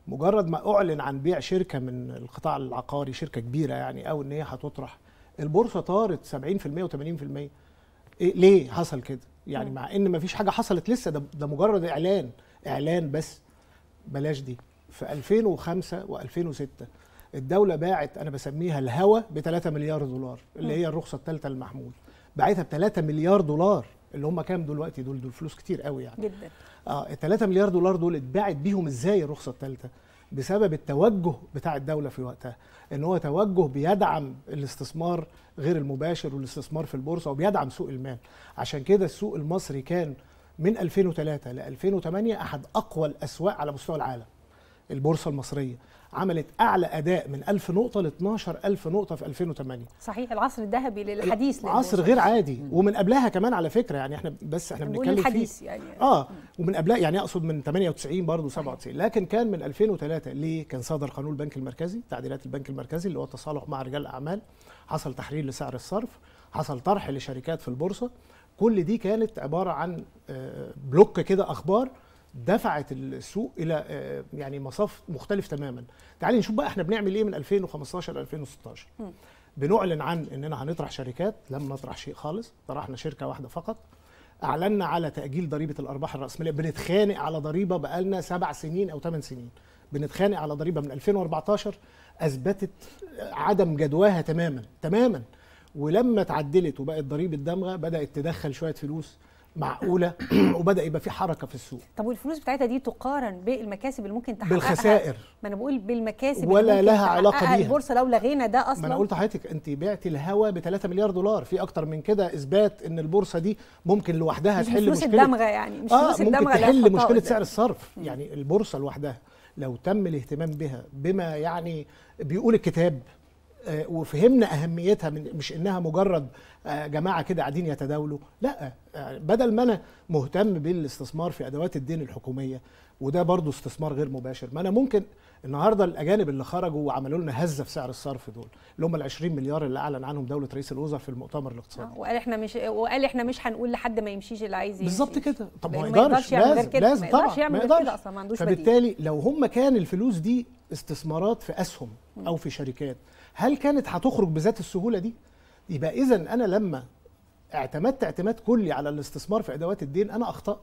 مجرد ما اعلن عن بيع شركه من القطاع العقاري شركه كبيره يعني او ان هي هتطرح البورصه طارت 70% و80% إيه ليه حصل كده يعني مع ان مفيش حاجه حصلت لسه ده, ده مجرد اعلان اعلان بس بلاش دي في 2005 و2006 الدوله باعت انا بسميها الهوى ب 3 مليار دولار اللي هي الرخصه الثالثه للمحمول باعتها ب 3 مليار دولار اللي هم كام دلوقتي دول دول فلوس كتير قوي يعني جدا اه ال 3 مليار دولار دول اتباعت بيهم ازاي الرخصه الثالثه بسبب التوجه بتاع الدوله في وقتها ان هو توجه بيدعم الاستثمار غير المباشر والاستثمار في البورصه وبيدعم سوق المال عشان كده السوق المصري كان من 2003 ل 2008 احد اقوى الاسواق على مستوى العالم البورصه المصريه عملت اعلى اداء من 1000 نقطه ل 12000 نقطه في 2008 صحيح العصر الذهبي للحديث عصر للبورصة. غير عادي ومن قبلها كمان على فكره يعني احنا بس احنا بنقول بنتكلم الحديث فيه يعني. اه ومن قبلها يعني اقصد من 98 برضه 97 لكن كان من 2003 ليه كان صدر قانون البنك المركزي تعديلات البنك المركزي اللي هو التصالح مع رجال الاعمال حصل تحرير لسعر الصرف حصل طرح لشركات في البورصه كل دي كانت عباره عن آه، بلوك كده اخبار دفعت السوق الى آه، يعني مصاف مختلف تماما تعالي نشوف بقى احنا بنعمل ايه من 2015 ل 2016 بنعلن عن اننا هنطرح شركات لم نطرح شيء خالص طرحنا شركه واحده فقط اعلنا على تاجيل ضريبه الارباح الراسماليه بنتخانق على ضريبه بقالنا سبع سنين او ثمان سنين بنتخانق على ضريبه من 2014 اثبتت عدم جدواها تماما تماما ولما اتعدلت وبقت ضريبه دمغه بدات تدخل شويه فلوس معقوله وبدا يبقى في حركه في السوق طب والفلوس بتاعتها دي تقارن بالمكاسب اللي ممكن تحققها بالخسائر. ما انا بقول بالمكاسب ولا اللي ممكن لها علاقة تحققها بيها. البورصه لو لغينا ده اصلا ما انا قلت لحضرتك انت بعتي الهوا ب 3 مليار دولار في اكتر من كده اثبات ان البورصه دي ممكن لوحدها مش تحل بفلوس مشكله الدمغة يعني، مش آه فلوس ممكن الدمغة اللي تحل هتحطها مشكله قدام. سعر الصرف يعني البورصه لوحدها لو تم الاهتمام بها بما يعني بيقول الكتاب آه، وفهمنا اهميتها من مش انها مجرد آه، جماعه كده قاعدين يتداولوا لا آه، بدل ما انا مهتم بالاستثمار في ادوات الدين الحكوميه وده برضو استثمار غير مباشر ما انا ممكن النهارده الاجانب اللي خرجوا وعملوا لنا هزه في سعر الصرف دول اللي هم ال 20 مليار اللي اعلن عنهم دوله رئيس الوزراء في المؤتمر الاقتصادي وقال احنا مش وقال احنا مش هنقول لحد ما يمشيش اللي عايز يمشي بالظبط كده طب ما لأنه ما يقدرش يقدرش يعمل غير لازم كده، لازم ما يقدرش طبعا يعمل ما غير كده يقدرش أصلاً، ما عندوش بديل. فبالتالي لو هم كان الفلوس دي استثمارات في اسهم او في شركات هل كانت هتخرج بذات السهوله دي يبقى اذا انا لما اعتمدت اعتماد كلي على الاستثمار في ادوات الدين انا اخطات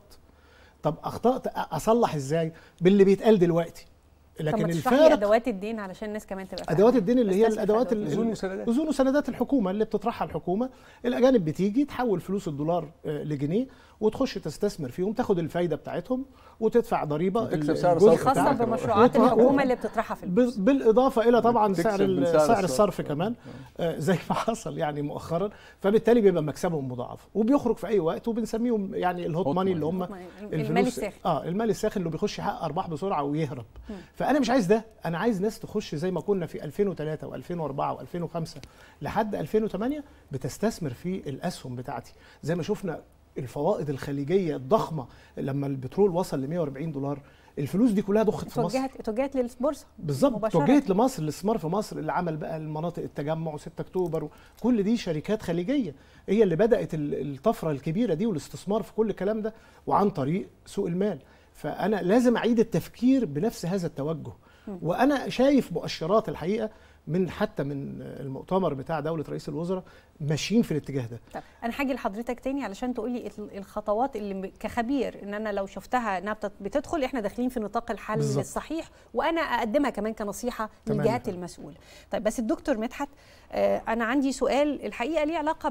طب اخطات اصلح ازاي باللي بيتقال دلوقتي طب لكن ما تشرح لي الفارق ادوات الدين علشان الناس كمان تبقى فاهمة. ادوات الدين اللي هي بستثمر في الادوات أدوات ال- الدين. ال- اذون وسندات الحكومه اللي بتطرحها الحكومه الاجانب بتيجي تحول فلوس الدولار آه، لجنيه وتخش تستثمر فيهم تاخد الفايده بتاعتهم وتدفع ضريبه وتكسب ال- سعر الجزء صرف خاصه بتاعك. بمشروعات وت- الحكومه اللي بتطرحها في البورصه بال- بالاضافه الى طبعا بتكسب سعر ال- من سعر سعر الصرف. الصرف كمان آه، زي ما حصل يعني مؤخرا فبالتالي بيبقى مكسبهم مضاعف وبيخرج في اي وقت وبنسميهم يعني الهوت هوت ماني اللي ماني. هم هوت ماني. الفلوس المال الساخن. اه المال الساخن اللي بيخش يحقق ارباح بسرعه ويهرب فانا مش عايز ده انا عايز ناس تخش زي ما كنا في 2003 و2004 و2005 لحد 2008 بتستثمر في الاسهم بتاعتي زي ما شفنا الفوائد الخليجيه الضخمه لما البترول وصل ل 140 دولار الفلوس دي كلها ضخت في مصر اتوجهت اتوجهت للبورصه بالظبط مباشرة. توجهت لمصر الاستثمار في مصر اللي عمل بقى المناطق التجمع و6 اكتوبر كل دي شركات خليجيه هي اللي بدات ال- الطفره الكبيره دي والاستثمار في كل الكلام ده وعن طريق سوق المال فانا لازم اعيد التفكير بنفس هذا التوجه وانا شايف مؤشرات الحقيقه من حتى من المؤتمر بتاع دوله رئيس الوزراء ماشيين في الاتجاه ده طب انا هاجي لحضرتك تاني علشان تقولي ال- الخطوات اللي م- كخبير ان انا لو شفتها انها بتت- بتدخل احنا داخلين في نطاق الحل بالظبط. الصحيح وانا اقدمها كمان كنصيحه تمام للجهات يا المسؤوله طيب بس الدكتور مدحت آه، انا عندي سؤال الحقيقه ليه علاقه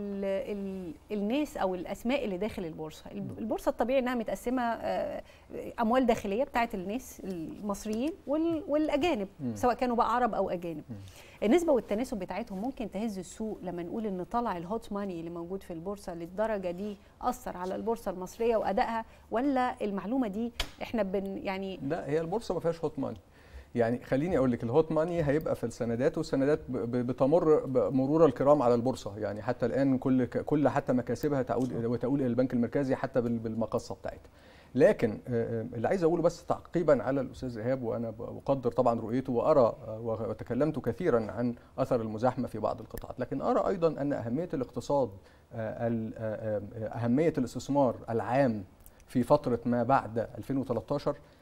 بالناس او الاسماء اللي داخل البورصه الب- البورصه الطبيعي انها متقسمه آه، اموال داخليه بتاعت الناس المصريين وال- والاجانب مم. سواء كانوا بقى عرب او اجانب النسبه والتناسب بتاعتهم ممكن تهز السوق لما نقول ان طلع الهوت ماني اللي موجود في البورصه للدرجه دي اثر على البورصه المصريه وادائها ولا المعلومه دي احنا بن يعني لا هي البورصه ما فيهاش هوت ماني يعني خليني اقول لك الهوت ماني هيبقى في السندات والسندات ب- ب- بتمر ب- مرور الكرام على البورصه يعني حتى الان كل ك- كل حتى مكاسبها تعود وتؤول الى البنك المركزي حتى بال- بالمقصه بتاعتها لكن آه، آه، اللي عايز اقوله بس تعقيبا على الاستاذ ايهاب وانا ب- اقدر طبعا رؤيته وارى آه، وتكلمت كثيرا عن اثر المزاحمه في بعض القطاعات لكن ارى ايضا ان اهميه الاقتصاد آه، ال- آه، آه، اهميه الاستثمار العام في فتره ما بعد 2013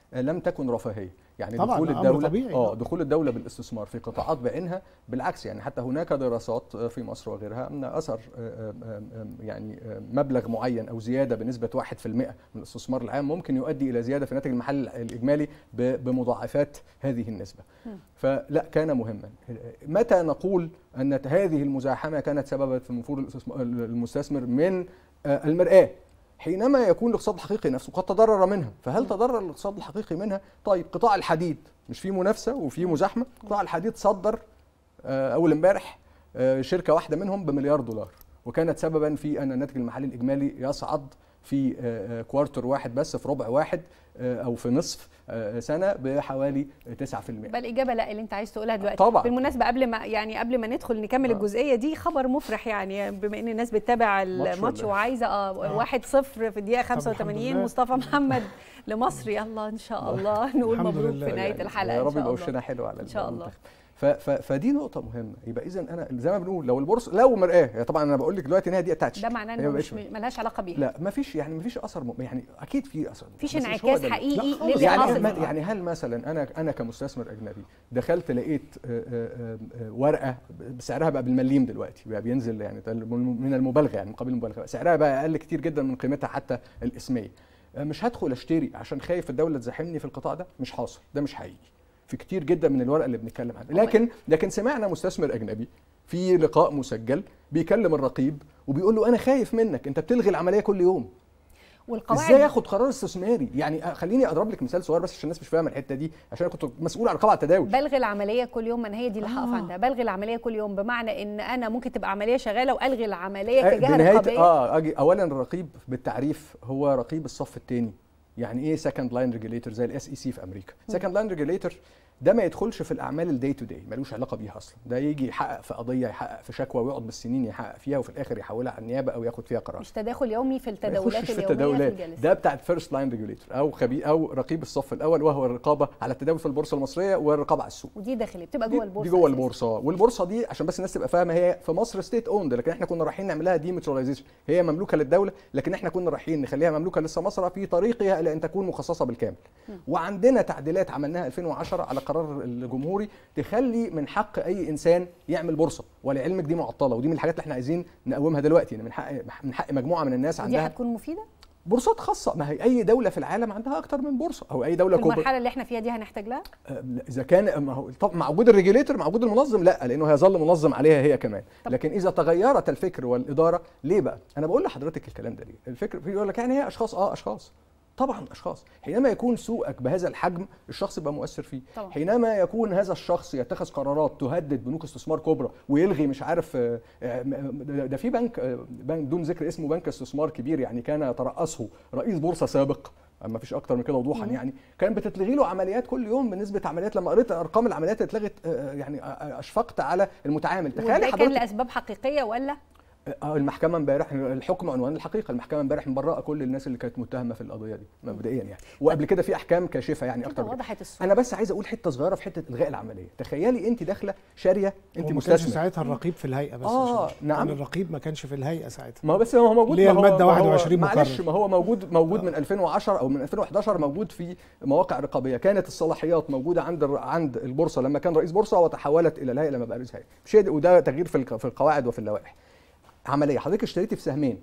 آه، لم تكن رفاهيه يعني طبعاً، دخول أمر الدوله طبيعي. اه دخول الدوله بالاستثمار في قطاعات بعينها بالعكس يعني حتى هناك دراسات آه، في مصر وغيرها ان اثر آه، آه، آه، يعني آه، مبلغ معين او زياده بنسبه 1% من الاستثمار العام ممكن يؤدي الى زياده في الناتج المحلي الاجمالي ب- بمضاعفات هذه النسبه فلا كان مهما متى نقول ان هذه المزاحمه كانت سببا في نفور الاستثمار- المستثمر من آه، المرآة حينما يكون الاقتصاد الحقيقي نفسه قد تضرر منها فهل تضرر الاقتصاد الحقيقي منها طيب قطاع الحديد مش فيه منافسه وفيه مزاحمه قطاع الحديد صدر آه، اول امبارح آه، شركه واحده منهم بمليار دولار وكانت سببا في ان الناتج المحلي الاجمالي يصعد في آه، آه، كوارتر واحد بس في ربع واحد آه، او في نصف آه، سنه بحوالي 9% بقى الاجابه لا اللي انت عايز تقولها دلوقتي طبعاً. بالمناسبه قبل ما يعني قبل ما ندخل نكمل آه. الجزئيه دي خبر مفرح يعني بما ان الناس بتتابع ماتش الماتش ولا إيه؟ وعايزه اه 1 0 في الدقيقه الحمد 85 لله. مصطفى محمد لمصر يلا ان شاء الله نقول الحمد مبروك لله. في نهايه يعني الحلقه يا ان رب شاء يبقى الله وشنا حلو على ان شاء الله المنتخب. ف ف فدي نقطة مهمة يبقى إذا أنا زي ما بنقول لو البورصة لو مرآة هي طبعا أنا بقول لك دلوقتي إن هي دي اتاتش ده معناه انه مش ملهاش علاقه بيها لا ما فيش يعني ما فيش أثر م... يعني أكيد في أثر مفيش بس مش هو انعكاس ده اللي- حقيقي لا خالص. للي يعني حاصل ما- دلوقتي. يعني هل مثلا انا انا كمستثمر اجنبي دخلت لقيت آه، آه، آه، ورقه بسعرها بقى بالمليم دلوقتي بقى بينزل يعني ده من المبالغه يعني مقابل المبالغه سعرها بقى اقل كتير جدا من قيمتها حتى الاسميه آه، مش هدخل اشتري عشان خايف الدوله تزاحمني في القطاع ده مش حاصل ده مش حقيقي في كتير جدا من الورق اللي بنتكلم عنه لكن لكن سمعنا مستثمر اجنبي في لقاء مسجل بيكلم الرقيب وبيقول له انا خايف منك انت بتلغي العمليه كل يوم والقواعد ازاي اخد قرار استثماري يعني خليني اضرب لك مثال صغير بس عشان الناس مش فاهمه الحته دي عشان انا كنت مسؤول عن رقابه على التداول بلغي العمليه كل يوم ما هي دي اللي هقف آه. عندها بلغي العمليه كل يوم بمعنى ان انا ممكن تبقى عمليه شغاله والغي العمليه آه، كجهه بنهايه رقابيه اه اجي اولا الرقيب بالتعريف هو رقيب الصف الثاني يعني ايه سكند لاين ريجوليتور زي الاس اي سي في امريكا سكند لاين ريجوليتور ده ما يدخلش في الاعمال الداي تو داي ملوش علاقه بيها اصلا ده يجي يحقق في قضيه يحقق في شكوى ويقعد بالسنين يحقق فيها وفي الاخر يحولها على النيابه او ياخد فيها قرار مش تداخل يومي في ما التداولات يخشش في اليوميه في التداولات الجلسات ده بتاع الفيرست لاين ريجوليتور او خبير او رقيب الصف الاول وهو الرقابه على التداول في البورصه المصريه والرقابه على السوق ودي داخليه بتبقى دي- جوه البورصه دي جوه أساساً. البورصه والبورصه دي عشان بس الناس تبقى فاهمه هي في مصر ستيت اوند لكن احنا كنا رايحين نعملها ديمتراليزيشن هي مملوكه للدوله لكن احنا كنا رايحين نخليها مملوكه للسماسره في طريقها الى ان تكون مخصصه بالكامل وعندنا تعديلات عملناها 2010 على قرار الجمهوري تخلي من حق اي انسان يعمل بورصه ولعلمك دي معطله ودي من الحاجات اللي احنا عايزين نقومها دلوقتي ان من حق من حق مجموعه من الناس ودي عندها هتكون مفيده بورصات خاصه ما هي اي دوله في العالم عندها اكتر من بورصه او اي دوله في كبرى المرحله اللي احنا فيها دي هنحتاج لها آه، اذا كان ما هو طب مع وجود الريجوليتور مع وجود المنظم لا لانه هيظل منظم عليها هي كمان لكن اذا تغيرت الفكر والاداره ليه بقى انا بقول لحضرتك الكلام ده ليه الفكر بيقول لك يعني هي اشخاص اه اشخاص طبعا اشخاص حينما يكون سوقك بهذا الحجم الشخص يبقى مؤثر فيه طبعاً. حينما يكون هذا الشخص يتخذ قرارات تهدد بنوك استثمار كبرى ويلغي مش عارف آه، آه، ده ده في بنك آه، بنك دون ذكر اسمه بنك استثمار كبير يعني كان يترأسه رئيس بورصه سابق ما فيش اكتر من كده وضوحا يعني كان بتتلغي له عمليات كل يوم بنسبه عمليات لما قريت ارقام العمليات اللي اتلغت آه، يعني آه، اشفقت على المتعامل وده تخيلي كان حضرتك لاسباب حقيقيه ولا اه المحكمه امبارح الحكم عنوان الحقيقه المحكمه امبارح مبرأه كل الناس اللي كانت متهمه في القضيه دي مبدئيا يعني وقبل كده في احكام كاشفه يعني كده اكتر من كده. وضحت الصوره انا بس عايز اقول حته صغيره في حته الغاء العمليه تخيلي انت داخله شاريه انت هو ما كانش مستثمر ساعتها الرقيب في الهيئه بس آه، عشان- نعم. كان الرقيب ما كانش في الهيئه ساعتها ما هو بس ما هو موجود اللي هي ما هو- المادة ما هو- 21 معلش مقرر. ما هو موجود موجود من 2010 او من 2011 موجود في مواقع رقابيه كانت الصلاحيات موجوده عند الر- عند البورصه لما كان رئيس بورصه وتحولت الى الهيئه لما بقى رئيس هيئه مش هي دي- وده تغيير في الق- في القواعد وفي اللوائح عمليه حضرتك اشتريتي في سهمين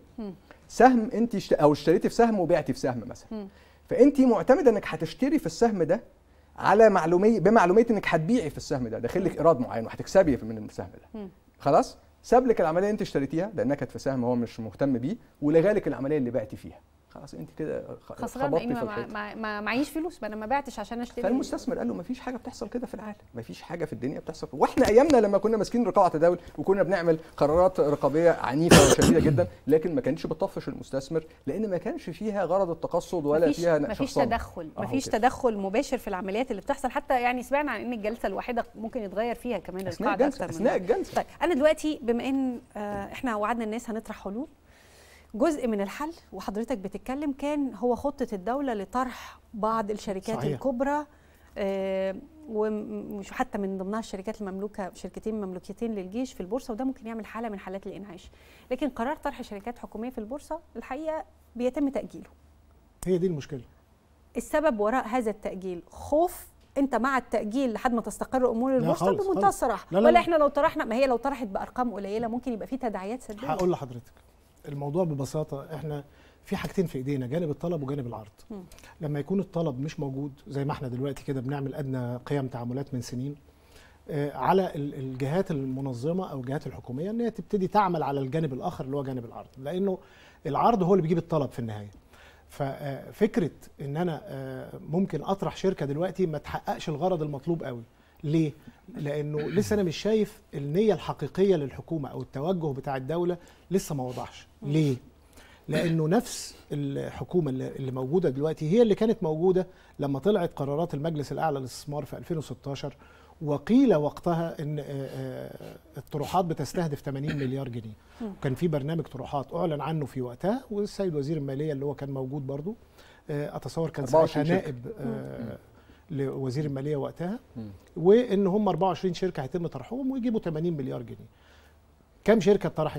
سهم انت اشت... او اشتريتي في سهم وبعتي في سهم مثلا فانت معتمده انك هتشتري في السهم ده على معلوميه بمعلوميه انك هتبيعي في السهم ده داخل لك ايراد معين وهتكسبي من السهم ده خلاص ساب لك العمليه اللي انت اشتريتيها لانها كانت في سهم هو مش مهتم بيه ولغالك العمليه اللي بعتي فيها خلاص انت كده خ- خسران خبطتي لاني في ما, الحيط ما, ما معيش فلوس ما انا ما بعتش عشان اشتري فالمستثمر قال له مفيش حاجه بتحصل كده في العالم مفيش حاجه في الدنيا بتحصل كده. واحنا ايامنا لما كنا ماسكين رقابه تداول وكنا بنعمل قرارات رقابيه عنيفه وشديده جدا لكن ما كانش بتطفش المستثمر لان ما كانش فيها غرض التقصد ولا مفيش فيها مفيش شخصنة. تدخل أهو مفيش كده. تدخل مباشر في العمليات اللي بتحصل حتى يعني سمعنا عن ان الجلسه الواحده ممكن يتغير فيها كمان اثناء القاعده الجلسه اكتر من اثناء مرة. الجلسه طيب انا دلوقتي بما ان آه، احنا وعدنا الناس هنطرح حلول جزء من الحل وحضرتك بتتكلم كان هو خطه الدوله لطرح بعض الشركات صحيح. الكبرى آه، ومش حتى من ضمنها الشركات المملوكه شركتين مملوكتين للجيش في البورصه وده ممكن يعمل حاله من حالات الانعاش لكن قرار طرح شركات حكوميه في البورصه الحقيقه بيتم تاجيله هي دي المشكله السبب وراء هذا التاجيل خوف انت مع التاجيل لحد ما تستقر امور لا البورصه خالص، بمنتهى خالص. الصراحه لا لا ولا لا. احنا لو طرحنا ما هي لو طرحت بارقام قليله ممكن يبقى في تداعيات سلبيه هقول لحضرتك الموضوع ببساطه احنا في حاجتين في ايدينا جانب الطلب وجانب العرض مم. لما يكون الطلب مش موجود زي ما احنا دلوقتي كده بنعمل ادنى قيم تعاملات من سنين آه، على ال- الجهات المنظمه او الجهات الحكوميه ان هي تبتدي تعمل على الجانب الاخر اللي هو جانب العرض لانه العرض هو اللي بيجيب الطلب في النهايه ففكره ان انا آه، ممكن اطرح شركه دلوقتي ما تحققش الغرض المطلوب قوي ليه لانه لسه انا مش شايف النيه الحقيقيه للحكومه او التوجه بتاع الدوله لسه ما وضحش ليه لانه نفس الحكومه اللي اللي موجوده دلوقتي هي اللي كانت موجوده لما طلعت قرارات المجلس الاعلى للاستثمار في 2016 وقيل وقتها ان آه، آه، الطروحات بتستهدف 80 مليار جنيه مم. وكان في برنامج طروحات اعلن عنه في وقتها والسيد وزير الماليه اللي هو كان موجود برضو آه، اتصور كان 24 ساعتها شركة. نائب آه، لوزير الماليه وقتها مم. وان هم 24 شركه هيتم طرحهم ويجيبوا 80 مليار جنيه كم شركه اتطرحت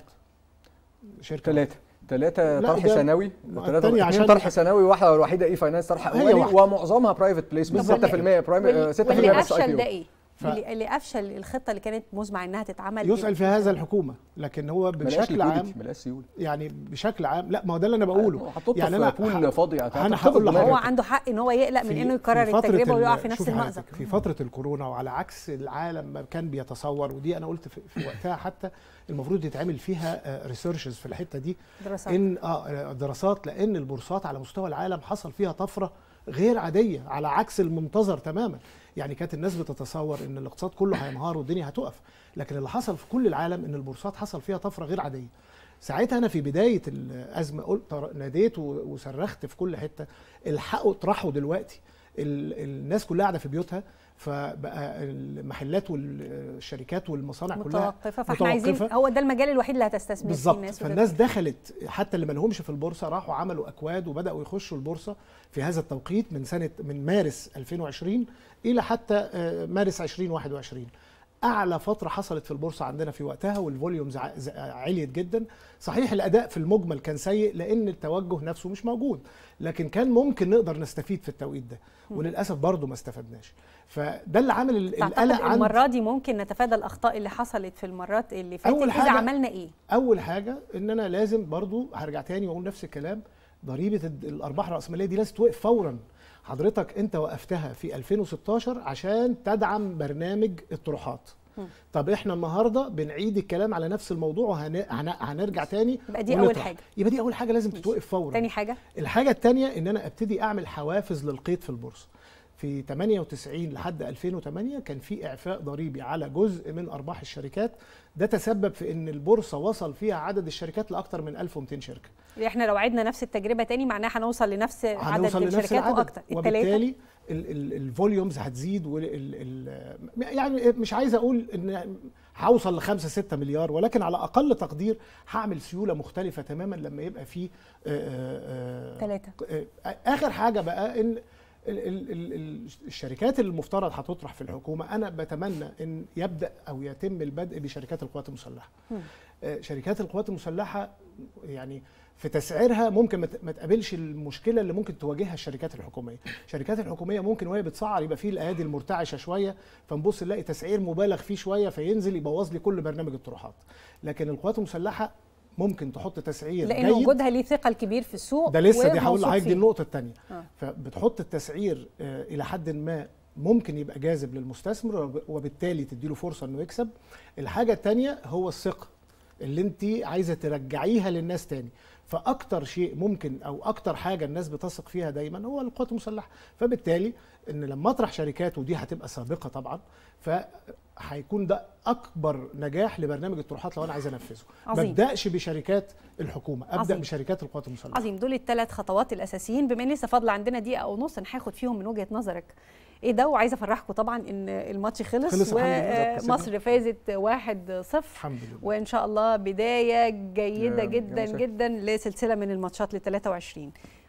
شركه ثلاثة ثلاثة لا، طرح ده- سنوي ما ثلاثة التانية اثنين عشان- طرح سنوي واحدة الوحيدة اي فاينانس طرح هي اولي واحدة. ومعظمها برايفت بليسمنت طب 6% برايم واللي- 6% واللي بس اي افشل ده بي ايه؟ اللي, اللي افشل الخطه اللي كانت مزمع انها تتعمل يسأل في هذا الحكومة لكن هو ملهاش بشكل عام liquidity، ملهاش سيولة يعني بشكل عام لا ما هو ده اللي انا بقوله هتحطه في بول فاضي، انا هتحطه هقول في لحضرتك هو عنده حق ان هو يقلق من في- انه في يكرر فترة التجربه ال- ويقع في نفس شوفي المأزق حضرتك، في فترة الكورونا وعلى عكس العالم ما كان بيتصور ودي انا قلت في, في وقتها حتى المفروض يتعمل فيها ريسيرشز في الحتة دي دراسات. ان اه دراسات لان البورصات على مستوى العالم حصل فيها طفرة غير عادية على عكس المنتظر تماما يعني كانت الناس بتتصور ان الاقتصاد كله هينهار والدنيا هتقف لكن اللي حصل في كل العالم ان البورصات حصل فيها طفرة غير عادية ساعتها انا في بدايه الازمه قلت ناديت و- وصرخت في كل حته الحقوا اطرحوا دلوقتي ال- الناس كلها قاعده في بيوتها فبقى المحلات والشركات والمصانع كلها متوقفه فاحنا عايزين هو ده المجال الوحيد اللي هتستثمر فيه بالظبط الناس فالناس دخلت حتى اللي ما لهمش في البورصه راحوا عملوا اكواد وبداوا يخشوا البورصه في هذا التوقيت من سنه من مارس 2020 الى حتى آه، مارس 2021 اعلى فتره حصلت في البورصه عندنا في وقتها والفوليومز ع- ز- عليت جدا صحيح الاداء في المجمل كان سيء لان التوجه نفسه مش موجود لكن كان ممكن نقدر نستفيد في التوقيت ده وللاسف برضه ما استفدناش فده اللي عامل ال- تعتقد القلق عند المره دي ممكن نتفادى الاخطاء اللي حصلت في المرات اللي فاتت أول اذا حاجة- عملنا ايه اول حاجه ان انا لازم برضو هرجع تاني واقول نفس الكلام ضريبه الد- الارباح الراسماليه دي لازم توقف فورا حضرتك انت وقفتها في 2016 عشان تدعم برنامج الطروحات طب احنا النهارده بنعيد الكلام على نفس الموضوع وهنرجع تاني يبقى دي أول ونطرح. حاجة. يبقى دي اول حاجه لازم تتوقف فورا تاني حاجه الحاجه الثانيه ان انا ابتدي اعمل حوافز للقيد في البورصه في 98 لحد 2008 كان في اعفاء ضريبي على جزء من ارباح الشركات ده تسبب في ان البورصه وصل فيها عدد الشركات لاكثر من 1200 شركه احنا لو عدنا نفس التجربه تاني معناها هنوصل لنفس عدد هنوصل لنفس الشركات العدد واكتر التلاتة. وبالتالي ال- ال- الفوليومز هتزيد وال ال ال يعني مش عايز اقول ان هوصل ل 5 6 مليار ولكن على اقل تقدير هعمل سيوله مختلفه تماما لما يبقى في ثلاثة اخر حاجه بقى ان ال- ال- ال- ال- الشركات اللي المفترض هتطرح في الحكومه انا بتمنى ان يبدا او يتم البدء بشركات القوات المسلحه آه، شركات القوات المسلحه يعني في تسعيرها ممكن ما ت- ما تقابلش المشكله اللي ممكن تواجهها الشركات الحكوميه الشركات الحكوميه ممكن وهي بتسعر يبقى فيه الايادي المرتعشه شويه فنبص نلاقي تسعير مبالغ فيه شويه فينزل يبوظ لي كل برنامج الطروحات لكن القوات المسلحه ممكن تحط تسعير لان جيد وجودها ليه ثقل كبير في السوق ده لسه دي هقول وموثوق لحضرتك دي فيه. النقطه الثانيه آه. فبتحط التسعير آه، الى حد ما ممكن يبقى جاذب للمستثمر وب- وبالتالي تديله فرصه انه يكسب الحاجه الثانيه هو الثقه اللي انت عايزه ترجعيها للناس تاني فاكتر شيء ممكن او اكتر حاجه الناس بتثق فيها دايما هو القوات المسلحه فبالتالي ان لما اطرح شركات ودي هتبقى سابقه طبعا فهيكون ده اكبر نجاح لبرنامج الطروحات لو انا عايز انفذه ما عظيم. ابداش بشركات الحكومه ابدا عظيم. بشركات القوات المسلحه عظيم دول الثلاث خطوات الاساسيين بما ان لسه فاضله عندنا دقيقه او نص هناخد فيهم من وجهه نظرك ايه ده وعايزه افرحكم طبعا ان الماتش خلص, خلص الحمد لله. ومصر فازت 1-0 الحمد لله وان شاء الله بدايه جيده يا- جدا يا مساء. جدا لسلسله من الماتشات ل 23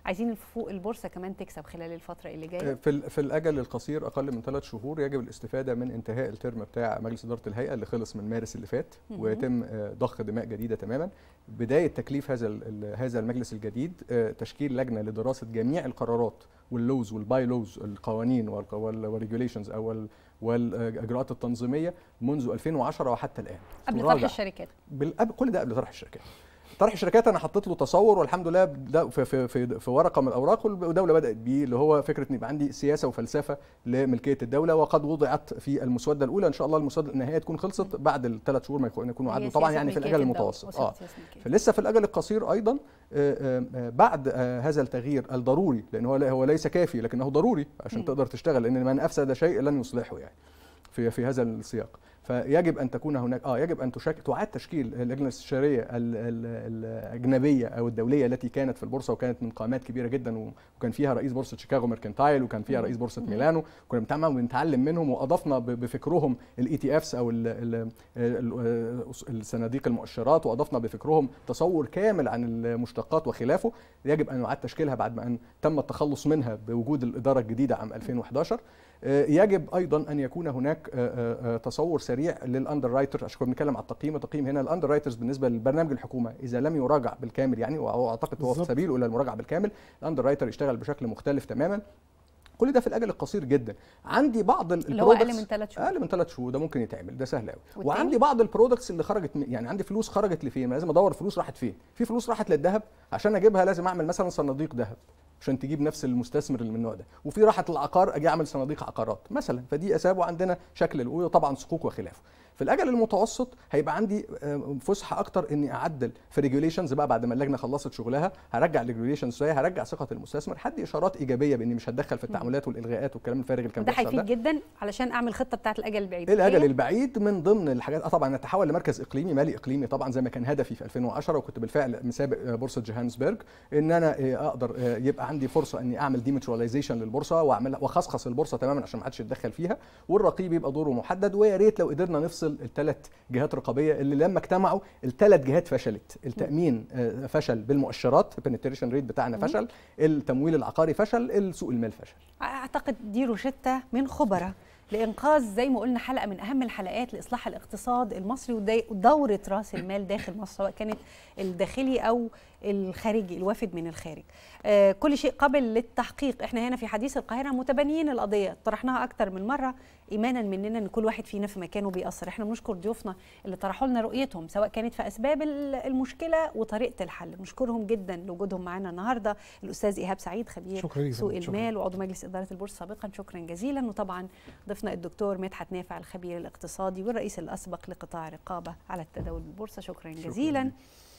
عايزين الفوق البورصه كمان تكسب خلال الفتره اللي جايه في ال- في الاجل القصير اقل من ثلاث شهور يجب الاستفاده من انتهاء الترم بتاع مجلس اداره الهيئه اللي خلص من مارس اللي فات مهم. ويتم آه، ضخ دماء جديده تماما بدايه تكليف هذا ال- ال- هذا المجلس الجديد آه، تشكيل لجنه لدراسه جميع القرارات واللوز والباي لوز القوانين والريجوليشنز او ال- والاجراءات التنظيميه منذ 2010 وحتى الان قبل تراجع. طرح الشركات بالقبل كل ده قبل طرح الشركات طرح الشركات انا حطيت له تصور والحمد لله ده في في في, في ورقه من الاوراق والدوله بدات بيه اللي هو فكره ان يبقى عندي سياسه وفلسفه لملكيه الدوله وقد وضعت في المسوده الاولى ان شاء الله المسوده النهائيه تكون خلصت بعد الثلاث شهور ما يكون- يكونوا هي عدوا طبعا سياسة يعني في ملكية الاجل الدولة، المتوسط وسيلة اه سياسة ملكية. فلسه في الاجل القصير ايضا آه، آه، آه، بعد آه، هذا التغيير الضروري لان هو هو ليس كافي لكنه ضروري عشان مم. تقدر تشتغل لان من افسد شيء لن يصلحه يعني في في هذا السياق فيجب ان تكون هناك اه يجب ان تشك... تعاد تشكيل اللجنه الاستشاريه ال... ال... الاجنبيه او الدوليه التي كانت في البورصه وكانت من قامات كبيره جدا و- وكان فيها رئيس بورصه شيكاغو ميركنتايل وكان فيها رئيس بورصه ميلانو كنا بنتعامل بنتعلم منهم واضفنا ب... بفكرهم الاي تي افس او ال... ال... ال... الصناديق المؤشرات واضفنا بفكرهم تصور كامل عن المشتقات وخلافه يجب ان يعاد تشكيلها بعد ما ان تم التخلص منها بوجود الاداره الجديده عام 2011 آه، يجب ايضا ان يكون هناك آه، آه، آه، تصور سريع للاندر رايتر عشان كنا بنتكلم على التقييم التقييم هنا الاندر رايترز بالنسبه للبرنامج الحكومه اذا لم يراجع بالكامل يعني واعتقد هو في بالظبط. سبيله الى المراجعه بالكامل الاندر رايتر يشتغل بشكل مختلف تماما كل ده في الاجل القصير جدا عندي بعض ال- اللي هو اقل البرودكتس- من ثلاث شهور اقل من ثلاث شهور ده ممكن يتعمل ده سهل قوي والتاني؟ وعندي بعض البرودكتس اللي خرجت من- يعني عندي فلوس خرجت لفين ما لازم ادور فلوس راحت فين في فلوس راحت للذهب عشان اجيبها لازم اعمل مثلا صناديق ذهب عشان تجيب نفس المستثمر اللي من النوع ده وفي راحت العقار اجي اعمل صناديق عقارات مثلا فدي اسباب وعندنا شكل الاولى وطبعا صكوك وخلافه في الاجل المتوسط هيبقى عندي آه، فسحه اكتر اني اعدل في ريجوليشنز بقى بعد ما اللجنه خلصت شغلها هرجع الريجوليشنز شويه هرجع ثقه المستثمر هدي اشارات ايجابيه باني مش هتدخل في التعاملات والالغاءات والكلام الفارغ اللي كان وده بيحصل هيفيد جدا علشان اعمل خطه بتاعت الاجل البعيد الاجل هي؟ البعيد من ضمن الحاجات اه طبعا نتحول لمركز اقليمي مالي اقليمي طبعا زي ما كان هدفي في 2010 وكنت بالفعل مسابق آه، بورصه جوهانسبرج ان انا آه، اقدر آه، يبقى عندي فرصه اني اعمل ديمتراليزيشن للبورصه واعمل واخصخص البورصه تماما عشان ما حدش يتدخل فيها والرقيب يبقى دوره محدد ويا ريت لو قدرنا نفصل الثلاث جهات رقابيه اللي لما اجتمعوا الثلاث جهات فشلت التامين آه، فشل بالمؤشرات البنتريشن ريت بتاعنا مم. فشل التمويل العقاري فشل السوق المال فشل اعتقد دي روشته من خبراء لانقاذ زي ما قلنا حلقه من اهم الحلقات لاصلاح الاقتصاد المصري ودا- ودوره راس المال داخل مصر سواء كانت الداخلي او الخارجي الوافد من الخارج آه كل شيء قابل للتحقيق احنا هنا في حديث القاهره متبنيين القضيه طرحناها اكتر من مره ايمانا مننا ان كل واحد فينا في مكانه بيأثر احنا بنشكر ضيوفنا اللي طرحوا لنا رؤيتهم سواء كانت في اسباب ال- المشكله وطريقه الحل نشكرهم جدا لوجودهم معانا النهارده الاستاذ ايهاب سعيد خبير شكرا ليك يا سوق فندم، شكرا. المال وعضو مجلس اداره البورصه سابقا شكرا جزيلا وطبعا ضيفنا الدكتور مدحت نافع الخبير الاقتصادي والرئيس الاسبق لقطاع رقابه على التداول بالبورصه شكرا جزيلا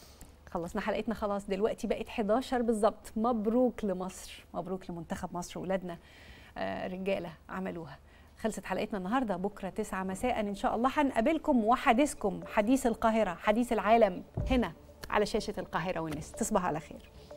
خلصنا حلقتنا خلاص دلوقتي بقت 11 بالظبط مبروك لمصر مبروك لمنتخب مصر ولادنا آه رجاله عملوها خلصت حلقتنا النهارده بكره 9 مساء ان شاء الله هنقابلكم وحديثكم حديث القاهره حديث العالم هنا على شاشه القاهره والناس تصبح على خير